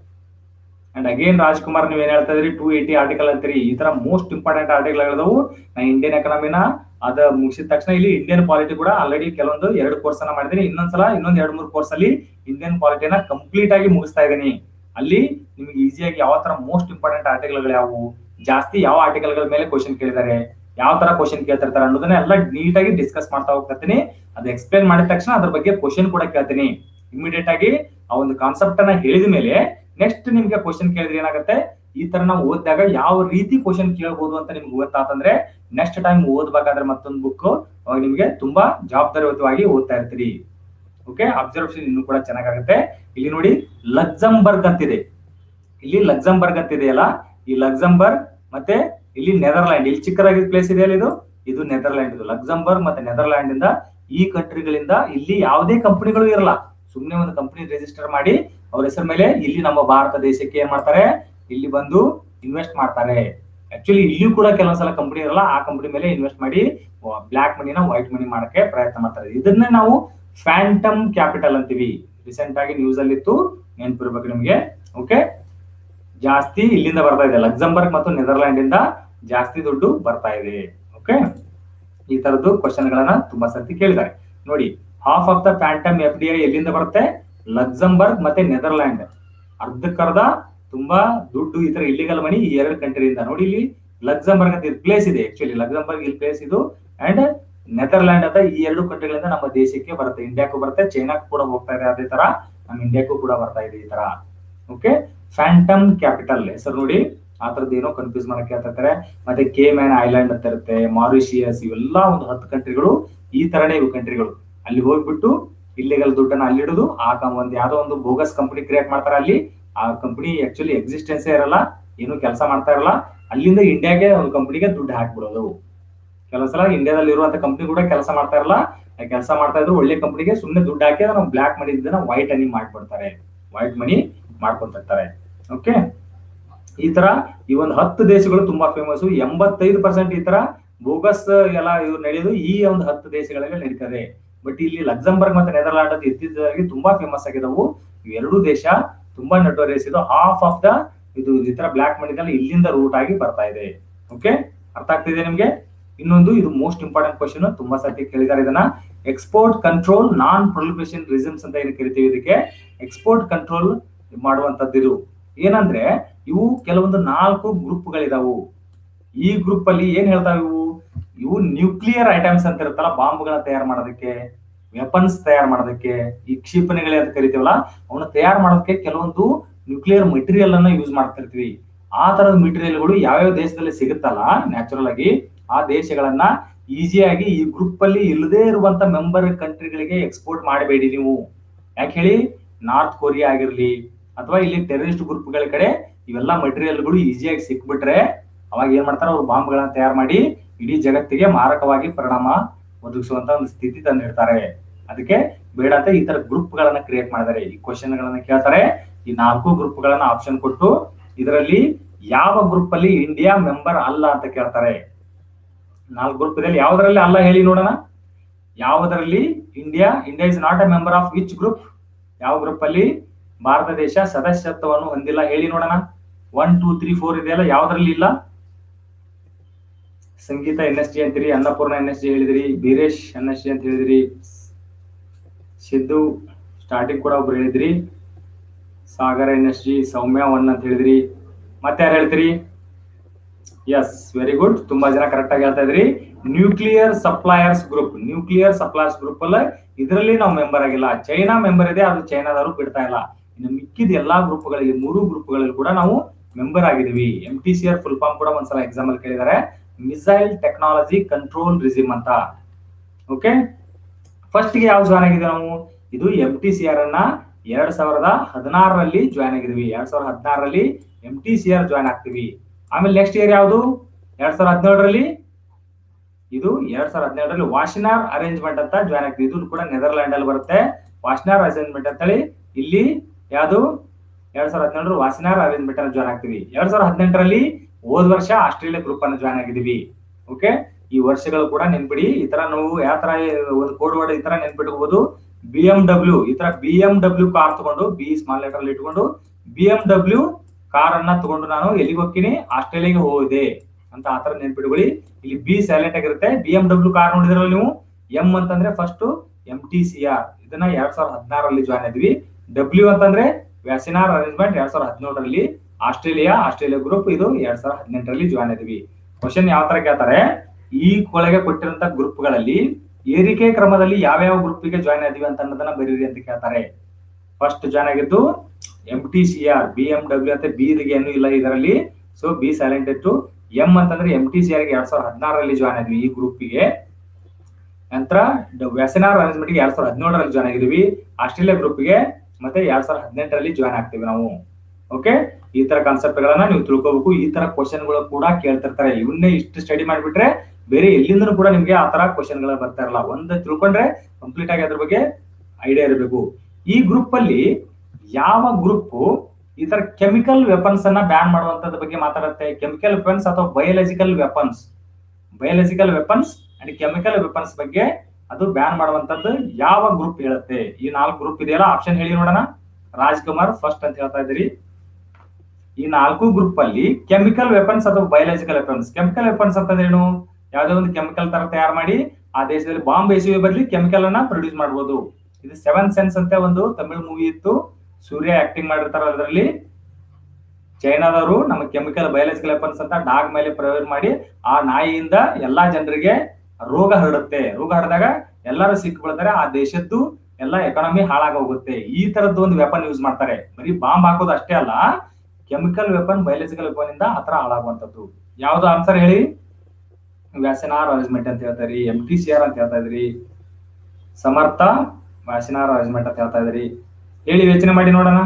ಅಂಡ್ ಅಗೇನ್ ರಾಜ್ಕುಮಾರ್ ನೀವ್ ಏನ್ ಹೇಳ್ತಾ ಇದ್ರಿ ಟೂ ಏಟಿ ಆರ್ಟಿಕಲ್ ಅಂತೀರಿ ಈ ತರ ಮೋಸ್ಟ್ ಇಂಪಾರ್ಟೆಂಟ್ ಆರ್ಟಿಕಲ್ ಹೇಳಿದವು ನಾ ಇಂಡಿಯನ್ ಎಕನಾಮಿನ ಅದ ಮುಗಿಸಿದ ತಕ್ಷಣ ಇಲ್ಲಿ ಇಂಡಿಯನ್ ಪಾಲಿಟಿ ಕೂಡ ಆಲ್ರೆಡಿ ಕೆಲವೊಂದು ಎರಡು ಕೋರ್ಸ್ ಅನ್ನ ಮಾಡಿದೀನಿ ಇನ್ನೊಂದ್ಸಲ ಇನ್ನೊಂದ್ ಎರಡ್ ಮೂರು ಕೋರ್ಸ್ ಅಲ್ಲಿ ಇಂಡಿಯನ್ ಪಾಲಿಟಿನ ಕಂಪ್ಲೀಟ್ ಆಗಿ ಮುಗಿಸ್ತಾ ಇದ್ದೀನಿ ಅಲ್ಲಿ ನಿಮ್ಗೆ ಈಸಿಯಾಗಿ ಯಾವ ತರ ಮೋಸ್ಟ್ ಇಂಪಾರ್ಟೆಂಟ್ ಆರ್ಟಿಕಲ್ಗಳು ಯಾವುವು ಜಾಸ್ತಿ ಯಾವ ಆರ್ಟಿಕಲ್ಗಳ ಮೇಲೆ ಕ್ವಶನ್ ಕೇಳಿದ್ದಾರೆ ಯಾವ ತರ ಕ್ವಶನ್ ಕೇಳ್ತಿರ್ತಾರೆ ಅನ್ನೋದನ್ನ ಎಲ್ಲ ನೀಟಾಗಿ ಡಿಸ್ಕಸ್ ಮಾಡ್ತಾ ಹೋಗ್ತಿರ್ತೀನಿ ಅದು ಎಕ್ಸ್ಪ್ಲೇನ್ ಮಾಡಿದ ತಕ್ಷಣ ಅದ್ರ ಬಗ್ಗೆ ಕ್ವಶನ್ ಕೂಡ ಕೇಳ್ತೀನಿ ಇಮಿಡಿಯೇಟ್ ಆಗಿ ಆ ಒಂದು ಕಾನ್ಸೆಪ್ಟ್ ಅನ್ನ ಹೇಳಿದ ಮೇಲೆ ನೆಕ್ಸ್ಟ್ ನಿಮ್ಗೆ ಕ್ವಶನ್ ಕೇಳಿದ್ರೆ ಏನಾಗುತ್ತೆ ಈ ತರ ನಾವು ಓದಿದಾಗ ಯಾವ ರೀತಿ ಕ್ವಶನ್ ಕೇಳಬಹುದು ಅಂತ ನಿಮ್ಗೆ ಗೊತ್ತಾತಂದ್ರೆ ನೆಕ್ಸ್ಟ್ ಟೈಮ್ ಓದ್ಬೇಕಾದ್ರೆ ಮತ್ತೊಂದು ಬುಕ್ ಅವಾಗ ನಿಮ್ಗೆ ತುಂಬಾ ಜವಾಬ್ದಾರಿಯುತವಾಗಿ ಓದ್ತಾ ಇರ್ತೀರಿ ಓಕೆ ಅಬ್ಸರ್ವೇಷನ್ ಇನ್ನೂ ಕೂಡ ಚೆನ್ನಾಗಾಗುತ್ತೆ ಇಲ್ಲಿ ನೋಡಿ ಲಕ್ಸಂಬರ್ಗ್ ಅಂತಿದೆ ಇಲ್ಲಿ ಲಕ್ಸಂಬರ್ಗ್ ಅಂತಿದೆಯಲ್ಲ ಈ ಲಕ್ಸಂಬರ್ಗ್ ಮತ್ತೆ ಇಲ್ಲಿ ನೆದರ್ಲ್ಯಾಂಡ್ ಇಲ್ಲಿ ಚಿಕ್ಕದಾಗಿ ಪ್ಲೇಸ್ ಇದೆಯಲ್ಲ ಇದು ಇದು ನೆದರ್ಲ್ಯಾಂಡ್ ಇದು ಲಕ್ಸಂಬರ್ಗ್ ಮತ್ತೆ ನೆದರ್ಲ್ಯಾಂಡ್ ಇಂದ ಈ ಕಂಟ್ರಿಗಳಿಂದ ಇಲ್ಲಿ ಯಾವುದೇ ಕಂಪನಿಗಳು ಇರಲ್ಲ ಸುಮ್ಮನೆ ಒಂದು ಕಂಪನಿ ರಿಜಿಸ್ಟರ್ ಮಾಡಿ ಅವ್ರ ಹೆಸರ ಮೇಲೆ ಇಲ್ಲಿ ನಮ್ಮ ಭಾರತ ದೇಶಕ್ಕೆ ಏನ್ ಮಾಡ್ತಾರೆ ಇಲ್ಲಿ ಬಂದು ಇನ್ವೆಸ್ಟ್ ಮಾಡ್ತಾರೆ ಆಕ್ಚುಲಿ ಇಲ್ಲಿಯೂ ಕೂಡ ಕೆಲವೊಂದ್ಸಲ ಕಂಪನಿ ಇರಲ್ಲ ಆ ಕಂಪನಿ ಮೇಲೆ ಇನ್ವೆಸ್ಟ್ ಮಾಡಿ ಬ್ಲಾಕ್ ಮನಿನ ವೈಟ್ ಮನಿ ಮಾಡಕ್ಕೆ ಪ್ರಯತ್ನ ಮಾಡ್ತಾರೆ ಇದನ್ನೇ ನಾವು ಫ್ಯಾಂಟಮ್ ಕ್ಯಾಪಿಟಲ್ ಅಂತೀವಿ ರೀಸೆಂಟ್ ಆಗಿ ನ್ಯೂಸ್ ಅಲ್ಲಿ ಇತ್ತು ನೆನಪಿರ್ಬೇಕು ನಿಮ್ಗೆ ಓಕೆ ಜಾಸ್ತಿ ಇಲ್ಲಿಂದ ಬರ್ತಾ ಇದೆ ಲಕ್ಸಂಬರ್ಗ್ ಮತ್ತು ನೆದರ್ಲ್ಯಾಂಡ್ ಇಂದ ಜಾಸ್ತಿ ದುಡ್ಡು ಬರ್ತಾ ಇದೆ ಓಕೆ ಈ ತರದ್ದು ಕ್ವಶನ್ ಗಳನ್ನ ತುಂಬಾ ಸರ್ತಿ ಕೇಳಿದ್ದಾರೆ ನೋಡಿ half of the phantom F D I ಎಲ್ಲಿಂದ ಬರುತ್ತೆ ಲಕ್ಸಂಬರ್ಗ್ ಮತ್ತೆ ನೆದರ್ಲ್ಯಾಂಡ್ ಅರ್ಧಕ್ಕರ್ಧ ತುಂಬಾ ದುಡ್ಡು ಈ ತರ ಇಲ್ಲಿಗಲ್ ಮನಿ ಈ ಎರಡು ಕಂಟ್ರಿಯಿಂದ ನೋಡಿ ಇಲ್ಲಿ ಲಕ್ಸಂಬರ್ಗ್ ಅಂತ ಪ್ಲೇಸ್ ಇದೆ ಆಕ್ಚುಲಿ ಲಕ್ಸಂಬರ್ಗ್ ಇಲ್ಲಿ ಪ್ಲೇಸ್ ಇದು ಅಂಡ್ ನೆದರ್ಲ್ಯಾಂಡ್ ಅಂತ ಈ ಎರಡು ಕಂಟ್ರಿಗಳಿಂದ ನಮ್ಮ ದೇಶಕ್ಕೆ ಬರುತ್ತೆ ಇಂಡಿಯಾಕ್ಕೂ ಬರುತ್ತೆ ಚೈನಾಕ್ಕೂ ಕೂಡ ಹೋಗ್ತಾ ಇದೆ ಅದೇ ತರ ನಮ್ಮ ಇಂಡಿಯಾಕ್ಕೂ ಕೂಡ ಬರ್ತಾ ಇದೆ ಈ ತರ ಓಕೆ ಫ್ಯಾಂಟಮ್ ಕ್ಯಾಪಿಟಲ್ ಹೆಸರು ನೋಡಿ ಆ ತರದ್ದು ಏನೋ ಕನ್ಫ್ಯೂಸ್ ಮಾಡಕ್ಕೆ ಹೇಳ್ತಾರೆ ಮತ್ತೆ ಕೆ ಮ್ಯಾನ್ ಐಲ್ಯಾಂಡ್ ಅಂತ ಇರುತ್ತೆ ಮಾರಿಷಿಯಸ್ ಇವೆಲ್ಲ ಒಂದು ಹತ್ತು ಕಂಟ್ರಿಗಳು ಈ ತರನೇ ಇವು ಕಂಟ್ರಿಗಳು ಅಲ್ಲಿ ಹೋಗ್ಬಿಟ್ಟು ಇಲ್ಲಿಗಲ್ ದುಡ್ಡನ್ನ ಅಲ್ಲಿಡುದು ಆ ಕಂ- ಒಂದ್ ಯಾವ್ದೋ ಒಂದು ಬೋಗಸ್ ಕಂಪನಿ ಕ್ರಿಯೇಟ್ ಮಾಡ್ತಾರೆ ಅಲ್ಲಿ ಆ ಕಂಪನಿ ಆಕ್ಚುಲಿ ಎಕ್ಸಿಸ್ಟೆನ್ಸೇ ಇರಲ್ಲ ಏನು ಕೆಲಸ ಮಾಡ್ತಾ ಇರಲ್ಲ ಅಲ್ಲಿಂದ ಇಂಡಿಯಾಗೆ ಒಂದು ಕಂಪನಿಗೆ ದುಡ್ಡು ಹಾಕ್ಬಿಡೋದು ಕೆಲವು ಸಲ ಇಂಡಿಯಾದಲ್ಲಿ ಇರುವಂತ ಕಂಪನಿ ಕೂಡ ಕೆಲಸ ಮಾಡ್ತಾ ಇರಲ್ಲ ಕೆಲಸ ಮಾಡ್ತಾ ಇದ್ರು ಒಳ್ಳೆ ಕಂಪನಿಗೆ ಸುಮ್ಮನೆ ದುಡ್ಡು ಹಾಕಿ ಅದನ್ನ ಬ್ಲಾಕ್ ಮನಿ ವೈಟ್ ಅನಿ ಮಾಡ್ಬಿಡ್ತಾರೆ ವೈಟ್ ಮನಿ ಮಾಡ್ಕೊಂತಿರ್ತಾರೆ ಓಕೆ ಈ ತರ ಈ ಒಂದು ಹತ್ತು ದೇಶಗಳು ತುಂಬಾ ಫೇಮಸ್ ಎಂಬತ್ತೈದು ಪರ್ಸೆಂಟ್ ಈ ತರ ಬೋಗಸ್ ಎಲ್ಲ ಇವ್ರು ನಡೆಯೋದು ಈ ಒಂದು ಹತ್ತು ದೇಶಗಳಲ್ಲಿ ನಡೀತದೆ ಬಟ್ ಇಲ್ಲಿ ಲಕ್ಸಂಬರ್ಗ್ ಮತ್ತೆ ನೆದರ್ಲ್ಯಾಂಡ್ ಅಂತ ಇತ್ತೀಚೆಗೆ ತುಂಬಾ ಫೇಮಸ್ ಆಗಿದವು ಇವೆರಡೂ ದೇಶ ತುಂಬಾ ನಟೋರಿಯಸ್ ಇದು ಹಾಫ್ ಆಫ್ ದ ಇದು ಈ ತರ ಬ್ಲಾಕ್ ಮನಿದಲ್ಲಿ ಇಲ್ಲಿಂದ ರೂಟ್ ಆಗಿ ಬರ್ತಾ ಇದೆ ಓಕೆ ಅರ್ಥ ಆಗ್ತಿದೆ ನಿಮ್ಗೆ ಇನ್ನೊಂದು ಇದು ಮೋಸ್ಟ್ ಇಂಪಾರ್ಟೆಂಟ್ ಕ್ವಶನ್ ತುಂಬಾ ಸರ್ತಿ ಕೇಳಿದ್ದಾರೆ ಇದನ್ನ ಎಕ್ಸ್ಪೋರ್ಟ್ ಕಂಟ್ರೋಲ್ ನಾನ್ ಪ್ರೊಲಿಬೇಷನ್ ರಿಸಮ್ಸ್ ಅಂತ ಏನು ಕರಿತೀವಿ ಇದಕ್ಕೆ ಎಕ್ಸ್ಪೋರ್ಟ್ ಕಂಟ್ರೋಲ್ ಮಾಡುವಂತದ್ದು ಇದು ಏನಂದ್ರೆ ಇವು ಕೆಲವೊಂದು ನಾಲ್ಕು ಗ್ರೂಪ್ಗಳಿದಾವು ಈ ಗ್ರೂಪ್ ಅಲ್ಲಿ ಏನ್ ಹೇಳ್ತಾವೆ ಇವು ಇವು ನ್ಯೂಕ್ಲಿಯರ್ ಐಟಮ್ಸ್ ಅಂತ ಇರುತ್ತಲ್ಲ ಬಾಂಬ್ಗಳನ್ನ ತಯಾರು ಮಾಡೋದಕ್ಕೆ ವೆಪನ್ಸ್ ತಯಾರು ಮಾಡೋದಕ್ಕೆ ಈ ಕ್ಷಿಪಣಿಗಳೇ ಅಂತ ಕರಿತೀವಲ್ಲ ಅವನ್ನ ತಯಾರು ಮಾಡೋದಕ್ಕೆ ಕೆಲವೊಂದು ನ್ಯೂಕ್ಲಿಯರ್ ಮೆಟೀರಿಯಲ್ ಅನ್ನ ಯೂಸ್ ಮಾಡ್ತಿರ್ತೀವಿ ಆ ತರದ ಮೆಟೀರಿಯಲ್ಗಳು ಯಾವ್ಯಾವ ದೇಶದಲ್ಲಿ ಸಿಗುತ್ತಲ್ಲ ನ್ಯಾಚುರಲ್ ಆಗಿ ಆ ದೇಶಗಳನ್ನ ಈಸಿಯಾಗಿ ಈ ಗ್ರೂಪ್ ಅಲ್ಲಿ ಇಲ್ಲದೇ ಇರುವಂತ ಮೆಂಬರ್ ಕಂಟ್ರಿಗಳಿಗೆ ಎಕ್ಸ್ಪೋರ್ಟ್ ಮಾಡಬೇಡಿ ನೀವು ಯಾಕೆ ಹೇಳಿ ನಾರ್ತ್ ಕೊರಿಯಾ ಆಗಿರ್ಲಿ ಅಥವಾ ಇಲ್ಲಿ ಟೆರರಿಸ್ಟ್ ಗ್ರೂಪ್ಗಳ ಕಡೆ ಇವೆಲ್ಲ ಮಟೀರಿಯಲ್ಗಳು ಈಸಿಯಾಗಿ ಸಿಕ್ಬಿಟ್ರೆ ಅವಾಗ ಏನ್ ಮಾಡ್ತಾರೆ ಅವ್ರು ಬಾಂಬ್ಗಳನ್ನ ತಯಾರು ಮಾಡಿ ಇಡೀ ಜಗತ್ತಿಗೆ ಮಾರಕವಾಗಿ ಪರಿಣಾಮ ಒದಗಿಸುವಂತ ಒಂದು ಸ್ಥಿತಿ ತಂದಿರ್ತಾರೆ ಅದಕ್ಕೆ ಬೇಡ ಅಂತ ಈ ತರ ಗ್ರೂಪ್ ಗಳನ್ನ ಕ್ರಿಯೇಟ್ ಮಾಡಿದ್ದಾರೆ ಈ ಕ್ವಶನ್ ಗಳನ್ನ ಕೇಳ್ತಾರೆ ಈ ನಾಲ್ಕು ಗ್ರೂಪ್ ಗಳನ್ನ ಆಪ್ಷನ್ ಕೊಟ್ಟು ಇದರಲ್ಲಿ ಯಾವ ಗ್ರೂಪ್ ಅಲ್ಲಿ ಇಂಡಿಯಾ ಮೆಂಬರ್ ಅಲ್ಲ ಅಂತ ಕೇಳ್ತಾರೆ ನಾಲ್ಕು ಗ್ರೂಪ್ ಇದೆ ಯಾವ್ದ್ರಲ್ಲಿ ಅಲ್ಲ ಹೇಳಿ ನೋಡೋಣ ಯಾವುದರಲ್ಲಿ India India is not a member of which group ಯಾವ ಗ್ರೂಪ್ ಅಲ್ಲಿ ಭಾರತ ದೇಶ ಸದಸ್ಯತ್ವವನ್ನು ಹೊಂದಿಲ್ಲ ಹೇಳಿ ನೋಡೋಣ ಒನ್ ಟೂ ತ್ರೀ ಫೋರ್ ಇದೆಯಲ್ಲ ಯಾವ್ದ್ರಲ್ಲಿ ಇಲ್ಲ ಸಂಗೀತ ಎನ್ ಎಸ್ ಜಿ ಅಂತೀರಿ ಅನ್ನಪೂರ್ಣ ಎನ್ ಎಸ್ ಜಿ ಹೇಳಿದ್ರಿ ಬೀರೇಶ್ ಎನ್ ಎಸ್ ಜಿ ಅಂತ ಹೇಳಿದ್ರಿ ಸಿದ್ದು ಸ್ಟಾರ್ಟಿಂಗ್ ಕೂಡ ಒಬ್ರು ಹೇಳಿದ್ರಿ Sagar N S G Soumya one ಅಂತ ಹೇಳಿದ್ರಿ ಮತ್ತೆ ಯಾರು ಹೇಳ್ತೀರಿ ಎಸ್ ವೆರಿ ಗುಡ್ ತುಂಬಾ ಜನ ಕರೆಕ್ಟ್ ಆಗಿ ಹೇಳ್ತಾ ಇದ್ರಿ nuclear suppliers group nuclear suppliers group ಅಲ್ಲ ಇದರಲ್ಲಿ ನಾವು ಮೆಂಬರ್ ಆಗಿಲ್ಲ ಚೈನಾ ಮೆಂಬರ್ ಇದೆ ಅದು ಚೈನಾದವರು ಬಿಡ್ತಾ ಇಲ್ಲ ಇನ್ನು ಮಿಕ್ಕಿದ ಎಲ್ಲಾ ಗ್ರೂಪ್ಗಳಿಗೆ ಮೂರು ಗ್ರೂಪ್ಗಳಲ್ಲಿ ಕೂಡ ನಾವು ಮೆಂಬರ್ ಆಗಿದೀವಿ M T C R full form ಕೂಡ ಒಂದ್ಸಲ ಎಕ್ಸಾಮ್ ಅಲ್ಲಿ ಕೇಳಿದ್ದಾರೆ ಮಿಸೈಲ್ ಟೆಕ್ನಾಲಜಿ ಕಂಟ್ರೋಲ್ ರಿಜಿಮ್ ಅಂತ ಓಕೆ ಫಸ್ಟ್ ಗೆ ಯಾವ ಜಾಯ್ನ್ ಆಗಿದ್ವಿ ನಾವು ಇದು ಎಂ ಟಿ ಸಿ ಆರ್ ಅನ್ನ ಎರಡ್ ಸಾವಿರದ ಹದಿನಾರರಲ್ಲಿ ಜಾಯ್ನ್ ಆಗಿದ್ವಿ ಎರಡ್ ಸಾವಿರದ ಹದಿನಾರರಲ್ಲಿ M T C R join ಆಗ್ತೀವಿ ಆಮೇಲೆ ನೆಕ್ಸ್ಟ್ ಇಯರ್ ಯಾವುದು ಎರಡ್ ಸಾವಿರದ ಹದಿನೇಳರಲ್ಲಿ ಇದು ಎರಡ್ ಸಾವಿರದ ಹದಿನೇಳರಲ್ಲಿ ವಾಷಿನಾರ್ ಅರೇಂಜ್ಮೆಂಟ್ ಅಂತ ಜಾಯ್ನ್ ಆಗ್ತೀವಿ ಇದು ಕೂಡ ನೆದರ್ಲ್ಯಾಂಡ್ ಅಲ್ಲಿ ಬರುತ್ತೆ ವಾಷಿನಾರ್ ಅರೇಂಜ್ಮೆಂಟ್ ಅಂತೇಳಿ ಇಲ್ಲಿ ಯಾವುದು ಎರಡ್ ಸಾವಿರದ ಹದಿನೇಳರ ವಾಸಿನಾರ್ ಅರೇಂಜ್ಮೆಂಟ್ ಅನ್ನು ಜಾಯ್ನ್ ಆಗ್ತೀವಿ ಎರಡ್ ಸಾವಿರದ ಹದಿನೆಂಟರಲ್ಲಿ ಹೋದ್ ವರ್ಷ ಆಸ್ಟ್ರೇಲಿಯಾ ಗ್ರೂಪ್ ಅನ್ನು ಜಾಯ್ನ್ ಆಗಿದ್ದೀವಿ ಓಕೆ ಈ ವರ್ಷಗಳು ಕೂಡ ನೆನ್ಪಿಡಿ ಈ ತರ ನಾವು ಯಾವ ತರ ಒಂದು ಕೋಡ್ ವರ್ಡ್ ಈ ತರ ನೆನ್ಪಿಟ್ಕೋಬಹುದು ಬಿ ಎಂ ಡಬ್ಲ್ಯೂ ಈ ತರ ಬಿ ಎಂ ಡಬ್ಲ್ಯೂ ಕಾರ್ ತಗೊಂಡು ಬಿ ಸ್ಮಾಲ್ ಲೆಟರ್ ಅಲ್ಲಿ ಇಟ್ಕೊಂಡು ಬಿ ಎಂ ಡಬ್ಲ್ಯೂ ಕಾರ್ ಅನ್ನ ತಗೊಂಡು ನಾನು ಎಲ್ಲಿಗೆ ಹೋಗ್ತೀನಿ ಆಸ್ಟ್ರೇಲಿಯಾಗೆ ಹೋದೆ ಅಂತ ಆತರ ನೆನ್ಪಿಟ್ಕೊಳ್ಳಿ ಇಲ್ಲಿ ಬಿ ಸೈಲೆಂಟ್ ಆಗಿರುತ್ತೆ ಬಿ ಎಂ ಡಬ್ಲ್ಯೂ ಕಾರ್ ನೋಡಿದ್ರಲ್ಲ ನೀವು ಎಂ ಅಂತಂದ್ರೆ first M T C R ಇದನ್ನ ಎರಡ್ ಸಾವಿರದ ಹದಿನಾರರಲ್ಲಿ ಜಾಯ್ನ್ ಆದ್ವಿ ಡಬ್ಲ್ಯೂ ಅಂತಂದ್ರೆ ವ್ಯಾಸಿನಾರ್ ಅರೇಂಜ್ಮೆಂಟ್ ಎರಡ್ ಸಾವಿರದ ಹದಿನೇಳರಲ್ಲಿ ಆಸ್ಟ್ರೇಲಿಯಾ ಆಸ್ಟ್ರೇಲಿಯಾ ಗ್ರೂಪ್ ಇದು ಎರಡ್ ಸಾವಿರದ ಹದಿನೆಂಟರಲ್ಲಿ ಜಾಯ್ನ್ ಆದ್ವಿ ಕ್ವಶನ್ ಯಾವ ತರ ಕೇಳ್ತಾರೆ ಈ ಕೊಳಗೆ ಕೊಟ್ಟಿರುವಂತ ಗ್ರೂಪ್ಗಳಲ್ಲಿ ಏರಿಕೆ ಕ್ರಮದಲ್ಲಿ ಯಾವ್ಯಾವ ಗ್ರೂಪ್ಗೆ ಜಾಯ್ನ್ ಆದ್ವಿ ಅಂತ ಅನ್ನೋದನ್ನ ಬರೀರಿ ಅಂತ ಕೇಳ್ತಾರೆ ಫಸ್ಟ್ ಜಾಯ್ನ್ ಆಗಿದ್ದು M T C R B M W ಅಂತ ಬಿ ಏನು ಇಲ್ಲ ಇದರಲ್ಲಿ ಸೊ ಬಿ ಸೈಲೆಂಟ್ ಇತ್ತು ಎಂ ಅಂತಂದ್ರೆ ಎಂ ಟಿ ಸಿ ಆರ್ ಎರಡ್ ಸಾವಿರದ ಹದಿನಾರರಲ್ಲಿ ಜಾಯ್ನ್ ಆದ್ವಿ ಈ ಗ್ರೂಪ್ಗೆ ನಂತರ ವ್ಯಾಸನಾರ್ ಅರೇಂಜ್ಮೆಂಟ್ ಎರಡ್ ಸಾವಿರದ ಹದಿನೇಳರಲ್ಲಿ ಜಾಯ್ನ್ ಆಗಿದ್ವಿ ಆಸ್ಟ್ರೇಲಿಯಾ ಗ್ರೂಪ್ಗೆ ಮತ್ತೆ ಎರಡ್ ಸಾವಿರದ ಹದಿನೆಂಟರಲ್ಲಿ ಜಾಯ್ನ್ ಆಗ್ತೀವಿ ನಾವು ಓಕೆ ಈ ತರ ಕಾನ್ಸೆಪ್ಟ್ ಗಳನ್ನ ನೀವು ತಿಳ್ಕೋಬೇಕು ಈ ತರ ಕ್ವಶನ್ ಗಳು ಕೂಡ ಕೇಳ್ತಿರ್ತಾರೆ ಇವನ್ನೇ ಇಷ್ಟು ಸ್ಟಡಿ ಮಾಡ್ಬಿಟ್ರೆ ಬೇರೆ ಎಲ್ಲಿಂದನೂ ಕೂಡ ನಿಮ್ಗೆ ಆ ತರ ಕ್ವಶನ್ ಗಳು ಬರ್ತಾ ಇರಲ್ಲ ಒಂದ್ ತಿಳ್ಕೊಂಡ್ರೆ ಕಂಪ್ಲೀಟ್ ಆಗಿ ಅದ್ರ ಬಗ್ಗೆ ಐಡಿಯಾ ಇರಬೇಕು ಈ ಗ್ರೂಪ್ ಅಲ್ಲಿ ಯಾವ ಗ್ರೂಪ್ ಈ ತರ ಕೆಮಿಕಲ್ ವೆಪನ್ಸ್ ಅನ್ನ ಬ್ಯಾನ್ ಮಾಡುವಂತದ ಬಗ್ಗೆ ಮಾತಾಡುತ್ತೆ ಕೆಮಿಕಲ್ ವೆಪನ್ಸ್ ಅಥವಾ biological weapons biological weapons and chemical weapons ಬಗ್ಗೆ ಅದು ಬ್ಯಾನ್ ಮಾಡುವಂತದ್ದು ಯಾವ ಗ್ರೂಪ್ ಹೇಳುತ್ತೆ ಈ ನಾಲ್ಕು ಗ್ರೂಪ್ ಇದೆಯಲ್ಲ ಆಪ್ಷನ್ ಹೇಳಿ ನೋಡೋಣ ರಾಜ್ಕುಮಾರ್ ಫಸ್ಟ್ ಅಂತ ಹೇಳ್ತಾ ಇದ್ದೀರಿ ಈ ನಾಲ್ಕು ಗ್ರೂಪ್ ಅಲ್ಲಿ ಕೆಮಿಕಲ್ ವೆಪನ್ಸ್ ಅಥವಾ ಬಯೋಲಾಜಿಕಲ್ ವೆಪನ್ಸ್ ಕೆಮಿಕಲ್ ವೆಪನ್ಸ್ ಅಂತಂದ್ರೆ ಏನು ಯಾವುದೇ ಒಂದು ಕೆಮಿಕಲ್ ತರ ತಯಾರು ಮಾಡಿ ಆ ದೇಶದಲ್ಲಿ ಬಾಂಬ್ ಎಸೆಯುವ ಬದಲಿ ಕೆಮಿಕಲ್ ಅನ್ನ ಪ್ರೊಡ್ಯೂಸ್ ಮಾಡಬಹುದು ಇದು ಸೆವೆನ್ ಸೆನ್ಸ್ ಅಂತ ಒಂದು ತಮಿಳ್ ಮೂವಿ ಇತ್ತು ಸೂರ್ಯ ಆಕ್ಟಿಂಗ್ ಮಾಡಿರ್ತಾರ ಅದರಲ್ಲಿ ಚೈನಾದವರು ನಮ್ಮ ಕೆಮಿಕಲ್ ಬಯೋಲಾಜಿಕಲ್ ವೆಪನ್ಸ್ ಅಂತ ಡಾಗ್ ಮೇಲೆ ಪ್ರಯೋಗ ಮಾಡಿ ಆ ನಾಯಿಯಿಂದ ಎಲ್ಲಾ ಜನರಿಗೆ ರೋಗ ಹರಡುತ್ತೆ ರೋಗ ಹರಡಿದಾಗ ಎಲ್ಲರೂ ಸಿಕ್ಬಿಡ್ತಾರೆ ಆ ದೇಶದ್ದು ಎಲ್ಲ ಎಕಾನಮಿ ಹಾಳಾಗ ಹೋಗುತ್ತೆ ಈ ತರದ್ದು ಒಂದು ವೆಪನ್ ಯೂಸ್ ಮಾಡ್ತಾರೆ ಬರೀ ಬಾಂಬ್ ಹಾಕೋದು ಅಷ್ಟೇ ಅಲ್ಲ ಕೆಮಿಕಲ್ ವೆಪನ್ ಬಯೋಲಾಜಿಕಲ್ ವೆಪನ್ ಇಂದ ಆತರ ಹಾಳಾಗುವಂತದ್ದು ಯಾವ್ದು ಆನ್ಸರ್ ಹೇಳಿ ವ್ಯಾಸನಾರ್ ಅರೇಂಜ್ಮೆಂಟ್ ಅಂತ ಹೇಳ್ತಾರೆ ಎಂ ಟಿ ಸಿ ಆರ್ ಅಂತ ಹೇಳ್ತಾ ಇದ್ರಿ ಸಮರ್ಥ ವ್ಯಾಸನಾರ್ ಅರೇಂಜ್ಮೆಂಟ್ ಅಂತ ಹೇಳ್ತಾ ಇದ್ರಿ ಹೇಳಿ ಯೋಚನೆ ಮಾಡಿ ನೋಡೋಣ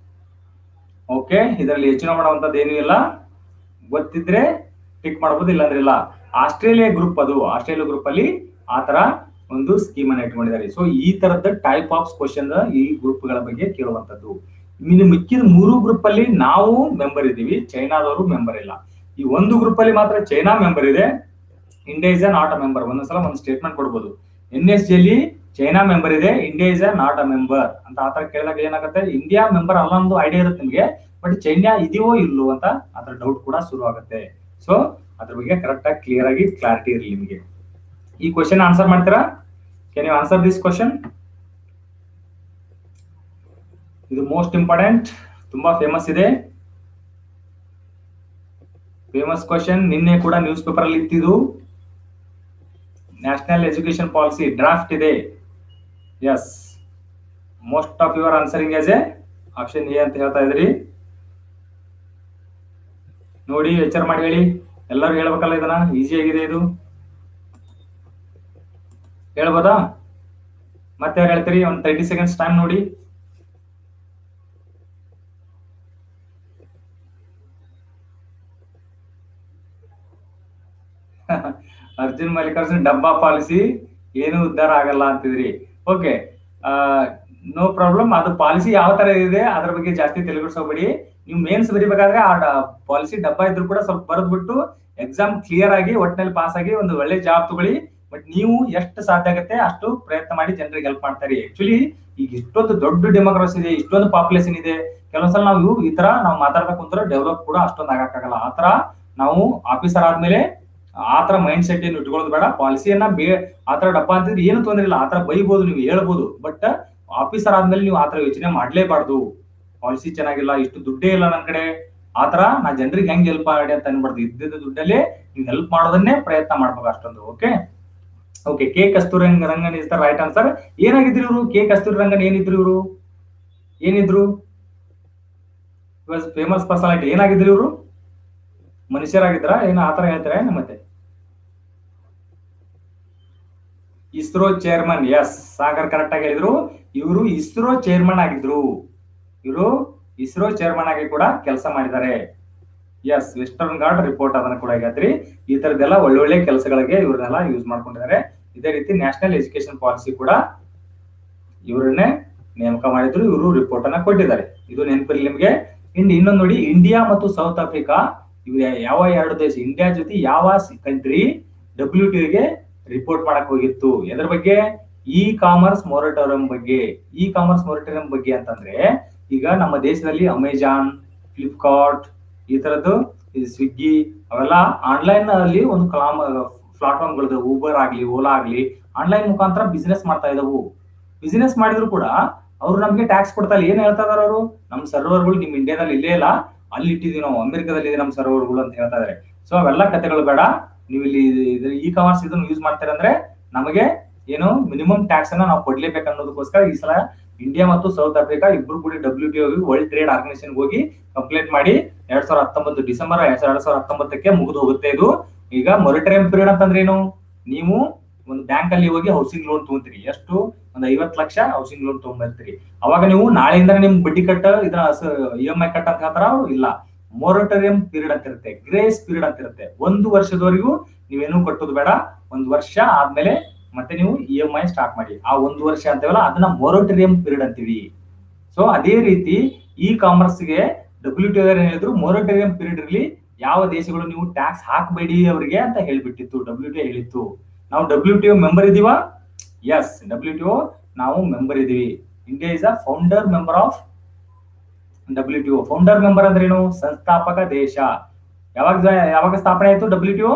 ಓಕೆ ಇದರಲ್ಲಿ ಯೋಚನೆ ಮಾಡುವಂತದ್ದು ಏನೂ ಇಲ್ಲ ಗೊತ್ತಿದ್ರೆ ಟಿಕ್ ಮಾಡಬಹುದು ಇಲ್ಲಾಂದ್ರೆ ಇಲ್ಲ ಆಸ್ಟ್ರೇಲಿಯಾ ಗ್ರೂಪ್ ಅದು ಆಸ್ಟ್ರೇಲಿಯಾ ಗ್ರೂಪ್ ಅಲ್ಲಿ ಆತರ ಒಂದು ಸ್ಕೀಮ್ ಅನ್ನ ಇಟ್ಕೊಂಡಿದ್ದಾರೆ ಸೊ ಈ ತರದ ಟೈಪ್ ಆಫ್ ಕ್ವಶನ್ ಈ ಗ್ರೂಪ್ ಗಳ ಬಗ್ಗೆ ಕೇಳುವಂತದ್ದು ಇನ್ನು ಮಿಕ್ಕಿದ ಮೂರು ಗ್ರೂಪ್ ಅಲ್ಲಿ ನಾವು ಮೆಂಬರ್ ಇದ್ದೀವಿ ಚೈನಾದವರು ಮೆಂಬರ್ ಇಲ್ಲ ಈ ಒಂದು ಗ್ರೂಪ್ ಅಲ್ಲಿ ಮಾತ್ರ ಚೈನಾ ಮೆಂಬರ್ ಇದೆ India is not a member ಒಂದೊಂದ್ಸಲ ಒಂದು ಸ್ಟೇಟ್ಮೆಂಟ್ ಕೊಡ್ಬೋದು ಎನ್ ಎಸ್ ಜಿಯಲ್ಲಿ ಚೈನಾ ಮೆಂಬರ್ ಇದೆ India is not a member ಅಂತ ಆತರ ಕೇಳಿದಾಗ ಏನಾಗುತ್ತೆ ಇಂಡಿಯಾ ಮೆಂಬರ್ ಅಲ್ಲ ಒಂದು ಐಡಿಯಾ ಇರುತ್ತೆ ನಿಮಗೆ ಬಟ್ ಚೈನಾ ಇದೆಯೋ ಇಲ್ಲೋ ಅಂತ ಅದ್ರ ಡೌಟ್ ಕೂಡ ಶುರು ಆಗುತ್ತೆ ಸೊ ಅದ್ರ ಬಗ್ಗೆ ಕರೆಕ್ಟ್ ಆಗಿ ಕ್ಲಿಯರ್ ಆಗಿ ಕ್ಲಾರಿಟಿ ಇರಲಿ ನಿಮಗೆ ಈ ಕ್ವಶನ್ ಆನ್ಸರ್ ಮಾಡ್ತೀರಾ can you answer this question ಇದು ಮೋಸ್ಟ್ ಇಂಪಾರ್ಟೆಂಟ್ ತುಂಬಾ ಫೇಮಸ್ ಇದೆ ಫೇಮಸ್ ಕ್ವಶನ್ ನಿನ್ನೆ ಕೂಡ ನ್ಯೂಸ್ ಪೇಪರ್ ಅಲ್ಲಿ ಇತ್ತಿದ್ದು ನ್ಯಾಷನಲ್ ಎಜುಕೇಶನ್ ಪಾಲಿಸಿ ಡ್ರಾಫ್ಟ್ ಇದೆ yes most of your answering is A option A ಅಂತ ಹೇಳ್ತಾ ಇದ್ರಿ ನೋಡಿ ವಿಚಾರ ಮಾಡಿ ಹೇಳಿ ಎಲ್ಲರೂ ಹೇಳ್ಬೇಕಲ್ಲ ಇದನ್ನ ಈಸಿ ಆಗಿದೆ ಇದು ಹೇಳ್ಬೋದಾ ಮತ್ತೆ ಯಾರು ಹೇಳ್ತೀರಿ ಒಂದು ತರ್ಟಿ ಸೆಕೆಂಡ್ಸ್ ಟೈಮ್ ನೋಡಿ ಅರ್ಜುನ್ ಮಲ್ಲಿಕಾರ್ಜುನ್ ಡಬ್ಬಾ ಪಾಲಿಸಿ ಏನು ಉದ್ಧಾರ ಆಗಲ್ಲ ಅಂತಿದ್ರಿ ಓಕೆ ನೋ ಪ್ರಾಬ್ಲಮ್ ಅದು ಪಾಲಿಸಿ ಯಾವ ತರ ಇದೆ ಅದ್ರ ಬಗ್ಗೆ ಜಾಸ್ತಿ ತಿಳಿಸ್ಕೋಬೇಡಿ ನೀವು ಮೇನ್ಸ್ ಬರಿಬೇಕಾದ್ರೆ ಆ ಪಾಲಿಸಿ ಡಬ್ಬ ಇದ್ರು ಕೂಡ ಸ್ವಲ್ಪ ಬರೆದ್ಬಿಟ್ಟು ಎಕ್ಸಾಮ್ ಕ್ಲಿಯರ್ ಆಗಿ ಒಟ್ಟಿನಲ್ಲಿ ಪಾಸ್ ಆಗಿ ಒಂದು ಒಳ್ಳೆ ಜಾಬ್ ತಗೊಳ್ಳಿ ಬಟ್ ನೀವು ಎಷ್ಟು ಸಾಧ್ಯ ಆಗುತ್ತೆ ಅಷ್ಟು ಪ್ರಯತ್ನ ಮಾಡಿ ಜನರಿಗೆ ಹೆಲ್ಪ್ ಮಾಡ್ತಾರೆ ಆಕ್ಚುಲಿ ಈಗ ಇಷ್ಟೊಂದು ದೊಡ್ಡ ಡೆಮೋಕ್ರಸಿ ಇದೆ ಇಷ್ಟೊಂದು ಪಾಪ್ಯುಲೇಷನ್ ಇದೆ ಕೆಲವೊಂದ್ಸಲ ನಾವು ಈ ತರ ನಾವು ಮಾತಾಡ್ತಾ ಕುಂತ್ರೆ ಡೆವಲಪ್ ಕೂಡ ಅಷ್ಟೊಂದು ಆಗಕ್ಕಾಗಲ್ಲ ಆ ತರ ನಾವು ಆಫೀಸರ್ ಆದ್ಮೇಲೆ ಆ ತರ ಮೈಂಡ್ ಸೆಟ್ ಏನು ಇಟ್ಕೊಳ್ಳೋದು ಬೇಡ ಪಾಲಿಸಿಯನ್ನ ಬೇ ಆ ತರ ಡಪ್ಪ ಅಂತಿದ್ರೆ ಏನು ತೊಂದ್ರೆ ಇಲ್ಲ ಆ ತರ ಬೈಬೋದು ನೀವು ಹೇಳ್ಬೋದು ಬಟ್ ಆಫೀಸರ್ ಆದ್ಮೇಲೆ ನೀವು ಆ ತರ ಯೋಚನೆ ಮಾಡ್ಲೇಬಾರ್ದು ಪಾಲಿಸಿ ಚೆನ್ನಾಗಿಲ್ಲ ಇಷ್ಟು ದುಡ್ಡೇ ಇಲ್ಲ ನನ್ನ ಕಡೆ ಆ ತರ ನಾ ಜನರಿಗೆ ಹೆಂಗ್ ಹೆಲ್ಪ್ ಮಾಡಿ ಅಂತ ಅನ್ಬಾರ್ದು ಇದ್ದಿದ್ದ ದುಡ್ಡಲ್ಲಿ ನೀವು ಹೆಲ್ಪ್ ಮಾಡೋದನ್ನೇ ಪ್ರಯತ್ನ ಮಾಡ್ಬೇಕು ಅಷ್ಟೊಂದು okay okay K Kasturi Rangan is the right answer ಏನಾಗಿದ್ರು ಇವರು ಕೆ ಕಸ್ತೂರಿ ರಂಗನ್ ಏನಿದ್ರು ಇವರು ಏನಿದ್ರು ಫೇಮಸ್ ಪರ್ಸನಾಲಿಟಿ ಏನಾಗಿದ್ರು ಇವರು ಮನುಷ್ಯರಾಗಿದ್ರ ಏನು ಆತರ ಹೇಳ್ತಾರೆ ಮತ್ತೆ ISRO chairman S Sagar correct ಆಗಿ ಹೇಳಿದ್ರು ಇವರು ಇಸ್ರೋ ಚೇರ್ಮನ್ ಆಗಿದ್ರು ಇವರು ಇಸ್ರೋ ಚೇರ್ಮನ್ ಆಗಿ ಕೂಡ ಕೆಲಸ ಮಾಡಿದ್ದಾರೆ ಎಸ್ ವೆಸ್ಟರ್ನ್ ಗಾರ್ಡ್ ರಿಪೋರ್ಟ್ ಅದನ್ನ ಕೂಡ ಹೇಳ್ತೀರಿ ಈ ತರದೆಲ್ಲ ಒಳ್ಳೊಳ್ಳೆ ಕೆಲಸಗಳಿಗೆ ಇವ್ರನ್ನೆಲ್ಲ ಯೂಸ್ ಮಾಡ್ಕೊಂಡಿದ್ದಾರೆ ಇದೇ ರೀತಿ ನ್ಯಾಷನಲ್ ಎಜುಕೇಶನ್ ಪಾಲಿಸಿ ಕೂಡ ಇವರನ್ನೇ ನೇಮಕ ಮಾಡಿದ್ರು ಇವರು ರಿಪೋರ್ಟ್ ಅನ್ನ ಕೊಟ್ಟಿದ್ದಾರೆ ಇದು ನೆನಪಿರಲಿ ನಿಮಗೆ ಇನ್ನು ಇನ್ನೊಂದು ನೋಡಿ ಇಂಡಿಯಾ ಮತ್ತು ಸೌತ್ ಆಫ್ರಿಕಾ ಇವ್ ಯಾವ ಎರಡು ದೇಶ ಇಂಡಿಯಾ ಜೊತೆ ಯಾವ ಕಂಟ್ರಿ ಡಬ್ಲ್ಯೂ ಟಿಗೆ ರಿಪೋರ್ಟ್ ಮಾಡಕ್ ಹೋಗಿತ್ತು ಎದ್ರ ಬಗ್ಗೆ ಇ ಕಾಮರ್ಸ್ ಮೊರಟೋರಿಯಂ ಬಗ್ಗೆ ಇ ಕಾಮರ್ಸ್ ಮೊರಟೋರಿಯಂ ಬಗ್ಗೆ ಅಂತಂದ್ರೆ ಈಗ ನಮ್ಮ ದೇಶದಲ್ಲಿ ಅಮೆಜಾನ್ ಫ್ಲಿಪ್ಕಾರ್ಟ್ ಈ ತರದ್ದು ಈ ಸ್ವಿಗ್ಗಿ ಅವೆಲ್ಲ ಆನ್ಲೈನ್ ಅಲ್ಲಿ ಒಂದು ಕ್ಲಾಮ್ ಪ್ಲಾಟ್ಫಾರ್ಮ್ಗಳು ಊಬರ್ ಆಗ್ಲಿ ಓಲಾ ಆಗ್ಲಿ ಆನ್ಲೈನ್ ಮುಖಾಂತರ ಬಿಸ್ನೆಸ್ ಮಾಡ್ತಾ ಇದಾವು ಬಿಸ್ನೆಸ್ ಮಾಡಿದ್ರು ಕೂಡ ಅವ್ರು ನಮ್ಗೆ ಟ್ಯಾಕ್ಸ್ ಕೊಡ್ತಾ ಇಲ್ಲ ಏನ್ ಹೇಳ್ತಾ ಇದಾರೆ ಅವರು ನಮ್ ಸರ್ವರ್ಗಳು ನಿಮ್ ಇಂಡಿಯಾದಲ್ಲಿ ಇಲ್ಲೇ ಇಲ್ಲ ಅಲ್ಲಿ ಇಟ್ಟಿದೀವಿ ನಾವು ಅಮೆರಿಕದಲ್ಲಿ ಇದೆ ನಮ್ಮ ಸರ್ವರ್ಗಳು ಅಂತ ಹೇಳ್ತಾ ಇದಾರೆ ಸೊ ಅವೆಲ್ಲ ಕಥೆಗಳು ಬೇಡ ನೀವು ಇಲ್ಲಿ ಇ ಕಾಮರ್ಸ್ ಇದನ್ನ ಯೂಸ್ ಮಾಡ್ತೀರ ಅಂದ್ರೆ ನಮಗೆ ಏನು ಮಿನಿಮಮ್ ಟ್ಯಾಕ್ಸ್ ಅನ್ನ ನಾವು ಕೊಡ್ಲೇಬೇಕು ಅನ್ನೋದಕ್ಕೋಸ್ಕರ ಈ ಸಲ ಇಂಡಿಯಾ ಮತ್ತು ಸೌತ್ ಆಫ್ರಿಕಾ ಇಬ್ರು ಕೂಡ ಡಬ್ಲ್ಯೂ ಟಿ ಹೋಗಿ ವರ್ಲ್ಡ್ ಟ್ರೇಡ್ ಆರ್ಗನೈಸೇಷನ್ ಹೋಗಿ ಕಂಪ್ಲೇಂಟ್ ಮಾಡಿ ಎರಡ್ ಸಾವಿರದ ಹತ್ತೊಂಬತ್ತು ಡಿಸೆಂಬರ್ ಎರಡ್ ಸಾವಿರದ ಹತ್ತೊಂಬತ್ತಕ್ಕೆ ಮುಗಿದು ಹೋಗುತ್ತೆ ಇದು ಈಗ ಮೊರಿಟರಿಯಂ ಪೀರಿಯಡ್ ಅಂತಂದ್ರೆ ಏನು ನೀವು ಒಂದು ಬ್ಯಾಂಕ್ ಅಲ್ಲಿ ಹೋಗಿ ಹೌಸಿಂಗ್ ಲೋನ್ ತಗೊಂತೀರಿ ಎಷ್ಟು ಒಂದು ಐವತ್ತು ಲಕ್ಷ ಹೌಸಿಂಗ್ ಲೋನ್ ತಗೊಂಡ್ಬರ್ತೀರಿ ಅವಾಗ ನೀವು ನಾಳೆಯಿಂದ ನಿಮ್ ಬಡ್ಡಿ ಕಟ್ಟ ಇದ್ರ ಇ ಎಂ ಐ ಕಟ್ ಅಂತ ಹೇಳ್ತಾರ ಇಲ್ಲ ಮೊರಟೋರಿಯಂ ಪೀರಿಯಡ್ ಅಂತ ಇರುತ್ತೆ ಗ್ರೇಸ್ ಪೀರಿಯಡ್ ಅಂತ ಇರುತ್ತೆ ಒಂದು ವರ್ಷದವರೆಗೂ ನೀವೇನು ಕಟ್ಟೋದು ಬೇಡ ಒಂದು ವರ್ಷ ಆದ್ಮೇಲೆ ಮತ್ತೆ ನೀವು ಇ ಎಂ ಐ ಸ್ಟಾರ್ಟ್ ಮಾಡಿ ಆ ಒಂದು ವರ್ಷ ಅಂತೀವಲ್ಲ ಅದನ್ನ ಮೊರಟೋರಿಯಂ ಪೀರಿಯಡ್ ಅಂತೀವಿ ಸೊ ಅದೇ ರೀತಿ ಇ ಕಾಮರ್ಸ್ಗೆ ಡಬ್ಲ್ಯೂ ಟಿ ಏನ್ ಹೇಳಿದ್ರು ಮೊರಟೋರಿಯಂ ಪೀರಿಯಡ್ ಇರಲಿ ಯಾವ ದೇಶಗಳು ನೀವು ಟ್ಯಾಕ್ಸ್ ಹಾಕಬೇಡಿ ಅವರಿಗೆ ಅಂತ ಹೇಳ್ಬಿಟ್ಟಿತ್ತು ಡಬ್ಲ್ಯೂ ಟಿ ಹೇಳಿತ್ತು ನಾವು ಡಬ್ಲ್ಯೂ ಟಿ ಮೆಂಬರ್ ಇದೀವಾ ಎಸ್ ಡಬ್ಲ್ಯೂ ಟಿ ನಾವು ಮೆಂಬರ್ ಇದೀವಿ India is a founder member of W T founder member ಅಂದ್ರೆ ಏನು ಸಂಸ್ಥಾಪಕ ದೇಶ ಯಾವಾಗ ಯಾವಾಗ ಸ್ಥಾಪನೆ ಆಯ್ತು ಡಬ್ಲ್ಯೂ ಟಿ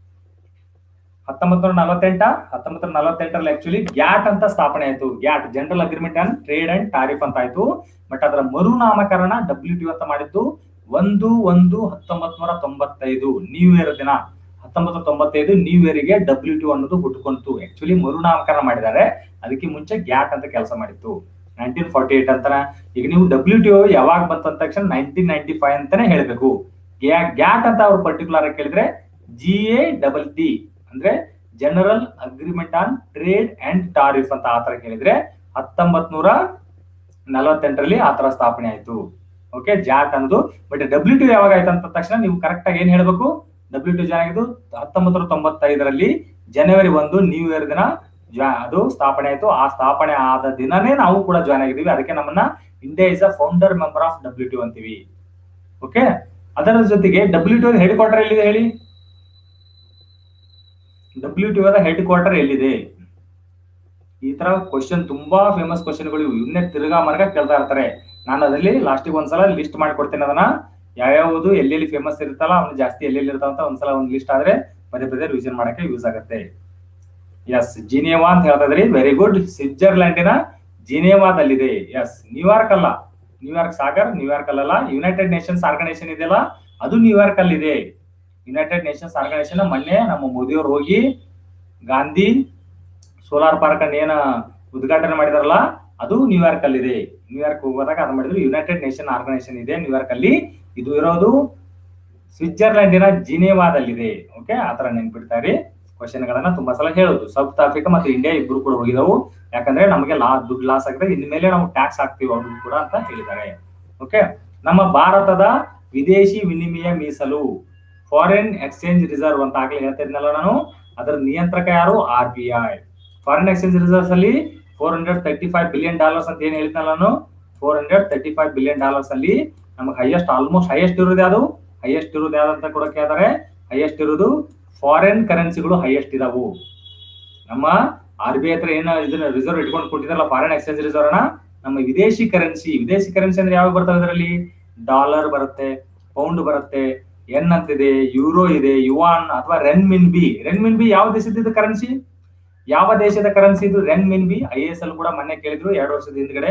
ಹತ್ತೊಂಬತ್ ನೂರ ನಲವತ್ತೆಂಟ ಹತ್ತೊಂಬತ್ ನೂರ ನಲವತ್ತೆಂಟರಲ್ಲಿ ಆಕ್ಚುಲಿ ಗ್ಯಾಟ್ ಅಂತ ಸ್ಥಾಪನೆ ಆಯ್ತು GATT general agreement and trade and tariff ಅಂತ ಆಯ್ತು ಬಟ್ ಅದರ ಮರುನಾಮಕರಣ ಡಬ್ಲ್ಯೂ ಟಿ ಅಂತ ಮಾಡಿದ್ದು ಒಂದು ಒಂದು ಹತ್ತೊಂಬತ್ ನೂರ ತೊಂಬತ್ತೈದು ನ್ಯೂ ಇಯರ್ ದಿನ ಹತ್ತೊಂಬತ್ತು ತೊಂಬತ್ತೈದು ನ್ಯೂ ಇಯರ್ ಗೆ ಡಬ್ಲ್ಯೂ ಟಿ ಅನ್ನೋದು ಹುಟ್ಟುಕೊಂತು ಆಕ್ಚುಲಿ ಮರುನಾಮಕರಣ ಮಾಡಿದ್ದಾರೆ ಅದಕ್ಕೆ ಮುಂಚೆ ಗ್ಯಾಟ್ ಅಂತ ಕೆಲಸ ಮಾಡಿತ್ತು ನೈನ್ಟೀನ್ ಫಾರ್ಟಿ ಏಟ್ ಅಂತ ಈಗ ನೀವು ಡಬ್ಲ್ಯೂ ಟಿ ಯಾವಾಗ ಬಂತ ಅಂದ ತಕ್ಷಣ ನೈನ್ಟೀನ್ ನೈನ್ಟಿ ಫೈವ್ ಅಂತಾನೆ ಹೇಳ್ಬೇಕು ಗ್ಯಾಟ್ ಅಂತ ಅವ್ರು ಪರ್ಟಿಕ್ಯುಲರ್ ಆಗಿ ಕೇಳಿದ್ರೆ ಜಿ ಎ ಡಬಲ್ ಡಿ ಅಂದ್ರೆ general agreement on trade and tariff ಅಂತ ಆತರ ಕೇಳಿದ್ರೆ ಹತ್ತೊಂಬತ್ ನೂರ ನಲವತ್ತೆಂಟರಲ್ಲಿ ಆತರ ಸ್ಥಾಪನೆ ಆಯ್ತು ಓಕೆ ಜಾಟ್ ಅನ್ನೋದು ಬಟ್ ಡಬ್ಲ್ಯೂ ಟಿ ಯಾವಾಗ ಆಯ್ತು ಅಂತ ತಕ್ಷಣ ನೀವು ಕರೆಕ್ಟ್ ಆಗಿ ಏನ್ ಹೇಳ್ಬೇಕು ಡಬ್ಲ್ಯೂ ಟಿ ಜಾಯ್ನ್ ಆಗಿದ್ದು ಹತ್ತೊಂಬತ್ತು ನೂರ ತೊಂಬತ್ತೈದರಲ್ಲಿ ಜನವರಿ ಒಂದು ನ್ಯೂ ಇಯರ್ ದಿನ ಅದು ಸ್ಥಾಪನೆ ಆಯ್ತು ಆ ಸ್ಥಾಪನೆ ಆದ ದಿನನೇ ನಾವು ಕೂಡ ಜಾಯ್ನ್ ಆಗಿದ್ದೀವಿ ಅದಕ್ಕೆ ನಮ್ಮನ್ನ India is a founder member of W T ಅಂತೀವಿ ಓಕೆ ಅದರ ಜೊತೆಗೆ ಡಬ್ಲ್ಯೂ ಟಿ ಹೆಡ್ ಕ್ವಾರ್ಟರ್ ಎಲ್ಲಿದೆ ಹೇಳಿ ಡಬ್ಲ್ಯೂ ಟಿ ಹೆಡ್ ಕ್ವಾರ್ಟರ್ ಎಲ್ಲಿದೆ ಈ ತರ ಕ್ವಶನ್ ತುಂಬಾ ಫೇಮಸ್ ಕ್ವಶನ್ಗಳು ಇವನ್ನೇ ತಿರ್ಗಾ ಮರ್ಗ ಕೇಳ್ತಾ ಇರ್ತಾರೆ ನಾನು ಅದರಲ್ಲಿ ಲಾಸ್ಟಿಗೆ ಒಂದ್ಸಲ ಲಿಸ್ಟ್ ಮಾಡ್ಕೊಡ್ತೇನೆ ಅದನ್ನ ಯಾವ್ಯಾವುದು ಎಲ್ಲೆಲ್ಲಿ ಫೇಮಸ್ ಇರುತ್ತಲ್ಲ ಅವ್ನು ಜಾಸ್ತಿ ಎಲ್ಲೆಲ್ಲಿ ಇರ್ತಾವಂತ ಒಂದ್ಸಲ ಒಂದು ಲಿಸ್ಟ್ ಆದ್ರೆ ಪದೇ ಪದೇ ರಿವಿಷನ್ ಮಾಡಕ್ಕೆ ಯೂಸ್ ಆಗುತ್ತೆ ಎಸ್ ಜಿನೇವಾ ಅಂತ ಹೇಳ್ತಾ ಇದ್ರಿ ವೆರಿ ಗುಡ್ ಸ್ವಿಟ್ಜರ್ಲ್ಯಾಂಡಿನ ಜಿನೇವಾದಲ್ಲಿದೆ ಎಸ್ ನ್ಯೂಯಾರ್ಕ್ ಅಲ್ಲ ನ್ಯೂಯಾರ್ಕ್ ಸಾಗರ್ ನ್ಯೂಯಾರ್ಕ್ ಅಲ್ಲಲ್ಲ ಯುನೈಟೆಡ್ ನೇಷನ್ಸ್ ಆರ್ಗನೈಸೇಷನ್ ಇದೆಯಲ್ಲ ಅದು ನ್ಯೂಯಾರ್ಕ್ ಅಲ್ಲಿ ಇದೆ ಯುನೈಟೆಡ್ ನೇಷನ್ಸ್ ಆರ್ಗನೈಸೇಷನ್ ಮೊನ್ನೆ ನಮ್ಮ ಮೋದಿಯವರು ಹೋಗಿ ಗಾಂಧಿ ಸೋಲಾರ್ ಪಾರ್ಕ್ ಅನ್ನ ಏನ ಉದ್ಘಾಟನೆ ಮಾಡಿದಾರಲ್ಲ ಅದು ನ್ಯೂಯಾರ್ಕ್ ಅಲ್ಲಿ ಇದೆ ನ್ಯೂಯಾರ್ಕ್ ಹೋಗೋದಾಗ ಅದು ಮಾಡಿದ್ರು ಯುನೈಟೆಡ್ ನೇಷನ್ ಆರ್ಗನೈಸೇಷನ್ ಇದೆ ನ್ಯೂಯಾರ್ಕ್ ಅಲ್ಲಿ ಇದು ಇರೋದು ಸ್ವಿಟ್ಜರ್ಲ್ಯಾಂಡಿನ ಜಿನೇವಾದಲ್ಲಿದೆ ಓಕೆ ಆತರ ನೆನ್ಪಿಡ್ತಾರೆ ಕ್ವಶನ್ ಗಳನ್ನ ತುಂಬಾ ಸಲ ಹೇಳೋದು ಸೌತ್ ಆಫ್ರಿಕಾ ಮತ್ತು ಇಂಡಿಯಾ ಇಬ್ರು ಕೂಡ ಹೋಗಿದವು ಯಾಕಂದ್ರೆ ನಮಗೆ ಲಾ ದುಡ್ಡು ಲಾಸ್ ಆಗಿದೆ ಇನ್ಮೇಲೆ ನಾವು ಟ್ಯಾಕ್ಸ್ ಹಾಕ್ತೀವಿ ಅವರು ಕೂಡ ಅಂತ ಹೇಳಿದ್ದಾರೆ ಓಕೆ ನಮ್ಮ ಭಾರತದ ವಿದೇಶಿ ವಿನಿಮಯ ಮೀಸಲು ಫಾರಿನ್ ಎಕ್ಸ್ಚೇಂಜ್ ರಿಸರ್ವ್ ಅಂತ ಆಗ್ಲೇ ಹೇಳ್ತಿದ್ನಲ್ಲ ನಾನು ಅದರ ನಿಯಂತ್ರಕ ಯಾರು R B I foreign exchange reserves ಅಲ್ಲಿ four hundred thirty five billion dollars ಅಂತ ಏನ್ ಹೇಳ್ತಾನ ನಾನು four hundred thirty five billion dollars ಅಲ್ಲಿ ನಮಗೆ ಹೈಯೆಸ್ಟ್ ಆಲ್ಮೋಸ್ಟ್ ಹೈಯೆಸ್ಟ್ ಇರೋದು ಯಾವುದು ಹೈಯೆಸ್ಟ್ ಇರೋದು ಯಾವ್ದು ಅಂತ ಕೂಡ ಕೇಳಿದಾರೆ ಹೈಯೆಸ್ಟ್ ಇರೋದು ಫಾರಿನ್ ಕರೆನ್ಸಿಗಳು ಹೈಯೆಸ್ಟ್ ಇದಾವು ನಮ್ಮ ಆರ್ ಬಿ ಐ ಹತ್ರ ಏನ ಇದನ್ನ ರಿಸರ್ವ್ ಇಟ್ಕೊಂಡು ಕೊಟ್ಟಿದಾರಲ್ಲ ಫಾರಿನ್ ಎಕ್ಸ್ಚೇಂಜ್ ರಿಸರ್ವ್ ನ ನಮ್ಮ ವಿದೇಶಿ ಕರೆನ್ಸಿ ವಿದೇಶಿ ಕರೆನ್ಸಿ ಅಂದ್ರೆ ಯಾವ ಬರ್ತವೆ ಇದರಲ್ಲಿ ಡಾಲರ್ ಬರುತ್ತೆ ಪೌಂಡ್ ಬರುತ್ತೆ ಎನ್ ಅಂತಿದೆ ಯೂರೋ ಇದೆ ಯುವಾನ್ ಅಥವಾ ರೆನ್ ಮಿನ್ ಬಿ ರೆನ್ ಮಿನ್ ಬಿ ಯಾವ ದೇಶದ ಕರೆನ್ಸಿ ಯಾವ ದೇಶದ ಕರೆನ್ಸಿ ಇದು renminbi I S L ಕೂಡ ಮೊನ್ನೆ ಕೇಳಿದ್ರು ಎರಡು ವರ್ಷದ ಹಿಂದ್ಗಡೆ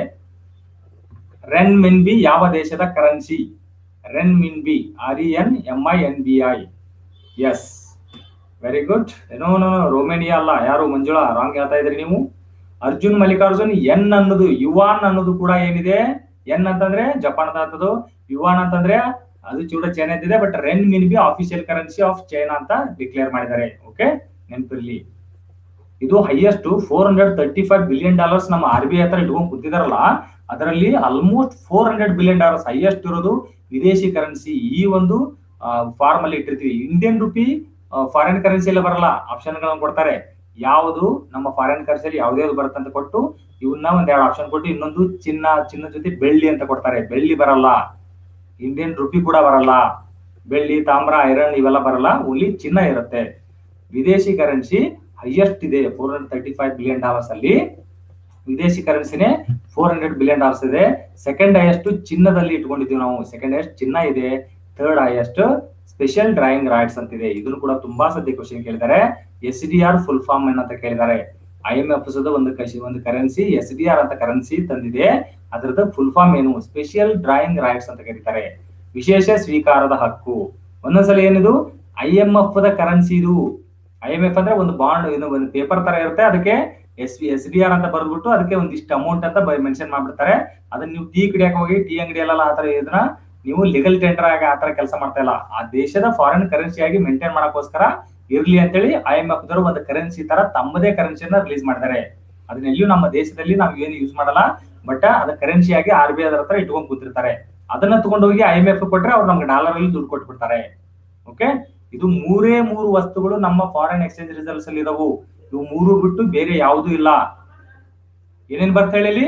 ರೆನ್ ಮಿನ್ ಬಿ ಯಾವ ದೇಶದ currency renminbi R E N M I N B I S very good ಏನೋ ರೋಮೇನಿಯಾ ಅಲ್ಲ ಯಾರು ಮಂಜುಳಾ ರಾಂಗ್ ಹೇಳ್ತಾ ಇದ್ರಿ ನೀವು ಅರ್ಜುನ್ ಮಲ್ಲಿಕಾರ್ಜುನ್ ಎನ್ ಅನ್ನೋದು ಯುವಾನ್ ಅನ್ನೋದು ಕೂಡ ಏನಿದೆ ಎನ್ ಅಂತಂದ್ರೆ ಜಪಾನ್ ಅಂತದ್ದು ಯುವಾನ್ ಅಂತಂದ್ರೆ ಅದು ಚೂಡ ಚೈನಾ ಇದೆ but renminbi official currency of China ಅಂತ ಡಿಕ್ಲೇರ್ ಮಾಡಿದ್ದಾರೆ ಓಕೆ ನೆನಪಿರ್ಲಿ ಇದು highest four hundred thirty five billion dollars ನಮ್ಮ ಆರ್ ಬಿ ಐ ಹತ್ರ ಇಟ್ಕೊಂಡು ಕೂತಿದಾರಲ್ಲ ಅದರಲ್ಲಿ almost four hundred billion dollars highest ಇರೋದು ವಿದೇಶಿ ಕರೆನ್ಸಿ ಈ ಒಂದು ಫಾರ್ಮ್ ಅಲ್ಲಿ ಇಟ್ಟಿರ್ತೀವಿ ಇಂಡಿಯನ್ ರುಪಿ ಫಾರಿನ್ ಕರೆನ್ಸಿ ಎಲ್ಲ ಬರಲ್ಲ ಆಪ್ಷನ್ ಗಳನ್ನ ಕೊಡ್ತಾರೆ ಯಾವುದು ನಮ್ಮ ಫಾರಿನ್ ಕರೆನ್ಸಿಯಲ್ಲಿ ಯಾವುದೇ ಬರುತ್ತೆ ಅಂತ ಕೊಟ್ಟು ಇವನ್ನ ಒಂದ್ ಎರಡು ಆಪ್ಷನ್ ಕೊಟ್ಟು ಇನ್ನೊಂದು ಚಿನ್ನ ಚಿನ್ನ ಜೊತೆ ಬೆಳ್ಳಿ ಅಂತ ಕೊಡ್ತಾರೆ ಬೆಳ್ಳಿ ಬರಲ್ಲ ಇಂಡಿಯನ್ ರುಪಿ ಕೂಡ ಬರಲ್ಲ ಬೆಳ್ಳಿ ತಾಮ್ರ ಐರನ್ ಇವೆಲ್ಲ ಬರಲ್ಲ ಓನ್ಲಿ ಚಿನ್ನ ಇರುತ್ತೆ ವಿದೇಶಿ ಕರೆನ್ಸಿ ಹೈಯೆಸ್ಟ್ ಇದೆ four hundred thirty five billion dollars ಅಲ್ಲಿ ವಿದೇಶಿ ಕರೆನ್ಸಿನೇ ಫೋರ್ ಹಂಡ್ರೆಡ್ ಬಿಲಿಯನ್ ಡಾಲರ್ಸ್ ಇದೆ ಸೆಕೆಂಡ್ ಹೈಯೆಸ್ಟ್ ಚಿನ್ನದಲ್ಲಿ ಇಟ್ಕೊಂಡಿದ್ದೀವಿ ನಾವು ಸೆಕೆಂಡ್ ಹೈಯೆಸ್ಟ್ ಚಿನ್ನ ಇದೆ third highest special drawing rights ಅಂತಿದೆ ಇದನ್ನು ಕೂಡ ತುಂಬಾ ಸದ್ಯ ಕ್ವಶನ್ ಕೇಳಿದ್ದಾರೆ S D R full form ಅಂತ ಕೇಳಿದ್ದಾರೆ ಐ ಎಂ ಎಫ್ ಒಂದು ಕಶಿ ಒಂದು ಕರೆನ್ಸಿ ಎಸ್ ಡಿ ಆರ್ ಅಂತ ಕರೆನ್ಸಿ ತಂದಿದೆ ಅದರದ ಫುಲ್ ಫಾರ್ಮ್ ಏನು ಸ್ಪೆಷಲ್ ಡ್ರಾಯಿಂಗ್ ರೈಟ್ಸ್ ಅಂತ ಕರೀತಾರೆ ವಿಶೇಷ ಸ್ವೀಕಾರದ ಹಕ್ಕು ಒಂದೊಂದ್ಸಲ ಏನಿದು I M F the currency ಇದು ಐ ಎಂ ಎಫ್ ಅಂದ್ರೆ ಒಂದು ಬಾಂಡ್ ಇದು ಒಂದು ಪೇಪರ್ ತರ ಇರುತ್ತೆ ಅದಕ್ಕೆ ಎಸ್ ಎಸ್ ಡಿ ಆರ್ ಅಂತ ಬರ್ದ್ಬಿಟ್ಟು ಅದಕ್ಕೆ ಒಂದಿಷ್ಟು ಅಮೌಂಟ್ ಅಂತ ಮೆನ್ಷನ್ ಮಾಡ್ಬಿಡ್ತಾರೆ ಅದನ್ನ ನೀವು ಟೀ ಕುಡಿಯಕ್ಕೆ ಹೋಗಿ ಟೀ ಅಂಗಡಿಯಲ್ಲ ಆತರ ಇದನ್ನ ನೀವು ಲೀಗಲ್ ಟೆಂಡರ್ ಆಗಿ ಆತರ ಕೆಲಸ ಮಾಡ್ತಾ ಇಲ್ಲ ಆ ದೇಶದ ಫಾರಿನ್ ಕರೆನ್ಸಿ ಆಗಿ ಮೇಂಟೈನ್ ಮಾಡಕ್ಕೋಸ್ಕರ ಇರ್ಲಿ ಅಂತೇಳಿ ಐ ಎಂ ಎಫ್ ದವರು ಒಂದು ಕರೆನ್ಸಿ ತರ ತಮ್ಮದೇ ಕರೆನ್ಸಿಯನ್ನ ರಿಲೀಸ್ ಮಾಡ್ತಾರೆ ಅದನ್ನೆಲ್ಲೂ ನಮ್ಮ ದೇಶದಲ್ಲಿ ನಾವು ಏನು ಯೂಸ್ ಮಾಡಲ್ಲ ಬಟ್ ಅದ ಕರೆನ್ಸಿ ಆಗಿ ಆರ್ ಬಿ ಐ ಅದರ ಹತ್ರ ಇಟ್ಕೊಂಡ್ ಕೂತಿರ್ತಾರೆ ಅದನ್ನ ತಗೊಂಡು ಹೋಗಿ ಐ ಎಂ ಎಫ್ ಕೊಟ್ರೆ ಅವ್ರು ನಮ್ಗೆ ಡಾಲರ್ ಅಲ್ಲಿ ದುಡ್ಡು ಕೊಟ್ಬಿಡ್ತಾರೆ ಓಕೆ ಇದು ಮೂರೇ ಮೂರು ವಸ್ತುಗಳು ನಮ್ಮ ಫಾರಿನ್ ಎಕ್ಸ್ಚೇಂಜ್ ರಿಸಲ್ಟ್ಸ್ ಅಲ್ಲಿ ಇದಾವು ಇವು ಮೂರು ಬಿಟ್ಟು ಬೇರೆ ಯಾವುದೂ ಇಲ್ಲ ಏನೇನ್ ಬರ್ತ ಹೇಳಿ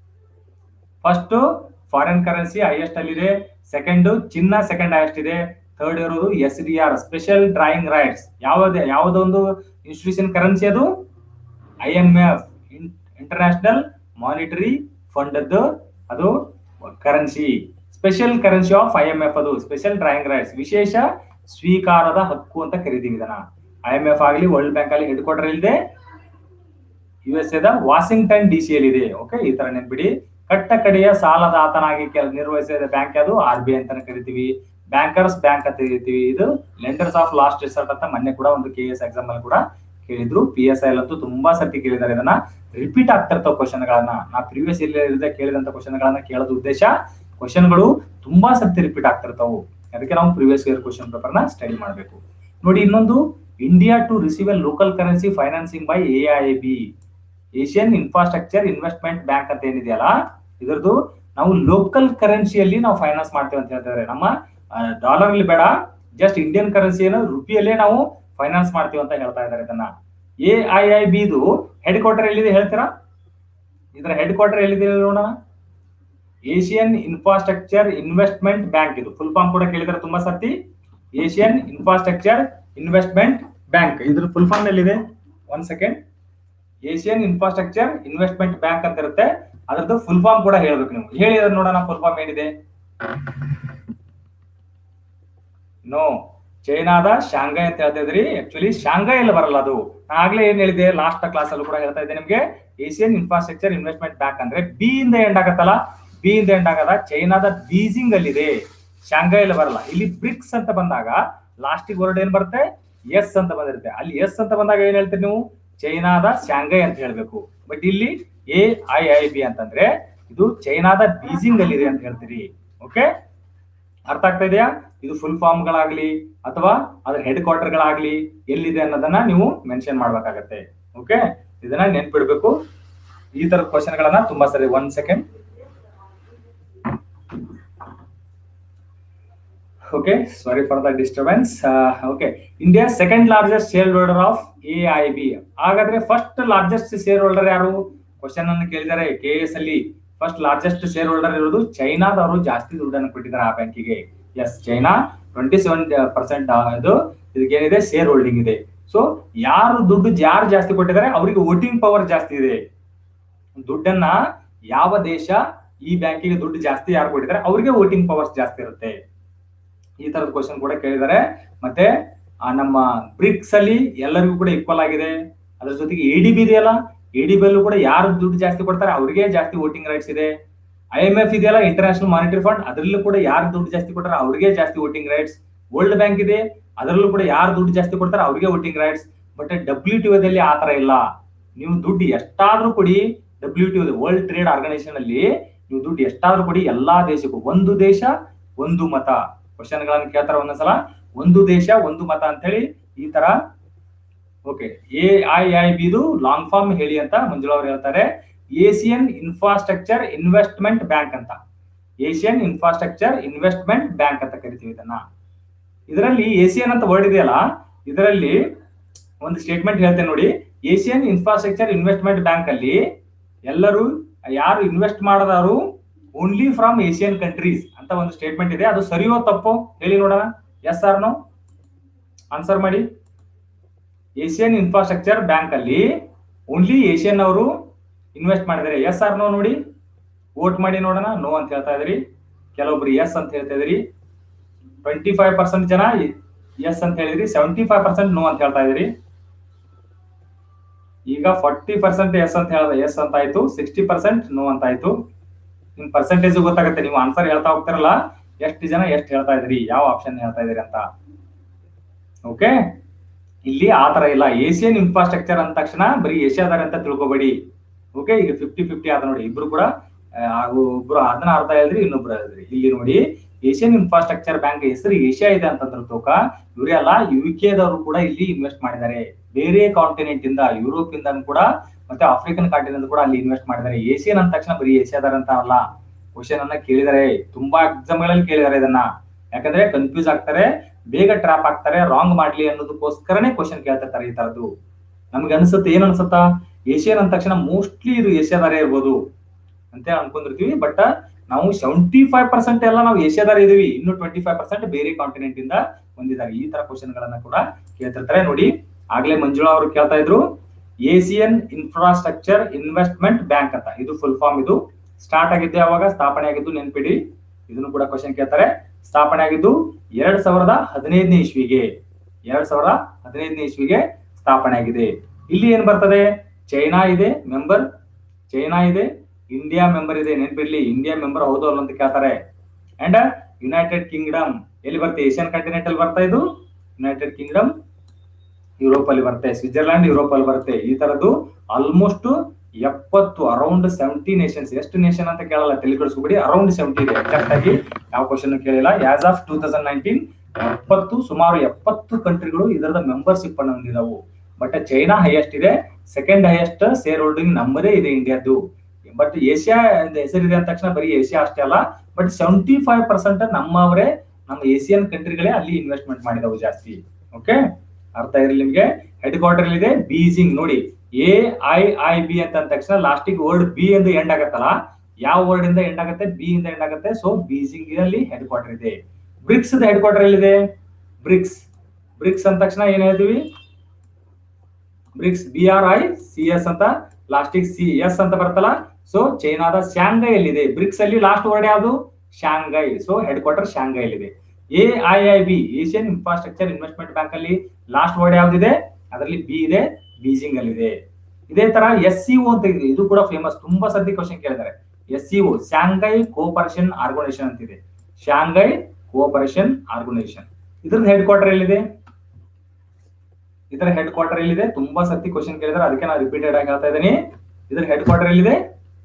ಫಸ್ಟ್ ಫಾರಿನ್ ಕರೆನ್ಸಿ ಹೈಯೆಸ್ಟ್ ಅಲ್ಲಿ ಇದೆ ಸೆಕೆಂಡ್ ಚಿನ್ನ ಸೆಕೆಂಡ್ ಹೈಯೆಸ್ಟ್ ಇದೆ ಥರ್ಡ್ ಇರೋದು S D R special drawing rights ಯಾವ್ದು ಯಾವ್ದೊಂದು ಇನ್ಸ್ಟಿಟ್ಯೂಷನ್ ಕರೆನ್ಸಿ ಅದು I M F international monetary fund ಅದು currency special currency of I M F ಅದು ಸ್ಪೆಷಲ್ ಡ್ರಾಯಿಂಗ್ ರೈಟ್ಸ್ ವಿಶೇಷ ಸ್ವೀಕಾರದ ಹಕ್ಕು ಅಂತ ಕರಿತೀವಿ ಇದನ್ನ ಐ ಎಂ ಎಫ್ ಆಗಲಿ ವರ್ಲ್ಡ್ ಬ್ಯಾಂಕ್ ಅಲ್ಲಿ ಹೆಡ್ ಕ್ವಾರ್ಟರ್ ಇದೆ ಯು ಎಸ್ ಎದ ವಾಷಿಂಗ್ಟನ್ ಡಿ ಸಿ ಅಲ್ಲಿ ಇದೆ ಓಕೆ ಈ ತರ ನೆನ್ಬಿಡಿ ಕಟ್ಟ ಕಡೆಯ ಸಾಲದಾತನಾಗಿ ಕೆಲ ನಿರ್ವಹಿಸಿದ ಬ್ಯಾಂಕ್ ಅದು ಆರ್ ಬಿ ಐ ಅಂತ ಕರಿತೀವಿ ಬ್ಯಾಂಕರ್ಸ್ ಬ್ಯಾಂಕ್ ಅಂತ ಕರಿತೀವಿ ಇದು ಲೆಂಡರ್ಸ್ ಆಫ್ ಲಾಸ್ಟ್ ರಿಸಲ್ಟ್ ಅಂತ ಮೊನ್ನೆ ಕೂಡ ಒಂದು ಕೆ ಎಸ್ ಎಕ್ಸಾಮ್ ಅಲ್ಲಿ ಕೂಡ ಕೇಳಿದ್ರು ಪಿ ಎಸ್ ಐ ಅಂತೂ ತುಂಬಾ ಸರ್ತಿ ಕೇಳಿದ್ದಾರೆ ಇದನ್ನ ರಿಪೀಟ್ ಆಗ್ತಿರ್ತಾವ ಕ್ವಶನ್ ಗಳನ್ನ ನಾ ಪ್ರೀವಿಯಸ್ ಇಯರ್ ಕೇಳಿದಂತ ಕ್ವಶನ್ ಗಳನ್ನ ಕೇಳೋದು ಉದ್ದೇಶ ಕ್ವಶನ್ ಗಳು ತುಂಬಾ ಸರ್ತಿ ರಿಪೀಟ್ ಆಗ್ತಿರ್ತಾವು ಅದಕ್ಕೆ ನಾವು ಪ್ರೀವಿಯಸ್ ಇಯರ್ ಕ್ವಶನ್ ಪೇಪರ್ ನ ಸ್ಟಡಿ ಮಾಡಬೇಕು ನೋಡಿ ಇನ್ನೊಂದು India to receive a local currency financing by A I B Asian infrastructure investment bank ಅಂತ ಏನಿದೆಯಲ್ಲ ಇದರದ್ದು ನಾವು ಲೋಕಲ್ ಕರೆನ್ಸಿಯಲ್ಲಿ ನಾವು ಫೈನಾನ್ಸ್ ಮಾಡ್ತೇವೆ ಅಂತ ಹೇಳ್ತಾರೆ ನಮ್ಮ ಡಾಲರ್ ಅಲ್ಲಿ ಬೇಡ ಜಸ್ಟ್ ಇಂಡಿಯನ್ ಕರೆನ್ಸಿಯನ್ನು ರುಪಿಯಲ್ಲೇ ನಾವು ಫೈನಾನ್ಸ್ ಮಾಡ್ತೀವಿ ಅಂತ ಹೇಳ್ತಾ ಇದ್ದಾರೆ ಇದನ್ನ ಎ ಐ ಐ ಬಿ ಇದು ಹೆಡ್ ಕ್ವಾರ್ಟರ್ ಎಲ್ಲಿದೆ ಹೇಳ್ತೀರಾ ಇದರ ಹೆಡ್ ಕ್ವಾರ್ಟರ್ ಎಲ್ಲಿದೆ ನೋಡೋಣ ಏಷಿಯನ್ ಇನ್ಫ್ರಾಸ್ಟ್ರಕ್ಚರ್ ಇನ್ವೆಸ್ಟ್ಮೆಂಟ್ ಬ್ಯಾಂಕ್ ಇದು ಫುಲ್ ಫಾರ್ಮ್ ಕೂಡ ಕೇಳಿದ್ರೆ ತುಂಬಾ ಸರ್ತಿ ಏಷಿಯನ್ ಇನ್ಫ್ರಾಸ್ಟ್ರಕ್ಚರ್ ಇನ್ವೆಸ್ಟ್ಮೆಂಟ್ ಬ್ಯಾಂಕ್ ಇದ್ರ ಫುಲ್ ಫಾರ್ಮ್ ಎಲ್ಲಿದೆ one second Asian infrastructure investment bank ಅಂತ ಇರುತ್ತೆ ಅದ್ರದ್ದು ಫುಲ್ ಫಾರ್ಮ್ ಕೂಡ ಹೇಳ್ಬೇಕು ನೀವು ಹೇಳಿ ಅದನ್ನ ನೋಡೋಣ ಫುಲ್ ಫಾರ್ಮ್ ಏನಿದೆ ನೋ ಚೈನಾದ ಶಾಂಘೈ ಅಂತ ಹೇಳ್ತಾ ಇದ್ರಿ ಆಕ್ಚುಲಿ ಶಾಂಘೈ ಅಲ್ಲಿ ಬರಲ್ಲ ಅದು ನಾ ಆಗ್ಲೇ ಏನ್ ಹೇಳಿದೆ ಲಾಸ್ಟ್ ಕ್ಲಾಸ್ ಅಲ್ಲೂ ಕೂಡ ಹೇಳ್ತಾ ಇದ್ದೆ ನಿಮ್ಗೆ ಏಷಿಯನ್ ಇನ್ಫ್ರಾಸ್ಟ್ರಕ್ಚರ್ ಇನ್ವೆಸ್ಟ್ಮೆಂಟ್ ಬ್ಯಾಂಕ್ ಅಂದ್ರೆ ಬಿ ಇಂದ ಎಂಡ್ ಆಗತ್ತಲ್ಲ ಬಿ ಇಂದ ಎಂಡ್ ಆಗದ ಚೈನಾದ ಬೀಜಿಂಗ್ ಅಲ್ಲಿ ಇದೆ ಶಾಂಘೈ ಅಲ್ಲಿ ಬರಲ್ಲ ಇಲ್ಲಿ ಬ್ರಿಕ್ಸ್ ಅಂತ ಬಂದಾಗ ಲಾಸ್ಟಿಗೆ ವರ್ಡ್ ಏನ್ ಬರುತ್ತೆ ಎಸ್ ಅಂತ ಬಂದಿರುತ್ತೆ ಅಲ್ಲಿ ಎಸ್ ಅಂತ ಬಂದಾಗ ಏನ್ ಹೇಳ್ತೀರಿ ನೀವು ಚೈನಾದ ಶಾಂಘೈ ಅಂತ ಹೇಳ್ಬೇಕು ಬಟ್ ಇಲ್ಲಿ ಎ ಐ ಐ ಬಿ ಅಂತಂದ್ರೆ ಇದು ಚೈನಾದ ಬೀಜಿಂಗ್ ಅಲ್ಲಿ ಇದೆ ಅಂತ ಹೇಳ್ತೀರಿ ಓಕೆ ಅರ್ಥ ಆಗ್ತಾ ಇದೆಯಾ ಇದು ಫುಲ್ ಫಾರ್ಮ್ ಗಳಾಗ್ಲಿ ಅಥವಾ ಅದ್ರ ಹೆಡ್ ಕ್ವಾರ್ಟರ್ ಗಳಾಗ್ಲಿ ಎಲ್ಲಿದೆ ಅನ್ನೋದನ್ನ ನೀವು ಮೆನ್ಷನ್ ಮಾಡ್ಬೇಕಾಗತ್ತೆ ಓಕೆ ಇದನ್ನ ನೆನ್ಪಿಡ್ಬೇಕು ಈ ತರದ ಕ್ವಶನ್ ಗಳನ್ನ ತುಂಬಾ ಸರಿ one second okay sorry for the disturbance okay India second largest share holder of A I B ಹಾಗಾದ್ರೆ ಫಸ್ಟ್ ಲಾರ್ಜೆಸ್ಟ್ ಶೇರ್ ಹೋಲ್ಡರ್ ಯಾರು ಕ್ವಶನ್ ಅನ್ನು ಕೇಳಿದ್ದಾರೆ ಕೆ ಎಸ್ ಅಲ್ಲಿ ಫಸ್ಟ್ ಲಾರ್ಜೆಸ್ಟ್ ಶೇರ್ ಹೋಲ್ಡರ್ ಇರೋದು ಚೈನಾದವರು ಜಾಸ್ತಿ ದುಡ್ಡನ್ನು ಕೊಟ್ಟಿದ್ದಾರೆ ಆ ಬ್ಯಾಂಕಿಗೆ yes China twenty seven percent ಇದು ಇದಕ್ಕೇನಿದೆ ಶೇರ್ ಹೋಲ್ಡಿಂಗ್ ಇದೆ ಸೊ ಯಾರು ದುಡ್ಡು ಯಾರು ಜಾಸ್ತಿ ಕೊಟ್ಟಿದ್ದಾರೆ ಅವರಿಗೆ ವೋಟಿಂಗ್ ಪವರ್ ಜಾಸ್ತಿ ಇದೆ ದುಡ್ಡನ್ನ ಯಾವ ದೇಶ ಈ ಬ್ಯಾಂಕಿಗೆ ದುಡ್ಡು ಜಾಸ್ತಿ ಯಾರು ಕೊಟ್ಟಿದ್ದಾರೆ ಅವರಿಗೆ ವೋಟಿಂಗ್ ಪವರ್ಸ್ ಜಾಸ್ತಿ ಇರುತ್ತೆ ಈ ತರದ ಕ್ವಶನ್ ಕೂಡ ಕೇಳಿದ್ದಾರೆ ಮತ್ತೆ ಆ ನಮ್ಮ ಬ್ರಿಕ್ಸ್ ಅಲ್ಲಿ ಎಲ್ಲರಿಗೂ ಕೂಡ ಈಕ್ವಲ್ ಆಗಿದೆ ಅದ್ರ ಜೊತೆಗೆ ಎ ಡಿ ಬಿ ಇದೆಯಲ್ಲ ಎ ಡಿ ಬಿ ಅಲ್ಲೂ ಕೂಡ ಯಾರು ದುಡ್ಡು ಜಾಸ್ತಿ ಕೊಡ್ತಾರೆ ಅವರಿಗೆ ಜಾಸ್ತಿ ವೋಟಿಂಗ್ ರೈಟ್ಸ್ ಇದೆ ಐ ಎಂ ಎಫ್ ಇದೆಯಲ್ಲ ಇಂಟರ್ನ್ಯಾಷನಲ್ ಮಾನಿಟರಿ ಫಂಡ್ ಅದರಲ್ಲೂ ಕೂಡ ಯಾರು ದುಡ್ಡು ಜಾಸ್ತಿ ಕೊಡ್ತಾರೆ ಅವರಿಗೆ ಜಾಸ್ತಿ ವೋಟಿಂಗ್ ರೈಟ್ಸ್ ವರ್ಲ್ಡ್ ಬ್ಯಾಂಕ್ ಇದೆ ಅದರಲ್ಲೂ ಕೂಡ ಯಾರು ದುಡ್ಡು ಜಾಸ್ತಿ ಕೊಡ್ತಾರೆ ಅವರಿಗೆ voting rights but W T ದಲ್ಲಿ ಆ ತರ ಇಲ್ಲ ನೀವು ದುಡ್ಡು ಎಷ್ಟಾದ್ರೂ ಕೊಡಿ W T world trade organization ಅಲ್ಲಿ ನೀವು ದುಡ್ಡು ಎಷ್ಟಾದ್ರೂ ಕೊಡಿ ಎಲ್ಲಾ ದೇಶಕ್ಕೂ ಒಂದು ದೇಶ ಒಂದು ಮತ ಕ್ವಶನ್ ಗಳನ್ನ ಕೇಳ್ತಾರೆ ಒಂದೊಂದ್ಸಲ ಒಂದು ದೇಶ ಒಂದು ಮತ ಅಂತ ಹೇಳಿ ಈ ತರ ಓಕೆ ಎ ಐ ಐ ಬಿದು ಲಾಂಗ್ ಫಾರ್ಮ್ ಹೇಳಿ ಅಂತ ಮಂಜುಳಾ ಅವ್ರು ಹೇಳ್ತಾರೆ ಏಸಿಯನ್ ಇನ್ಫ್ರಾಸ್ಟ್ರಕ್ಚರ್ ಇನ್ವೆಸ್ಟ್ಮೆಂಟ್ ಬ್ಯಾಂಕ್ ಅಂತ ಏಷಿಯನ್ ಇನ್ಫ್ರಾಸ್ಟ್ರಕ್ಚರ್ ಇನ್ವೆಸ್ಟ್ಮೆಂಟ್ ಬ್ಯಾಂಕ್ ಅಂತ ಕರಿತೀವಿ ಇದನ್ನ ಇದರಲ್ಲಿ ಏಸಿಯನ್ ಅಂತ ವರ್ಡ್ ಇದೆಯಲ್ಲ ಇದರಲ್ಲಿ ಒಂದು ಸ್ಟೇಟ್ಮೆಂಟ್ ಹೇಳ್ತೇನೆ ನೋಡಿ ಏಷಿಯನ್ ಇನ್ಫ್ರಾಸ್ಟ್ರಕ್ಚರ್ ಇನ್ವೆಸ್ಟ್ಮೆಂಟ್ ಬ್ಯಾಂಕ್ ಅಲ್ಲಿ ಎಲ್ಲರೂ ಯಾರು ಇನ್ವೆಸ್ಟ್ ಮಾಡದಾರು ಓನ್ಲಿ ಫ್ರಮ್ ಏಷಿಯನ್ ಕಂಟ್ರೀಸ್ ಅಂತ ಒಂದು ಸ್ಟೇಟ್ಮೆಂಟ್ ಇದೆ ಅದು ಸರಿಯೋ ತಪ್ಪು ಹೇಳಿ ನೋಡೋಣ ಎಸ್ ಆರ್ ನೋ ಆನ್ಸರ್ ಮಾಡಿ ಏಷಿಯನ್ ಇನ್ಫ್ರಾಸ್ಟ್ರಕ್ಚರ್ ಬ್ಯಾಂಕ್ ಅಲ್ಲಿ ಓನ್ಲಿ ಏಷಿಯನ್ ಅವರು ಇನ್ವೆಸ್ಟ್ ಮಾಡಿದ್ದಾರೆ ಎಸ್ ಆರ್ ನೋ ನೋಡಿ ವೋಟ್ ಮಾಡಿ ನೋಡೋಣ ನೋ ಅಂತ ಹೇಳ್ತಾ ಇದ್ರಿ ಕೆಲವೊಬ್ರು ಎಸ್ ಅಂತ ಹೇಳ್ತಾ ಇದ್ರಿ ಟ್ವೆಂಟಿ ಫೈವ್ ಪರ್ಸೆಂಟ್ ಜನ ಎಸ್ ಅಂತ ಹೇಳಿದ್ರಿ ಸೆವೆಂಟಿ ಫೈವ್ ಪರ್ಸೆಂಟ್ ನೋ ಅಂತ ಹೇಳ್ತಾ ಇದ್ರಿ ಈಗ ಫಾರ್ಟಿ ಪರ್ಸೆಂಟ್ ಎಸ್ ಅಂತ ಹೇಳ್ದ ಎಸ್ ಅಂತ ಆಯ್ತು ಸಿಕ್ಸ್ಟಿ ಪರ್ಸೆಂಟ್ ನೋ ಅಂತ ಆಯ್ತು ನಿಮ್ ಪರ್ಸೆಂಟೇಜ್ ಗೊತ್ತಾಗುತ್ತೆ ನೀವು ಆನ್ಸರ್ ಹೇಳ್ತಾ ಹೋಗ್ತಾರಲ್ಲ ಎಷ್ಟು ಜನ ಎಷ್ಟು ಹೇಳ್ತಾ ಇದ್ರಿ ಯಾವ ಆಪ್ಷನ್ ಹೇಳ್ತಾ ಇದೀರಿ ಅಂತ ಓಕೆ ಇಲ್ಲಿ ಆ ತರ ಇಲ್ಲ ಏಷಿಯನ್ ಇನ್ಫ್ರಾಸ್ಟ್ರಕ್ಚರ್ ಅಂದ ತಕ್ಷಣ ಬರೀ ಏಷ್ಯಾದಾರ ಅಂತ ತಿಳ್ಕೊಬೇಡಿ ಓಕೆ ಈಗ ಫಿಫ್ಟಿ ಫಿಫ್ಟಿ ಆದ ನೋಡಿ ಇಬ್ರು ಕೂಡ ಆ, ಒಬ್ರು ಅದನ್ನ ಅರ್ಧ ಹೇಳಿದ್ರಿ ಇನ್ನೊಬ್ರು ಹೇಳಿದ್ರಿ ಇಲ್ಲಿ ನೋಡಿ ಏಷ್ಯನ್ ಇನ್ಫ್ರಾಸ್ಟ್ರಕ್ಚರ್ ಬ್ಯಾಂಕ್ ಹೆಸರು ಏಷ್ಯಾ ಇದೆ ಅಂತಂದ್ರ ತೂಕ ಇವರೇ ಅಲ್ಲ ಯು ದವರು ಕೂಡ ಇಲ್ಲಿ ಇನ್ವೆಸ್ಟ್ ಮಾಡಿದ್ದಾರೆ ಬೇರೆ ಕಾಂಟಿನೆಂಟ್ ಇಂದ ಯುರೋಪ್ ಇಂದ ಕೂಡ ಮತ್ತೆ ಆಫ್ರಿಕನ್ ಕಾಂಟಿನೆಂಟ್ ಕೂಡ ಅಲ್ಲಿ ಇನ್ವೆಸ್ಟ್ ಮಾಡಿದ್ದಾರೆ ಏಷಿಯನ್ ಅಂದ ತಕ್ಷಣ ಬರೀ ಏಷ್ಯಾದಾರ ಅಂತ ಅಲ್ಲ ಕ್ವಶನ್ ಅನ್ನ ಕೇಳಿದ್ದಾರೆ ತುಂಬಾ ಎಕ್ಸಾಮ್ ಗಳಲ್ಲಿ ಕೇಳಿದ್ದಾರೆ ಇದನ್ನ ಯಾಕಂದ್ರೆ ಕನ್ಫ್ಯೂಸ್ ಆಗ್ತಾರೆ ಬೇಗ ಟ್ರಾಪ್ ಆಗ್ತಾರೆ ರಾಂಗ್ ಮಾಡ್ಲಿ ಅನ್ನೋದಕ್ಕೋಸ್ಕರನೇ ಕ್ವಶನ್ ಕೇಳ್ತಿರ್ತಾರೆ ಈ ತರದ್ದು ನಮ್ಗೆ ಅನ್ಸುತ್ತೆ ಏನ್ ಅನ್ಸುತ್ತಾ ಏಷ್ಯನ್ ಅಂದ ತಕ್ಷಣ ಮೋಸ್ಟ್ಲಿ ಇದು ಏಷ್ಯಾದಾರೇ ಇರ್ಬೋದು ಅಂತ ಅನ್ಕೊಂಡಿರ್ತೀವಿ ಬಟ್ ನಾವು ಸೆವೆಂಟಿ ಫೈವ್ ಪರ್ಸೆಂಟ್ ಎಲ್ಲ ನಾವು ಏಷ್ಯಾದಾರ ಇದೀವಿ ಇನ್ನು ಟ್ವೆಂಟಿ ಫೈವ್ ಪರ್ಸೆಂಟ್ ಬೇರೆ ಕಾಂಟಿನೆಂಟ್ ಇಂದ ಬಂದಿದ್ದಾರೆ ಈ ತರ ಕ್ವಶನ್ ಗಳನ್ನ ಕೂಡ ಕೇಳ್ತಿರ್ತಾರೆ ನೋಡಿ ಆಗ್ಲೇ ಮಂಜುಳಾ ಅವರು ಕೇಳ್ತಾ ಇದ್ರು ಏಸಿಯನ್ ಇನ್ಫ್ರಾಸ್ಟ್ರಕ್ಚರ್ ಇನ್ವೆಸ್ಟ್ಮೆಂಟ್ ಬ್ಯಾಂಕ್ ಅಂತ ಇದು ಫುಲ್ ಫಾರ್ಮ್ ಇದು ಸ್ಟಾರ್ಟ್ ಆಗಿದ್ದು ಯಾವಾಗ ಸ್ಥಾಪನೆ ಆಗಿದ್ದು ನೆನ್ಪಿಡಿ ಇದನ್ನು ಕೂಡ ಕ್ವಶನ್ ಕೇಳ್ತಾರೆ ಸ್ಥಾಪನೆ ಆಗಿದ್ದು ಎರಡ್ ಸಾವಿರದ ಹದಿನೈದನೇ ಇಸ್ವಿಗೆ ಎರಡ್ ಸಾವಿರದ ಹದಿನೈದನೇ ಇಸ್ವಿಗೆ ಸ್ಥಾಪನೆ ಆಗಿದೆ ಇಲ್ಲಿ ಏನ್ ಬರ್ತದೆ ಚೈನಾ ಇದೆ ಮೆಂಬರ್ ಚೈನಾ ಇದೆ ಇಂಡಿಯಾ ಮೆಂಬರ್ ಇದೆ ನೆನ್ಪಿರ್ಲಿ ಇಂಡಿಯಾ ಮೆಂಬರ್ ಹೌದು ಅಲ್ಲ ಅಂತ ಕೇಳ್ತಾರೆ ಅಂಡ್ ಯುನೈಟೆಡ್ ಕಿಂಗ್ಡಮ್ ಎಲ್ಲಿ ಬರುತ್ತೆ ಏಷ್ಯನ್ ಕಾಂಟಿನೆಂಟ್ ಅಲ್ಲಿ ಬರ್ತಾ ಇದು ಯುನೈಟೆಡ್ ಕಿಂಗ್ಡಮ್ ಯುರೋಪ್ ಅಲ್ಲಿ ಬರುತ್ತೆ ಸ್ವಿಟ್ಜರ್ಲ್ಯಾಂಡ್ ಯುರೋಪ್ ಅಲ್ಲಿ ಬರುತ್ತೆ ಈ ತರದ್ದು ಆಲ್ಮೋಸ್ಟ್ ಎಪ್ಪತ್ತು ಅರೌಂಡ್ ಸೆವೆಂಟಿ ನೇಷನ್ಸ್ ಎಷ್ಟು ನೇಷನ್ ಅಂತ ಕೇಳಲ್ಲ ತಲೆ ಕೆಡಿಸ್ಕೊಬಿಡಿ ಅರೌಂಡ್ ಸೆವೆಂಟಿ ಇದೆ ಎಕ್ಸಾಕ್ಟ್ ಆಗಿ ಯಾವ ಕ್ವಶನ್ ಕೇಳಿಲ್ಲ as of two thousand nineteen ಎಪ್ಪತ್ತು ಸುಮಾರು ಎಪ್ಪತ್ತು ಕಂಟ್ರಿಗಳು ಇದರದ ಮೆಂಬರ್ಶಿಪ್ ಅನ್ನು ಹೊಂದಿದವು ಬಟ್ ಚೈನಾ ಹೈಯೆಸ್ಟ್ ಇದೆ ಸೆಕೆಂಡ್ ಹೈಯೆಸ್ಟ್ ಶೇರ್ ಹೋಲ್ಡಿಂಗ್ ನಮ್ಮದೇ ಇದೆ ಇಂಡಿಯಾದ್ದು ಬಟ್ ಏಷ್ಯಾ ಅಂತ ಹೆಸರಿದೆ ಅಂದ ತಕ್ಷಣ ಬರೀ ಏಷ್ಯಾ ಅಷ್ಟೇ ಅಲ್ಲ ಬಟ್ ಸೆವೆಂಟಿ ಫೈವ್ ಪರ್ಸೆಂಟ್ ನಮ್ಮವರೇ ನಮ್ಮ ಏಸಿಯನ್ ಕಂಟ್ರಿಗಳೇ ಅಲ್ಲಿ ಇನ್ವೆಸ್ಟ್ಮೆಂಟ್ ಮಾಡಿದವು ಜಾಸ್ತಿ ಓಕೆ ಅರ್ಥ ಇರಲಿ ನಿಮ್ಗೆ ಹೆಡ್ ಕ್ವಾರ್ಟರ್ ಇದೆ ಬೀಜಿಂಗ್ ನೋಡಿ ಎ ಐ ಐ ಬಿ ಅಂತ ಅಂದ ತಕ್ಷಣ ಲಾಸ್ಟಿಗೆ ವರ್ಡ್ ಬಿ ಎಂದು ಎಂಡ್ ಆಗತ್ತಲ್ಲ ಯಾವ ವರ್ಡ್ ಇಂದ ಎಂಡ್ ಆಗುತ್ತೆ ಬಿ ಇಂದ ಎಂಡ್ ಆಗುತ್ತೆ ಸೊ ಬೀಜಿಂಗ್ ಅಲ್ಲಿ ಹೆಡ್ ಕ್ವಾರ್ಟರ್ ಇದೆ ಬ್ರಿಕ್ಸ್ ಹೆಡ್ ಕ್ವಾರ್ಟರ್ ಎಲ್ಲಿದೆ ಬ್ರಿಕ್ಸ್ ಬ್ರಿಕ್ಸ್ ಅಂದ ತಕ್ಷಣ ಏನ್ ಹೇಳ್ತೀವಿ BRICS B R I C S ಅಂತ ಲಾಸ್ಟಿಗೆ ಸಿ ಎಸ್ ಅಂತ ಬರ್ತಲ್ಲ ಸೊ ಚೈನಾದ ಶಾಂಘೈ ಎಲ್ಲಿದೆ ಬ್ರಿಕ್ಸ್ ಅಲ್ಲಿ ಲಾಸ್ಟ್ ವರ್ಡ್ ಯಾವುದು Shanghai so headquarter Shanghai ಇದೆ A I I B Asian infrastructure investment bank ಅಲ್ಲಿ ಲಾಸ್ಟ್ ವರ್ಡ್ ಯಾವ್ದಿದೆ ಅದರಲ್ಲಿ ಬಿ ಇದೆ ಬೀಜಿಂಗ್ ಅಲ್ಲಿ ಇದೆ ಇದೇ ತರ ಎಸ್ ಸಿ ಅಂತ ಇದೆ ಇದು ಕೂಡ ಫೇಮಸ್ ತುಂಬಾ ಸತಿ ಕ್ವಶನ್ ಕೇಳಿದ್ದಾರೆ S C Shanghai cooperation organization ಅಂತಿದೆ ಶಾಂಘೈ ಕೋಪರೇಷನ್ ಆರ್ಗನೈಸೇಷನ್ ಇದ್ರದ್ದು ಹೆಡ್ ಕ್ವಾರ್ಟರ್ ಎಲ್ಲಿದೆ ಇದರ ಹೆಡ್ ಕ್ವಾರ್ಟರ್ ಎಲ್ಲಿದೆ ತುಂಬಾ ಸತಿ ಕ್ವಶನ್ ಕೇಳಿದ್ರೆ ಅದಕ್ಕೆ ನಾನು ರಿಪೀಟೆಡ್ ಆಗಿ ಹೇಳ್ತಾ ಇದ್ದೀನಿ ಇದರ ಹೆಡ್ ಕ್ವಾರ್ಟರ್ ಎಲ್ಲಿದೆ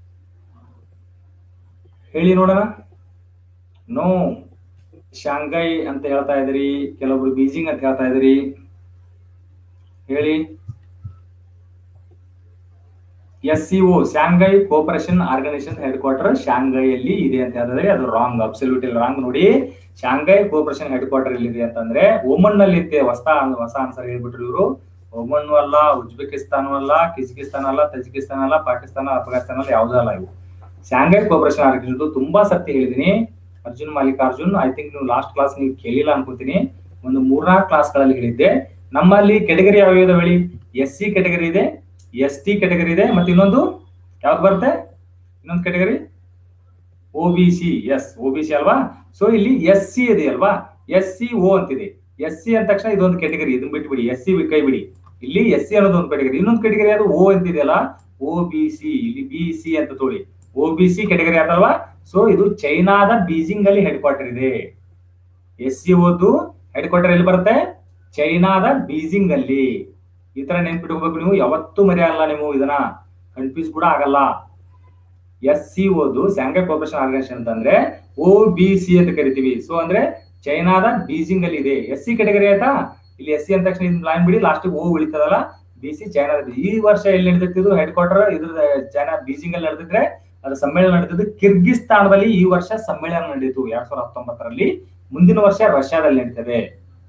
ಹೇಳಿ ನೋಡೋಣ ನೋ ಶಾಂಘೈ ಅಂತ ಹೇಳ್ತಾ ಇದ್ರಿ ಕೆಲವೊಬ್ರು ಬೀಜಿಂಗ್ ಅಂತ ಹೇಳ್ತಾ ಇದ್ರಿ ಹೇಳಿ S C O Shanghai cooperation organization headquarter ಶಾಂಘೈಯಲ್ಲಿ ಇದೆ ಅಂತ ಹೇಳಿದ್ರೆ ಅದು ರಾಂಗ್ ಅಬ್ಸಲ್ಯೂಟ್ ರಾಂಗ್ ನೋಡಿ ಶಾಂಘೈ ಕೋಪರೇಷನ್ ಹೆಡ್ ಕ್ವಾರ್ಟರ್ ಎಲ್ಲಿದೆ ಅಂತಂದ್ರೆ ಒಮನ್ ನಲ್ಲಿ ಇದೆ ಹೊಸ ಹೊಸ ಆನ್ಸರ್ ಹೇಳ್ಬಿಟ್ರು ಇವರು ಒಮನ್ ಅಲ್ಲ ಉಜ್ಬೇಕಿಸ್ತಾನ ಅಲ್ಲ ಕಿರ್ಗಿಸ್ತಾನ ಅಲ್ಲ ತಜಿಕಿಸ್ತಾನ ಅಲ್ಲ ಪಾಕಿಸ್ತಾನ ಅಫ್ಘಾನಿಸ್ತಾನ ಅಲ್ಲ ಯಾವುದೂ ಅಲ್ಲ ಇವು ಶಾಂಘೈ ಕೋಪರೇಷನ್ ಆರ್ಗನೈಸೇಷನ್ ತುಂಬಾ ಸತ್ಯ ಹೇಳಿದೀನಿ ಅರ್ಜುನ್ ಮಲ್ಲಿಕಾರ್ಜುನ್ ಐ ಥಿಂಕ್ ನೀವು ಲಾಸ್ಟ್ ಕ್ಲಾಸ್ ನೀವು ಕೇಳಿಲ್ಲ ಅನ್ಕೋತೀನಿ ಒಂದು ಮೂರ್ನಾಲ್ಕು ಕ್ಲಾಸ್ಗಳಲ್ಲಿ ಹೇಳಿದ್ದೆ ನಮ್ಮಲ್ಲಿ ಕೆಟಗರಿ ಯಾವ ಯಾವ ಹೇಳಿ ಎಸ್ ಸಿ ಕೆಟಗರಿ ಇದೆ ಎಸ್ ಟಿ ಕೆಟಗರಿ ಇದೆ ಮತ್ತೆ ಇನ್ನೊಂದು ಯಾವ್ದು ಬರುತ್ತೆ ಇನ್ನೊಂದು category O B C S O B C ಅಲ್ವಾ ಸೊ ಇಲ್ಲಿ ಎಸ್ ಸಿ ಇದೆ ಅಲ್ವಾ ಎಸ್ ಸಿ ಓ ಅಂತಿದೆ ಎಸ್ ಸಿ ಅಂದ ತಕ್ಷಣ ಇದೊಂದು ಕೆಟಗರಿ ಇದನ್ನ ಬಿಟ್ಬಿಡಿ ಎಸ್ ಸಿ ಕೈ ಬಿಡಿ ಇಲ್ಲಿ ಎಸ್ ಸಿ ಅನ್ನೋದು ಒಂದು ಕೆಟಗರಿ ಇನ್ನೊಂದು ಕೆಟಗರಿ ಅದು ಓ ಅಂತಿದೆಯಲ್ಲ ಒ ಬಿ ಸಿ ಇಲ್ಲಿ ಬಿ ಸಿ ಅಂತ ತೊಳಿ ಒ ಬಿ ಸಿ ಕೆಟಗರಿ ಆದಲ್ವಾ ಸೊ ಇದು ಚೈನಾದ ಬೀಜಿಂಗ್ ಅಲ್ಲಿ ಹೆಡ್ ಕ್ವಾರ್ಟರ್ ಇದೆ ಎಸ್ ಸಿ ಓದು ಹೆಡ್ ಕ್ವಾರ್ಟರ್ ಎಲ್ಲಿ ಬರುತ್ತೆ ಚೈನಾದ ಬೀಜಿಂಗ್ ಅಲ್ಲಿ ಈ ತರ ನೆನ್ಪಿಟ್ಕೋಬೇಕು ನೀವು ಯಾವತ್ತೂ ಮರೆಯಲ್ಲ ನೀವು ಇದನ್ನ ಕನ್ಫ್ಯೂಸ್ ಕೂಡ ಆಗಲ್ಲ ಎಸ್ ಸಿ ಓದು ಸ್ಯಾಂಘೈ ಕೋಪರೇಷನ್ ಆರ್ಗನೈಸೇಷನ್ ಅಂತಂದ್ರೆ ಒ ಬಿ ಸಿ ಅಂತ ಕರಿತೀವಿ ಸೊ ಅಂದ್ರೆ ಚೈನಾದ ಬೀಜಿಂಗ್ ಅಲ್ಲಿ ಇದೆ ಎಸ್ ಸಿ ಕೆಟಗರಿ ಆಯ್ತಾ ಇಲ್ಲಿ ಎಸ್ ಸಿ ಅಂದ ತಕ್ಷಣ ಲೈನ್ ಬಿಡಿ ಲಾಸ್ಟ್ ಓ ಉಳಿತದಲ್ಲ ಬಿ ಸಿ ಚೈನಾದ ಈ ವರ್ಷ ಎಲ್ಲಿ ನಡೆದಿತ್ತು ಹೆಡ್ ಕ್ವಾರ್ಟರ್ ಇದ್ರ ಚೈನಾ ಬೀಜಿಂಗ್ ಅಲ್ಲಿ ನಡೆದಿದ್ರೆ ಅದ್ರ ಸಮ್ಮೇಳನ ನಡೆದಿದ್ದು ಕಿರ್ಗಿಸ್ತಾನದಲ್ಲಿ ಈ ವರ್ಷ ಸಮ್ಮೇಳನ ನಡೆಯಿತು ಎರಡ್ ಸಾವಿರದ ಹತ್ತೊಂಬತ್ತರಲ್ಲಿ ಮುಂದಿನ ವರ್ಷ ರಷ್ಯಾದಲ್ಲಿ ನಡೀತದೆ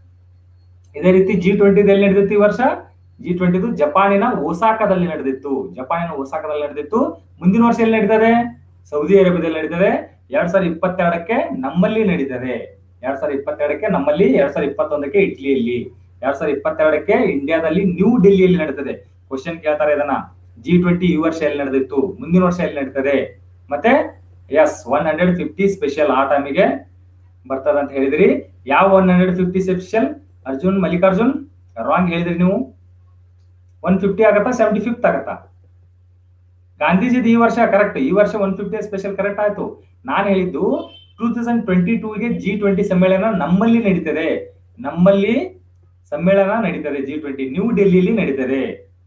ಇದೇ ರೀತಿ ಜಿ ಟ್ವೆಂಟಿ ಎಲ್ಲಿ ನಡೆದಿತ್ತು ಈ ವರ್ಷ ಜಿ ಟ್ವೆಂಟಿದು ಜಪಾನಿನ ಒಸಾಕದಲ್ಲಿ ನಡೆದಿತ್ತು ಜಪಾನಿನ ಒಸಾಕದಲ್ಲಿ ನಡೆದಿತ್ತು ಮುಂದಿನ ವರ್ಷ ಎಲ್ಲಿ ನಡೀತದೆ ಸೌದಿ ಅರೇಬಿಯಾದಲ್ಲಿ ನಡೀತದೆ ಎರಡ್ ಸಾವಿರದ ಇಪ್ಪತ್ತೆರಡಕ್ಕೆ ನಮ್ಮಲ್ಲಿ ನಡೀತದೆ ಎರಡ್ ಸಾವಿರದ ಇಪ್ಪತ್ತೆರಡಕ್ಕೆ ನಮ್ಮಲ್ಲಿ ಎರಡ್ ಸಾವಿರದ ಇಪ್ಪತ್ತೊಂದಕ್ಕೆ ಇಟ್ಲಿಯಲ್ಲಿ ಎರಡ್ ಸಾವಿರದ ಇಪ್ಪತ್ತೆರಡಕ್ಕೆ ಇಂಡಿಯಾದಲ್ಲಿ ನ್ಯೂ ಡೆಲ್ಲಿಯಲ್ಲಿ ನಡೀತದೆ ಕ್ವಶನ್ ಕೇಳ್ತಾರೆ ಇದನ್ನ ಜಿ ಟ್ವೆಂಟಿ ಈ ವರ್ಷ ಎಲ್ಲಿ ನಡೆದಿತ್ತು ಮುಂದಿನ ವರ್ಷ ಎಲ್ಲಿ ನಡೀತದೆ ಮತ್ತೆ yes one hundred fifty special ಆ ಟೈಮಿಗೆ ಬರ್ತದ ಅಂತ ಹೇಳಿದ್ರಿ ಯಾವ one hundred fifty special Arjun Mallikarjun wrong ಹೇಳಿದ್ರಿ ನೀವು ಒನ್ ಫಿಫ್ಟಿ ಆಗತ್ತಾ ಸೆವೆಂಟಿ ಫಿಫ್ತ್ ಆಗತ್ತಾ ಗಾಂಧೀಜಿದ್ ಈ ವರ್ಷ ಕರೆಕ್ಟ್ ಈ ವರ್ಷ ಒನ್ ಫಿಫ್ಟಿ ಸ್ಪೆಷಲ್ ಕರೆಕ್ಟ್ ಆಯ್ತು ನಾನು ಹೇಳಿದ್ದು ಟೂ ತೌಸಂಡ್ ಟ್ವೆಂಟಿ ಟೂಗೆ ಜಿ ಟ್ವೆಂಟಿ ಸಮ್ಮೇಳನ ನಮ್ಮಲ್ಲಿ ನಡೀತದೆ ನಮ್ಮಲ್ಲಿ ಸಮ್ಮೇಳನ ನಡೀತದೆ ಜಿ ಟ್ವೆಂಟಿ ನ್ಯೂ ಡೆಲ್ಲಿಯಲ್ಲಿ ನಡೀತದೆ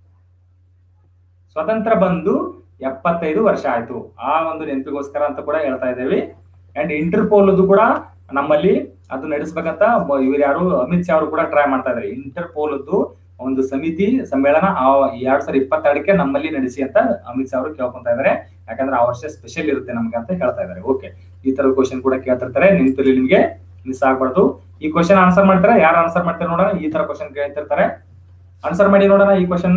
ಸ್ವತಂತ್ರ ಬಂದು ಎಪ್ಪತ್ತೈದು ವರ್ಷ ಆಯ್ತು ಆ ಒಂದು ನೆನಪಿಗೋಸ್ಕರ ಅಂತ ಕೂಡ ಹೇಳ್ತಾ ಇದ್ದೇವೆ ಅಂಡ್ ಇಂಟರ್ಪೋಲ್ ಕೂಡ ನಮ್ಮಲ್ಲಿ ಅದು ನಡೆಸ್ಬೇಕಂತ ಇವ್ರು ಯಾರು ಅಮಿತ್ ಶಾ ಅವರು ಕೂಡ ಟ್ರೈ ಮಾಡ್ತಾ ಇದ್ದಾರೆ ಇಂಟರ್ಪೋಲ್ ಒಂದು ಸಮಿತಿ ಸಮ್ಮೇಳನ ಆ ಎರಡ್ ಸಾವಿರದ ಇಪ್ಪತ್ತೆರಡಕ್ಕೆ ನಮ್ಮಲ್ಲಿ ನಡೆಸಿ ಅಂತ ಅಮಿತ್ ಶಾ ಅವರು ಕೇಳ್ಕೊಂತ ಇದಾರೆ ಯಾಕಂದ್ರೆ ಆ ವರ್ಷ ಸ್ಪೆಷಲ್ ಇರುತ್ತೆ ನಮ್ಗೆ ಅಂತ ಹೇಳ್ತಾ ಇದಾರೆ ಓಕೆ ಈ ತರ ಕ್ವಶನ್ ಕೂಡ ಕೇಳ್ತಿರ್ತಾರೆ ನಿಂತಲ್ಲಿ ನಿಮ್ಗೆ ಮಿಸ್ ಆಗ್ಬಾರ್ದು ಈ ಕ್ವಶನ್ ಆನ್ಸರ್ ಮಾಡ್ತಾರೆ ಯಾರು ಆನ್ಸರ್ ಮಾಡ್ತಾರೆ ನೋಡೋಣ ಈ ತರ ಕ್ವಶನ್ ಕೇಳ್ತಿರ್ತಾರೆ ಆನ್ಸರ್ ಮಾಡಿ ನೋಡೋಣ ಈ question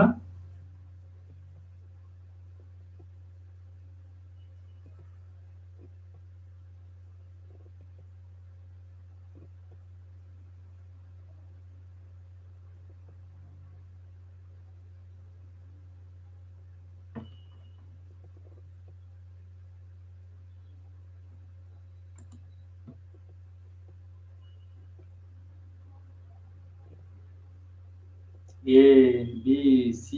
A B C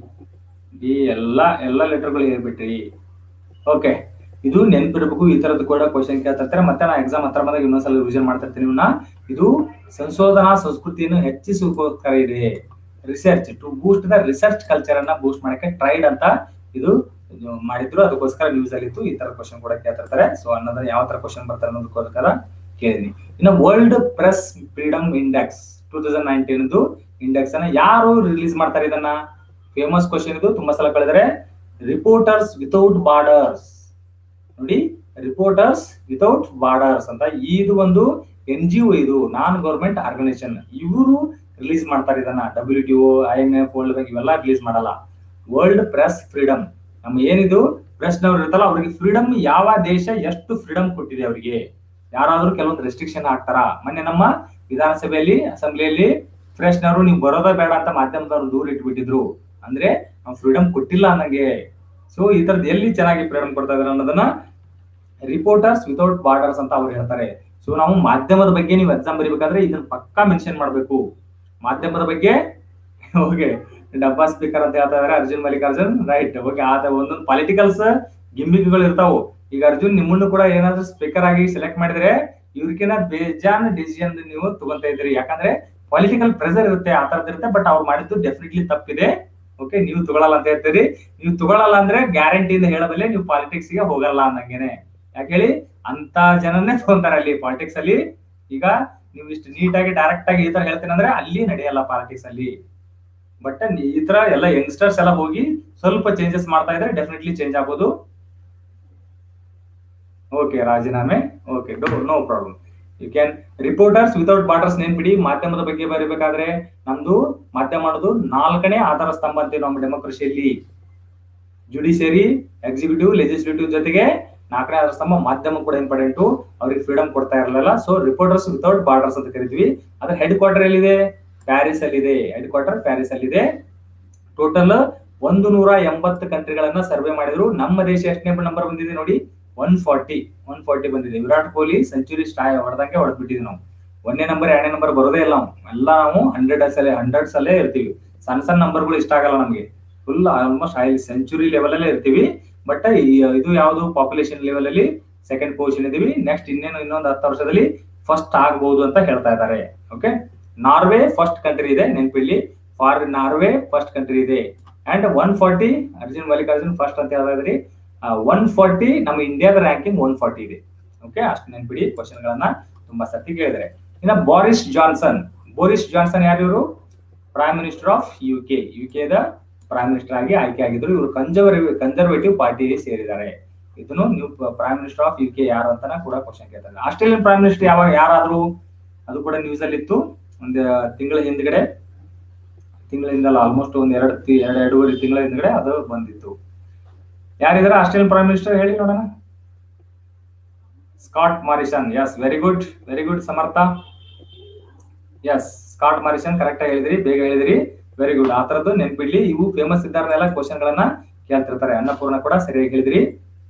D ಎಲ್ಲ ಎಲ್ಲ ಲೆಟರ್ಗಳು ಹೇಳ್ಬಿಟ್ರಿ ಓಕೆ ಇದು ನೆನ್ಪಿರ್ಬೇಕು ಈ ತರದ್ದು ಕೂಡ ಕ್ವಶನ್ ಕೇಳ್ತಿರ್ತಾರೆ ಮತ್ತೆ ನಾ ಎಕ್ಸಾಮ್ ಹತ್ರ ಬಂದಾಗ ಇನ್ನೊಂದ್ಸಲ ರಿವಿಷನ್ ಮಾಡ್ತಿರ್ತೀನಿ ಇವನ್ನ ಇದು ಸಂಶೋಧನಾ ಸಂಸ್ಕೃತಿಯನ್ನು ಹೆಚ್ಚಿಸೋಕೋಸ್ಕರ ಇದೆ research to boost the research culture ಅನ್ನ ಬೂಸ್ಟ್ ಮಾಡಕ್ಕೆ ಟ್ರೈಡ್ ಅಂತ ಇದು ಇದು ಮಾಡಿದ್ರು ಅದಕ್ಕೋಸ್ಕರ ನ್ಯೂಸ್ ಅಲ್ಲಿ ಇತ್ತು ಈ ತರ ಕ್ವಶನ್ ಕೂಡ ಕೇಳ್ತಿರ್ತಾರೆ ಸೊ ಅನ್ನೋದನ್ನ ಯಾವ ತರ ಕ್ವಶನ್ ಬರ್ತಾರೆ ಅನ್ನೋದಕ್ಕೋಸ್ಕರ ಕೇಳಿದೀನಿ ಇನ್ನು world press freedom index two thousand nineteen index ಅನ್ನ ಯಾರು ರಿಲೀಸ್ ಮಾಡ್ತಾರೆ ಇದನ್ನ ಫೇಮಸ್ ಕ್ವಶನ್ ಇದು ತುಂಬಾ ಸಲ ಕೇಳಿದ್ರೆ ರಿಪೋರ್ಟರ್ಸ್ ವಿತೌಟ್ ಬಾರ್ಡರ್ಸ್ ನೋಡಿ ರಿಪೋರ್ಟರ್ಸ್ ವಿತೌಟ್ ಬಾರ್ಡರ್ಸ್ ಅಂತ ಇದು ಒಂದು ಎನ್ ಜಿ ಒ ಇದು ನಾನ್ ಗೌರ್ಮೆಂಟ್ ಆರ್ಗನೈಸೇಷನ್ ಇವರು ರಿಲೀಸ್ ಮಾಡ್ತಾರೆ ಇದನ್ನ W T O I M F world bank ಇವೆಲ್ಲ ರಿಲೀಸ್ ಮಾಡಲ್ಲ ವರ್ಲ್ಡ್ ಪ್ರೆಸ್ ಫ್ರೀಡಮ್ ನಮ್ಮ ಏನಿದು ಪ್ರೆಸ್ ನವ್ರು ಇರ್ತಲ್ಲ ಅವ್ರಿಗೆ ಫ್ರೀಡಮ್ ಯಾವ ದೇಶ ಎಷ್ಟು ಫ್ರೀಡಮ್ ಕೊಟ್ಟಿದೆ ಅವರಿಗೆ ಯಾರಾದ್ರೂ ಕೆಲವೊಂದು ರೆಸ್ಟ್ರಿಕ್ಷನ್ ಹಾಕ್ತಾರ ಮೊನ್ನೆ ನಮ್ಮ ವಿಧಾನಸಭೆಯಲ್ಲಿ ಅಸೆಂಬ್ಲಿಯಲ್ಲಿ ಫ್ರೆಶ್ನವರು ನೀವು ಬರೋದೇ ಬೇಡ ಅಂತ ಮಾಧ್ಯಮದವ್ರು ದೂರ ಇಟ್ಬಿಟ್ಟಿದ್ರು ಅಂದ್ರೆ ನಾವು ಫ್ರೀಡಮ್ ಕೊಟ್ಟಿಲ್ಲ ಅನ್ನಂಗೆ ಸೊ ಈ ತರದ್ ಎಲ್ಲಿ ಚೆನ್ನಾಗಿ ಫ್ರೀಡಮ್ ಕೊಡ್ತಾ ಇದಾರೆ ಅನ್ನೋದನ್ನ ರಿಪೋರ್ಟರ್ಸ್ ವಿತೌಟ್ ಬಾರ್ಡರ್ಸ್ ಅಂತ ಅವ್ರು ಹೇಳ್ತಾರೆ ಸೊ ನಾವು ಮಾಧ್ಯಮದ ಬಗ್ಗೆ ನೀವು ಎಕ್ಸಾಮ್ ಬರೀಬೇಕಾದ್ರೆ ಇದನ್ನ ಪಕ್ಕಾ ಮೆನ್ಷನ್ ಮಾಡ್ಬೇಕು ಮಾಧ್ಯಮದ ಬಗ್ಗೆ ಓಕೆ ಡಬ್ಬಾ ಸ್ಪೀಕರ್ ಅಂತ ಹೇಳ್ತಾ ಇದಾರೆ ಅರ್ಜುನ್ ಮಲ್ಲಿಕಾರ್ಜುನ್ ರೈಟ್ ಓಕೆ ಆದ ಒಂದೊಂದು ಪಾಲಿಟಿಕಲ್ಸ್ ಗಿಮ್ಮಿಕ್ಗಳು ಇರ್ತಾವು ಈಗ ಅರ್ಜುನ್ ನಿಮ್ಮನ್ನು ಕೂಡ ಏನಾದ್ರೂ ಸ್ಪೀಕರ್ ಆಗಿ ಸೆಲೆಕ್ಟ್ ಮಾಡಿದ್ರೆ ಇವ್ರಿಗಿನ ಬೇಜಾನ್ ಡಿಸಿಷನ್ ನೀವು ತಗೊಂತ ಇದ್ರಿ ಯಾಕಂದ್ರೆ ಪೊಲಿಟಿಕಲ್ ಪ್ರೆಸರ್ ಇರುತ್ತೆ ಆ ತರದ್ ಇರುತ್ತೆ ಬಟ್ ಅವ್ರು ಮಾಡಿದ್ದು ಡೆಫಿನೆಟ್ಲಿ ತಪ್ಪಿದೆ ಓಕೆ ನೀವು ತಗೊಳಲ್ಲ ಅಂತ ಹೇಳ್ತೀರಿ ನೀವು ತಗೊಳಲ್ಲ ಅಂದ್ರೆ ಗ್ಯಾರಂಟಿಯಿಂದ ಹೇಳಬಲ್ಲೆ ನೀವು ಪಾಲಿಟಿಕ್ಸ್ ಗೆ ಹೋಗಲ್ಲ ಅನ್ನಂಗೇನೆ ಯಾಕೆ ಹೇಳಿ ಅಂತ ಜನನೇ ತಗೊಂತಾರೆ ಅಲ್ಲಿ ಪಾಲಿಟಿಕ್ಸ್ ಅಲ್ಲಿ ಈಗ ನೀವು ಇಷ್ಟು ನೀಟಾಗಿ ಡೈರೆಕ್ಟ್ ಆಗಿ ಈ ತರ ಹೇಳ್ತೀನಿ ಅಂದ್ರೆ ಅಲ್ಲಿ ನಡೆಯಲ್ಲ ಪಾಲಿಟಿಕ್ಸ್ ಅಲ್ಲಿ ಬಟ್ ಈ ತರ ಎಲ್ಲ ಯಂಗ್ಸ್ಟರ್ಸ್ ಎಲ್ಲ ಹೋಗಿ ಸ್ವಲ್ಪ ಚೇಂಜಸ್ ಮಾಡ್ತಾ ಇದ್ರೆ ಡೆಫಿನೆಟ್ಲಿ ಚೇಂಜ್ ಆಗ್ಬೋದು ಓಕೆ ರಾಜೀನಾಮೆ okay no problem you can reporters without borders ನೆನ್ಪಿಡಿ ಮಾಧ್ಯಮದ ಬಗ್ಗೆ ಬರೀಬೇಕಾದ್ರೆ ನಮ್ದು ಮಾಧ್ಯಮ ಅನ್ನೋದು ನಾಲ್ಕನೇ ಆಧಾರ ಸ್ತಂಭ ಅಂತೀವಿ ನಮ್ಮ ಡೆಮೋಕ್ರಸಿಯಲ್ಲಿ ಜುಡಿಷಿಯರಿ ಎಕ್ಸಿಕ್ಯೂಟಿವ್ ಲೆಜಿಸ್ಲೇಟಿವ್ ಜೊತೆಗೆ ನಾಲ್ಕನೇ ಆಧಾರ ಸ್ತಂಭ ಮಾಧ್ಯಮ ಕೂಡ ಇಂಪಾರ್ಟೆಂಟು ಅವ್ರಿಗೆ ಫ್ರೀಡಮ್ ಕೊಡ್ತಾ ಇರಲಿಲ್ಲ ಸೊ ರಿಪೋರ್ಟರ್ಸ್ ವಿತೌಟ್ ಬಾರ್ಡರ್ಸ್ ಅಂತ ಕರಿತೀವಿ ಅದ್ರ ಹೆಡ್ ಕ್ವಾರ್ಟರ್ ಎಲ್ಲಿದೆ ಪ್ಯಾರಿಸ್ ಅಲ್ಲಿದೆ ಹೆಡ್ ಕ್ವಾರ್ಟರ್ ಪ್ಯಾರಿಸ್ ಅಲ್ಲಿದೆ ಟೋಟಲ್ ಒಂದು ನೂರ ಎಂಬತ್ತು ಕಂಟ್ರಿಗಳನ್ನ ಸರ್ವೆ ಮಾಡಿದ್ರು ನಮ್ಮ ದೇಶ ಎಷ್ಟನೇ ನಂಬರ್ ಬಂದಿದೆ ನೋಡಿ ಒನ್ ಫಾರ್ಟಿ ಒನ್ ಫಾರ್ಟಿ ಬಂದಿದೆ ವಿರಾಟ್ ಕೊಹ್ಲಿ ಸೆಂಚುರಿ ಸ್ಟಾ ಹೊಡೆದಂಗೆ ಹೊಡೆದ್ಬಿಟ್ಟಿದ್ವಿ ನಾವು ಒಂದನೇ ನಂಬರ್ ಎರಡನೇ ನಂಬರ್ ಬರೋದೇ ಇಲ್ಲ ನಾವು ಎಲ್ಲ ನಾವು ಹಂಡ್ರೆಡ್ ಅಲ್ಲೇ ಹಂಡ್ರೆಡ್ಸ್ ಅಲ್ಲೇ ಇರ್ತೀವಿ ಸಣ್ಣ ಸಣ್ಣ ನಂಬರ್ಗಳು ಇಷ್ಟ ಆಗಲ್ಲ ನಮಗೆ full almost high century level ಅಲ್ಲೇ ಇರ್ತೀವಿ ಬಟ್ ಇದು ಯಾವುದು ಪಾಪ್ಯುಲೇಷನ್ ಲೆವೆಲ್ ಅಲ್ಲಿ ಸೆಕೆಂಡ್ ಪೊಸಿಷನ್ ಇದೀವಿ ನೆಕ್ಸ್ಟ್ ಇನ್ನೇನು ಇನ್ನೊಂದು ಹತ್ತು ವರ್ಷದಲ್ಲಿ ಫಸ್ಟ್ ಆಗ್ಬಹುದು ಅಂತ ಹೇಳ್ತಾ ಇದ್ದಾರೆ ಓಕೆ ನಾರ್ವೆ ಫಸ್ಟ್ ಕಂಟ್ರಿ ಇದೆ ನೆನಪಿಲ್ಲಿ ಫಾರ್ ನಾರ್ವೆ ಫಸ್ಟ್ ಕಂಟ್ರಿ ಇದೆ and one forty Arjun Mallikarjun first ಅಂತ ಹೇಳಿದ್ರಿ ಒನ್ ಫಾರ್ಟಿ ನಮ್ಮ ಇಂಡಿಯಾದ ರ್ಯಾಂಕಿಂಗ್ ಒನ್ ಫಾರ್ಟಿ ಇದೆ ಓಕೆ ಅಷ್ಟು ನೆನ್ಪಿಡಿ ಕ್ವಶನ್ ಗಳನ್ನ ತುಂಬಾ ಸತಿ ಕೇಳಿದ್ರೆ ಇನ್ನ ಬಾರಿಸ್ ಜಾನ್ಸನ್ ಬೋರಿಸ್ ಜಾನ್ಸನ್ ಯಾರು ಇವರು prime minister of U K U the prime minister ಆಗಿ ಆಯ್ಕೆ ಆಗಿದ್ರು ಇವರು ಕನ್ಸರ್ವೇಟಿವ್ ಕನ್ಸರ್ವೇಟಿವ್ ಪಾರ್ಟಿಗೆ ಸೇರಿದ್ದಾರೆ ಇದನ್ನು ನೀವು prime minister of U K ಯಾರು ಅಂತ ಕೂಡ ಕ್ವಶನ್ ಕೇಳ್ತಾರೆ ಆಸ್ಟ್ರೇಲಿಯನ್ ಪ್ರೈಮ್ ಮಿನಿಸ್ಟರ್ ಯಾವಾಗ ಯಾರಾದ್ರು ಅದು ಕೂಡ ನ್ಯೂಸ್ ಅಲ್ಲಿ ಇತ್ತು ಒಂದು ತಿಂಗಳ ಹಿಂದ್ಗಡೆ ತಿಂಗಳಿಂದಲ್ಲ ಆಲ್ಮೋಸ್ಟ್ ಒಂದ್ ಎರಡು ತಿ- ಎರಡು ಎರಡೂವರೆ ತಿಂಗಳ ಹಿಂದ್ಗಡೆ ಅದು ಬಂದಿತ್ತು ಯಾರಿದ್ದಾರೆ ಆಸ್ಟ್ರೇಲಿಯನ್ ಪ್ರೈಮ್ ಮಿನಿಸ್ಟರ್ ಹೇಳಿ ನೋಡೋಣ Scott Morrison yes very good very good Samarth yes Scott Morrison correct ಆಗಿ ಹೇಳಿದ್ರಿ ಬೇಗ ಹೇಳಿದ್ರಿ ವೆರಿ ಗುಡ್ ಆ ತರದ್ದು ನೆನ್ಪಿಡ್ಲಿ ಇವು ಫೇಮಸ್ ಇದ್ದಾರನೆಲ್ಲ ಕ್ವಶನ್ ಗಳನ್ನ ಕೇಳ್ತಿರ್ತಾರೆ ಅನ್ನಪೂರ್ಣ ಕೂಡ ಸರಿಯಾಗಿ ಹೇಳಿದ್ರಿ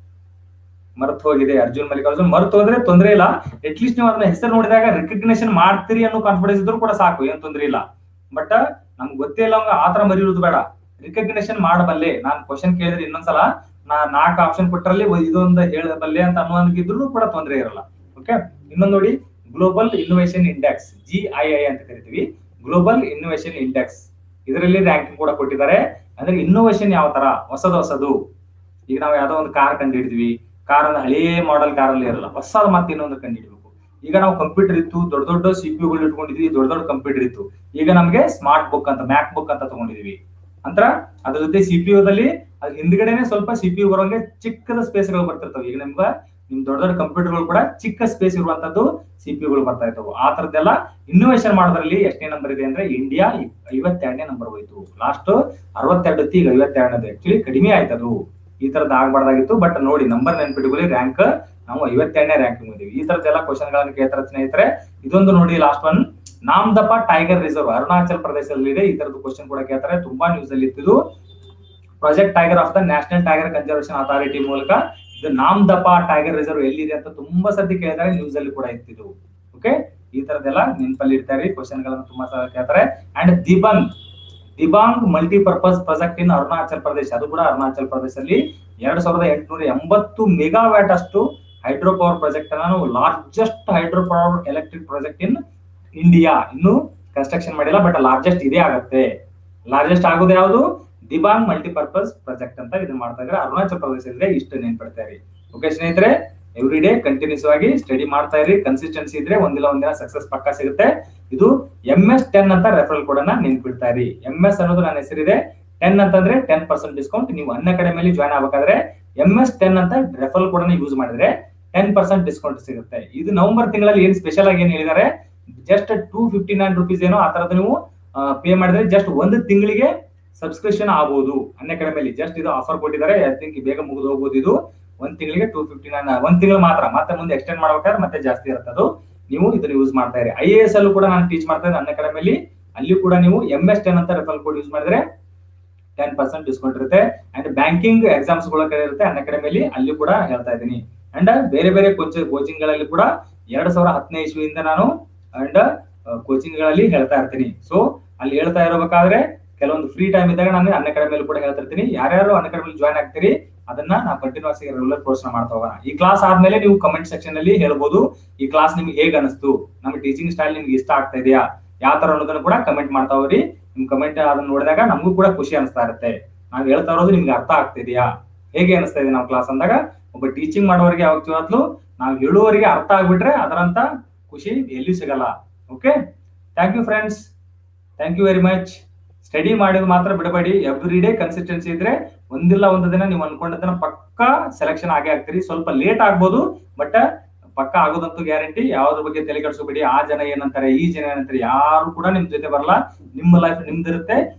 ಮರ್ತು ಹೋಗಿದೆ ಅರ್ಜುನ್ ಮಲ್ಲಿಕಾರ್ಜುನ್ ಮರ್ತು ಹೋದ್ರೆ ತೊಂದ್ರೆ ಇಲ್ಲ ಅಟ್ಲೀಸ್ಟ್ ನೀವು ಅದನ್ನ ಹೆಸರು ನೋಡಿದಾಗ ರಿಕಗ್ನೇಷನ್ ಮಾಡ್ತೀರಿ ಅನ್ನೋ ಕಾನ್ಫಿಡೆನ್ಸ್ ಇದ್ರು ಕೂಡ ಸಾಕು ಏನ್ ತೊಂದ್ರೆ ಇಲ್ಲ ಬಟ್ ನಮ್ಗೆ ಗೊತ್ತೇ ಇಲ್ಲ ಅವಂಗ ಆತರ ಮರಿಯೋದು ಬೇಡ ರಿಕಗ್ನೇಷನ್ ಮಾಡಬಲ್ಲೆ ನಾನ್ ಕ್ವಶನ್ ಕೇಳಿದ್ರೆ ಇನ್ನೊಂದ್ಸಲ ನಾ ನಾಲ್ಕು ಆಪ್ಷನ್ ಕೊಟ್ಟರಲ್ಲಿ ಇದೊಂದು ಹೇಳಬಲ್ಲೆ ಅಂತ ಅನ್ನೋಂಗಿದ್ರು ಕೂಡ ತೊಂದರೆ ಇರಲ್ಲ ಓಕೆ ಇನ್ನೊಂದು ನೋಡಿ global innovation index G I I ಅಂತ ಕರಿತೀವಿ ಗ್ಲೋಬಲ್ ಇನ್ನೋವೇಷನ್ ಇಂಡೆಕ್ಸ್ ಇದರಲ್ಲಿ ರ್ಯಾಂಕಿಂಗ್ ಕೂಡ ಕೊಟ್ಟಿದ್ದಾರೆ ಅಂದ್ರೆ ಇನ್ನೋವೇಷನ್ ಯಾವ ತರ ಹೊಸದು ಹೊಸದು ಈಗ ನಾವು ಯಾವ್ದೋ ಒಂದು ಕಾರ್ ಕಂಡು ಹಿಡಿದ್ವಿ ಕಾರ್ ಅಂದ್ರೆ ಹಳೇ ಮಾಡೆಲ್ ಕಾರಲ್ಲಿ ಇರಲ್ಲ ಹೊಸದು ಮತ್ತೆ ಇನ್ನೊಂದು ಕಂಡು ಹಿಡಿಬೇಕು ಈಗ ನಾವು ಕಂಪ್ಯೂಟರ್ ಇತ್ತು ದೊಡ್ಡ ದೊಡ್ಡ ಸಿ ಪಿ ಗಳು ಇಟ್ಕೊಂಡಿದ್ವಿ ದೊಡ್ಡ ದೊಡ್ಡ ಕಂಪ್ಯೂಟರ್ ಇತ್ತು ಈಗ ನಮಗೆ ಸ್ಮಾರ್ಟ್ ಬುಕ್ ಅಂತ ಮ್ಯಾಕ್ ಬುಕ್ ಅಂತ ತಗೊಂಡಿದೀವಿ ಅಂತರ ಅದ್ರ ಜೊತೆ ಸಿ ಪಿ ದಲ್ಲಿ ಅದ್ರ ಹಿಂದ್ಗಡೆನೆ ಸ್ವಲ್ಪ ಸಿ ಪಿ ಬರೋಂಗೆ ಚಿಕ್ಕದ ಸ್ಪೇಸ್ ಗಳು ಬರ್ತಿರ್ತವೆ ಈಗ ನಿಮ್ಗ ನಿಮ್ ದೊಡ್ಡ ದೊಡ್ಡ ಕಂಪ್ಯೂಟರ್ ಗಳು ಕೂಡ ಚಿಕ್ಕ ಸ್ಪೇಸ್ ಇರುವಂತದ್ದು ಸಿ ಪಿ ಗಳು ಬರ್ತಾ ಇರ್ತವೆ ಆ ತರದ್ದೆಲ್ಲ ಇನ್ನೋವೇಷನ್ ಮಾಡೋದ್ರಲ್ಲಿ ಎಷ್ಟನೇ ನಂಬರ್ ಇದೆ ಅಂದ್ರೆ ಇಂಡಿಯಾ ಐವತ್ತೆರಡನೇ ನಂಬರ್ ಹೋಯ್ತು ಲಾಸ್ಟ್ ಅರವತ್ತೆರಡು ಇತ್ತು, ಈಗ ಐವತ್ತೆರಡನೇದು ಆಕ್ಚುಲಿ ಕಡಿಮೆ ಆಯ್ತದು ಈ ತರದ್ ಆಗ್ಬಾರ್ದಾಗಿತ್ತು ಬಟ್ ನೋಡಿ ನಂಬರ್ ನೆನ್ಪಿಟ್ಕೊಳ್ಳಿ ರ್ಯಾಂಕ್ ನಾವು ಐವತ್ತೆರಡನೇ ರ್ಯಾಂಕ್ ಬಂದಿವಿ ಈ ತರದ್ದೆಲ್ಲ ಕ್ವಶನ್ ಗಳನ್ನ ಕೇಳ್ತಾರೆ ಸ್ನೇಹಿತರೆ ಇದೊಂದು ನೋಡಿ last one Namdapha tiger reserve Arunachal ಪ್ರದೇಶದಲ್ಲಿ ಇದೆ ಈ ತರದ್ದು ಕ್ವಶನ್ ಕೂಡ ಕೇಳ್ತಾರೆ ತುಂಬಾ ನ್ಯೂಸ್ ಅಲ್ಲಿ ಇತ್ತಿದ್ದು project tiger of the national tiger conservation authority ಮೂಲಕ ಇದು ನಾಮ್ದಪ ಟೈಗರ್ ರಿಸರ್ವ್ ಎಲ್ಲಿದೆ ಅಂತ ತುಂಬಾ ಸತಿ ಕೇಳಿದ್ದಾರೆ ನ್ಯೂಸ್ ಅಲ್ಲಿ ಕೂಡ ಇತ್ತಿದ್ದು ಓಕೆ ಈ ತರದೆಲ್ಲ ನೆನಪಲ್ಲಿ ಇರ್ತಾರೆ ಕ್ವಶನ್ ಗಳನ್ನ ತುಂಬಾ ಸಲ ಕೇಳ್ತಾರೆ and Dibang Dibang multipurpose project in Arunachal Pradesh ಅದು ಕೂಡ ಅರುಣಾಚಲ್ ಪ್ರದೇಶದಲ್ಲಿ ಎರಡ್ ಸಾವಿರದ ಎಂಟುನೂರ ಎಂಬತ್ತು ಮೆಗಾವ್ಯಾಟ್ ಅಷ್ಟು ಹೈಡ್ರೋ ಪವರ್ ಪ್ರಾಜೆಕ್ಟ್ ಅನ್ನ ನಾವು largest hydro power electric project in India ಇನ್ನು ಕನ್ಸ್ಟ್ರಕ್ಷನ್ ಮಾಡಿಲ್ಲ ಬಟ್ ಲಾರ್ಜೆಸ್ಟ್ ಇದೇ ಆಗತ್ತೆ ಲಾರ್ಜೆಸ್ಟ್ ಆಗೋದು ಯಾವುದು ದಿಬಾಂಗ್ ಮಲ್ಟಿಪರ್ಪಸ್ ಪ್ರಾಜೆಕ್ಟ್ ಅಂತ ಇದನ್ನ ಮಾಡ್ತಾ ಇದ್ರೆ ಅರುಣಾಚಲ್ ಪ್ರದೇಶದಲ್ಲಿ ಇಷ್ಟು ನೆನ್ಪಿಡ್ತಾ ಇರಿ ಓಕೆ ಸ್ನೇಹಿತರೆ ಎವ್ರಿ ಡೇ ಕಂಟಿನ್ಯೂಸ್ ಆಗಿ ಸ್ಟಡಿ ಮಾಡ್ತಾ ಇರಿ ಕನ್ಸಿಸ್ಟೆನ್ಸಿ ಇದ್ರೆ ಒಂದಿಲ್ಲ ಒಂದಿನ ಸಕ್ಸಸ್ ಪಕ್ಕ ಸಿಗುತ್ತೆ ಇದು ಎಂ ಎಸ್ ಟೆನ್ ಅಂತ ರೆಫರಲ್ ಕೋಡ್ ಅನ್ನ ನೆನ್ಪಿಡ್ತಾ ಇರಿ ಎಂ ಎಸ್ ಅನ್ನೋದು ನನ್ನ ಹೆಸರಿದೆ ಟೆನ್ ಅಂತಂದ್ರೆ ಟೆನ್ ಪರ್ಸೆಂಟ್ ಡಿಸ್ಕೌಂಟ್ ನೀವು ಅನ್ನ ಅಕಾಡೆಮಿಯಲ್ಲಿ ಜಾಯ್ನ್ ಆಗ್ಬೇಕಾದ್ರೆ ಎಂ ಎಸ್ ಟೆನ್ ಅಂತ ರೆಫರಲ್ ಕೋಡ್ ಅನ್ನ ಯೂಸ್ ಮಾಡಿದ್ರೆ ಟೆನ್ ಪರ್ಸೆಂಟ್ ಡಿಸ್ಕೌಂಟ್ ಸಿಗುತ್ತೆ ಇದು ನವೆಂಬರ್ ತಿಂಗಳಲ್ಲಿ ಏನ್ ಸ್ಪೆಷಲ್ ಆಗಿ ಏನ್ ಹೇಳಿದ್ದಾರೆ just two fifty nine rupees ಏನೋ ಆ ತರದ್ದು ನೀವು ಪೇ ಮಾಡಿದ್ರೆ ಜಸ್ಟ್ ಒಂದು ತಿಂಗಳಿಗೆ ಸಬ್ಸ್ಕ್ರಿಪ್ಷನ್ ಆಗಬಹುದು ಅನ್ನ ಅಕಾಡೆಮಿಯಲ್ಲಿ ಜಸ್ಟ್ ಇದು ಆಫರ್ ಕೊಟ್ಟಿದ್ದಾರೆ ಐ ಥಿಂಕ್ ಬೇಗ ಮುಗಿದು ಹೋಗ್ಬೋದು ಇದು ಒಂದ್ ತಿಂಗಳಿಗೆ ಟೂ ಫಿಫ್ಟಿ ನೈನ್ ಒಂದ್ ತಿಂಗಳು ಮಾತ್ರ ಮತ್ತೆ ಮುಂದೆ ಎಕ್ಸ್ಟೆಂಡ್ ಮಾಡ್ಬೇಕಾದ್ರೆ ಮತ್ತೆ ಜಾಸ್ತಿ ಇರುತ್ತೆ ಅದು ನೀವು ಇದನ್ನ ಯೂಸ್ ಮಾಡ್ತಾ ಇರಿ ಐ ಎ ಎಸ್ ಅಲ್ಲೂ ಕೂಡ ನಾನು ಟೀಚ್ ಮಾಡ್ತಾ ಇದ್ದೆ ಅನ್ನ ಅಕಾಡೆಮಿಯಲ್ಲಿ ಅಲ್ಲಿ ಕೂಡ ನೀವು ಎಂ ಎಸ್ ಟೆನ್ ಅಂತ ರೆಫರಲ್ ಕೋಡ್ ಯೂಸ್ ಮಾಡಿದ್ರೆ ಟೆನ್ ಪರ್ಸೆಂಟ್ ಡಿಸ್ಕೌಂಟ್ ಇರುತ್ತೆ ಅಂಡ್ ಬ್ಯಾಂಕಿಂಗ್ ಎಕ್ಸಾಮ್ಸ್ ಗಳ ಕಡೆ ಇರುತ್ತೆ ಅನ್ನ ಅಕಾಡೆಮಿಯಲ್ಲಿ ಅಲ್ಲಿ ಕೂಡ ಹೇಳ್ತಾ ಇದ್ದೀನಿ ಅಂಡ್ ಬೇರೆ ಬೇರೆ ಕೋಚಿಂಗ್ ಕೋಚಿಂಗ್ ಗಳಲ್ಲಿ ಕೂಡ ಎರಡ್ ಸಾವಿರ ಹತ್ತನೇ ಇಸ್ವಿಯಿಂದ ನಾನು ಅಂಡ್ ಕೋಚಿಂಗ್ ಗಳಲ್ಲಿ ಹೇಳ್ತಾ ಇರ್ತೀನಿ ಸೊ ಅಲ್ಲಿ ಹೇಳ್ತಾ ಇರಬೇಕಾದ್ರೆ ಕೆಲವೊಂದು ಫ್ರೀ ಟೈಮ್ ಇದ್ದಾಗ ನಾನು ಅನ್ನ ಅಕಾಡೆಮಿಯಲ್ಲಿ ಕೂಡ ಹೇಳ್ತಾ ಇರ್ತೀನಿ ಯಾರ್ಯಾರು ಅನ್ನ ಅಕಾಡೆಮಿಯಲ್ಲಿ ಜಾಯ್ನ್ ಆಗ್ತೀರಿ ಅದನ್ನ ನಾವು ಕಂಟಿನ್ಯೂಸ್ ಆಗಿ ರೆಗ್ಯುಲರ್ ಕೋರ್ಸ್ ಮಾಡ್ತಾ ಹೋಗೋಣ ಈ ಕ್ಲಾಸ್ ಆದ್ಮೇಲೆ ನೀವು ಕಮೆಂಟ್ ಸೆಕ್ಷನ್ ಅಲ್ಲಿ ಹೇಳ್ಬೋದು ಈ ಕ್ಲಾಸ್ ನಿಮ್ಗೆ ಹೇಗ್ ಅನಿಸ್ತು ನಮ್ಮ ಟೀಚಿಂಗ್ ಸ್ಟೈಲ್ ನಿಮ್ಗೆ ಇಷ್ಟ ಆಗ್ತಾ ಇದೆಯಾ ಯಾವ ತರ ಅನ್ನೋದನ್ನ ಕೂಡ ಕಮೆಂಟ್ ಮಾಡ್ತಾ ಹೋಗ್ರಿ ನಿಮ್ ಕಮೆಂಟ್ ಅದನ್ನ ನೋಡಿದಾಗ ನಮಗೂ ಕೂಡ ಖುಷಿ ಅನಿಸ್ತಾ ಇರುತ್ತೆ ನಾವ್ ಹೇಳ್ತಾ ಇರೋದು ನಿಮ್ಗೆ ಅರ್ಥ ಆಗ್ತಿದ್ಯಾ ಹೇಗೆ ಅನಿಸ್ತಾ ಇದೆ ನಾವು ಕ್ಲಾಸ್ ಅಂದಾಗ ಒಬ್ಬ ಟೀಚಿಂಗ್ ಮಾಡೋರಿಗೆ ಯಾವತ್ತೂ ನಾವು ಹೇಳುವವರಿಗೆ ಅರ್ಥ ಆಗ್ಬಿಟ್ರೆ ಅದರಂತ ಖುಷಿ ಎಲ್ಲಿಯೂ ಸಿಗಲ್ಲ okay thank you friends thank you very much study ಮಾಡೋದು ಮಾತ್ರ ಬಿಡಬೇಡಿ ಎವ್ರಿ ಡೇ ಕನ್ಸಿಸ್ಟೆನ್ಸಿ ಇದ್ರೆ ಒಂದಿಲ್ಲ ಒಂದು ದಿನ ನೀವು ಅನ್ಕೊಂಡದನ್ನ ಪಕ್ಕಾ ಸೆಲೆಕ್ಷನ್ ಆಗೇ ಆಗ್ತೀರಿ ಸ್ವಲ್ಪ ಲೇಟ್ ಆಗ್ಬೋದು ಬಟ್ ಪಕ್ಕ ಆಗೋದಂತೂ ಗ್ಯಾರಂಟಿ ಯಾವ್ದ್ರ ಬಗ್ಗೆ ತಲೆ ಕೆಡಿಸ್ಕೋಬೇಡಿ ಆ ಜನ ಏನಂತಾರೆ ಈ ಜನ ಏನಂತಾರೆ ಯಾರು ಕೂಡ ನಿಮ್ ಜೊತೆ ಬರಲ್ಲ ನಿಮ್ಮ ಲೈಫ್ ನಿಮ್ದಿರುತ್ತೆ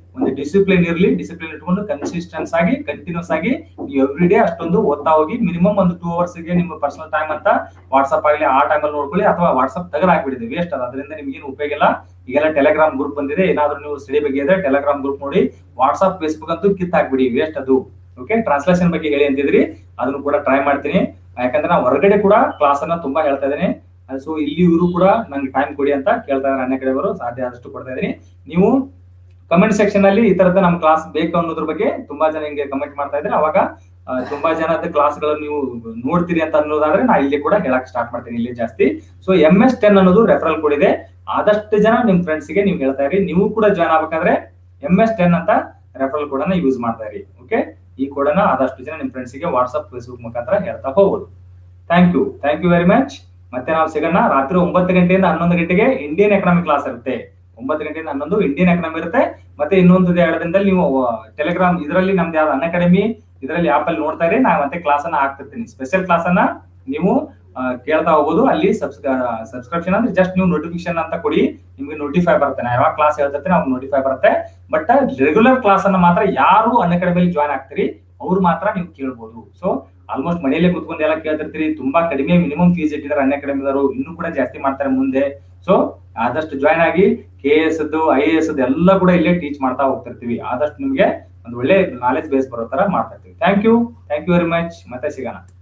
ಒಂದು ಡಿಸಿಪ್ಲಿನ್ ಇರಲಿ ಡಿಸಿಪ್ಲಿನ್ ಇಟ್ಕೊಂಡು ಕನ್ಸಿಸ್ಟೆನ್ಸ್ ಆಗಿ ಕಂಟಿನ್ಯೂಸ್ ಆಗಿ ನೀವು ಎವ್ರಿ ಡೇ ಅಷ್ಟೊಂದು ಓದ್ತಾ ಹೋಗಿ ಮಿನಿಮಮ್ ಒಂದು ಟೂ ಅವರ್ಸ್ ಗೆ ನಿಮ್ಮ ಪರ್ಸನಲ್ ಟೈಮ್ ಅಂತ ವಾಟ್ಸ್ಆಪ್ ಆಗಲಿ ಆ ಟೈಮಲ್ಲಿ ನೋಡ್ಕೊಳ್ಳಿ ಅಥವಾ ವಾಟ್ಸ್ಆಪ್ ತೆಗೆದು ಹಾಕ್ಬಿಡಿದೆ ವೇಸ್ಟ್ ಅದ ಅದರಿಂದ ನಿಮ್ಗೆ ಏನು ಉಪಯೋಗ ಇಲ್ಲ ಈಗೆಲ್ಲ ಟೆಲಿಗ್ರಾಮ್ ಗ್ರೂಪ್ ಬಂದಿದೆ ಏನಾದ್ರೂ ನೀವು ಸ್ಟಡಿ ಬಗ್ಗೆ ಇದ್ರೆ ಟೆಲಿಗ್ರಾಮ್ ಗ್ರೂಪ್ ನೋಡಿ ವಾಟ್ಸ್ಆಪ್ ಫೇಸ್ಬುಕ್ ಅಂತೂ ಕಿತ್ ಹಾಕ್ಬಿಡಿ ವೇಸ್ಟ್ ಅದು ಓಕೆ ಟ್ರಾನ್ಸ್ಲೇಷನ್ ಬಗ್ಗೆ ಹೇಳಿ ಅಂತಿದ್ರಿ ಅದನ್ನು ಕೂಡ ಟ್ರೈ ಮಾಡ್ತೀನಿ ಯಾಕಂದ್ರೆ ನಾವು ಹೊರಗಡೆ ಕೂಡ ಕ್ಲಾಸ್ ಅನ್ನ ತುಂಬಾ ಹೇಳ್ತಾ ಇದ್ದೀನಿ ಸೊ ಇಲ್ಲಿ ಇವರು ಕೂಡ ನಂಗೆ ಟೈಮ್ ಕೊಡಿ ಅಂತ ಕೇಳ್ತಾ ಇದ್ದಾರೆ ಅನ್ನ ಕಡೆಯವರು ಸಾಧ್ಯ ಆದಷ್ಟು ಕೊಡ್ತಾ ಇದೀನಿ ನೀವು ಕಮೆಂಟ್ ಸೆಕ್ಷನ್ ಅಲ್ಲಿ ಈ ತರದ ನಮ್ ಕ್ಲಾಸ್ ಬೇಕು ಅನ್ನೋದ್ರ ಬಗ್ಗೆ ತುಂಬಾ ಜನ ಹಿಂಗೆ ಕಮೆಂಟ್ ಮಾಡ್ತಾ ಇದ್ರೆ ಅವಾಗ ಆ, ತುಂಬಾ ಜನದ ಕ್ಲಾಸ್ಗಳನ್ನು ನೀವು ನೋಡ್ತೀರಿ ಅಂತ ಅನ್ನೋದಾದ್ರೆ ನಾ ಇಲ್ಲಿ ಕೂಡ ಹೇಳಕ್ ಸ್ಟಾರ್ಟ್ ಮಾಡ್ತೀನಿ ಇಲ್ಲಿ ಜಾಸ್ತಿ ಸೊ ಎಂ ಎಸ್ ಟೆನ್ ಅನ್ನೋದು ರೆಫರಲ್ ಕೋಡ್ ಇದೆ ಆದಷ್ಟು ಜನ ನಿಮ್ ಫ್ರೆಂಡ್ಸ್ ಗೆ ನೀವು ಹೇಳ್ತಾ ಇರಿ ನೀವು ಕೂಡ ಜಾಯ್ನ್ ಆಗ್ಬೇಕಾದ್ರೆ ಎಂ ಎಸ್ ಟೆನ್ ಅಂತ ರೆಫರಲ್ ಕೋಡ್ ಅನ್ನ ಯೂಸ್ ಮಾಡ್ತಾ ಇರಿ ಓಕೆ ಈ ಕೋಡ್ ಅನ್ನ ಆದಷ್ಟು ಜನ ನಿಮ್ ಫ್ರೆಂಡ್ಸ್ ಗೆ ವಾಟ್ಸ್ಆಪ್ ಫೇಸ್ಬುಕ್ ಮುಖಾಂತರ ಹೇಳ್ತಾ ಹೋಗ್ಬೋದು thank you thank you very much ಮತ್ತೆ ನಾವು ಸಿಗೋಣ ರಾತ್ರಿ ಒಂಬತ್ತು ಗಂಟೆಯಿಂದ ಹನ್ನೊಂದು ಗಂಟೆಗೆ ಇಂಡಿಯನ್ ಎಕನಾಮಿಕ್ ಕ್ಲಾಸ್ ಇರುತ್ತೆ ಒಂಬತ್ತು ಗಂಟೆಯಿಂದ ಹನ್ನೊಂದು ಇಂಡಿಯನ್ ಎಕನಾಮಿ ಇರುತ್ತೆ ಮತ್ತೆ ಇನ್ನೊಂದು ಎರಡು ದಿನದಲ್ಲಿ ನೀವು ಟೆಲಿಗ್ರಾಮ್ ಇದರಲ್ಲಿ ನಮ್ದು ಯಾವ್ದು ಅನ್ ಅಕಾಡೆಮಿ ಇದರಲ್ಲಿ ಆಪ್ ಅಲ್ಲಿ ನೋಡ್ತಾ ಇರಿ ನಾ ಮತ್ತೆ ಕ್ಲಾಸ್ ಅನ್ನ ಹಾಕ್ತಿರ್ತೀನಿ ಸ್ಪೆಷಲ್ ಕ್ಲಾಸ್ ಅನ್ನ ನೀವು ಆ, ಕೇಳ್ತಾ ಹೋಗ್ಬೋದು ಅಲ್ಲಿ ಸಬ್ಸ್ಕ್ರಿಪ್ಷನ್ ಅಂದ್ರೆ ಜಸ್ಟ್ ನೀವು ನೋಟಿಫಿಕೇಶನ್ ಅಂತ ಕೊಡಿ ನಿಮ್ಗೆ ನೋಟಿಫೈ ಬರುತ್ತೆ ನಾ ಯಾವಾಗ ಕ್ಲಾಸ್ ಹೇಳ್ತಿರ್ತೀನಿ ಅವಾಗ ನೋಟಿಫೈ ಬರುತ್ತೆ ಬಟ್ ರೆಗ್ಯುಲರ್ ಕ್ಲಾಸ್ ಅನ್ನ ಮಾತ್ರ ಯಾರು ಅನ್ ಅಕಾಡೆಮಿಲಿ ಜಾಯ್ನ್ ಆಗ್ತೀರಿ ಅವ್ರು ಮಾತ್ರ ನೀವು ಕೇಳ್ಬೋದು ಸೊ ಆಲ್ಮೋಸ್ಟ್ ಮನೆಯಲ್ಲೇ ಕುತ್ಕೊಂಡು ಎಲ್ಲ ಕೇಳ್ತಿರ್ತೀರಿ ತುಂಬಾ ಕಡಿಮೆ ಮಿನಿಮಮ್ ಫೀಸ್ ಇಟ್ಟಿದ್ದಾರೆ ಅನ್ ಅಕಾಡೆಮಿದವರು ಇನ್ನೂ ಕೂಡ ಜಾಸ್ತಿ ಮಾಡ್ತಾರೆ ಮುಂದೆ ಸೊ ಆದಷ್ಟು ಜಾಯ್ನ್ ಆಗಿ K S I A S ಎಲ್ಲ ಕೂಡ ಇಲ್ಲೇ ಟೀಚ್ ಮಾಡ್ತಾ ಹೋಗ್ತಿರ್ತೀವಿ ಆದಷ್ಟು ನಿಮ್ಗೆ ಒಂದು ಒಳ್ಳೆ ನಾಲೆಜ್ ಬೇಸ್ ಬರೋ ತರ ಮಾಡ್ತಾ ಇರ್ತೀವಿ thank you thank you very much ಮತ್ತೆ ಸಿಗೋಣ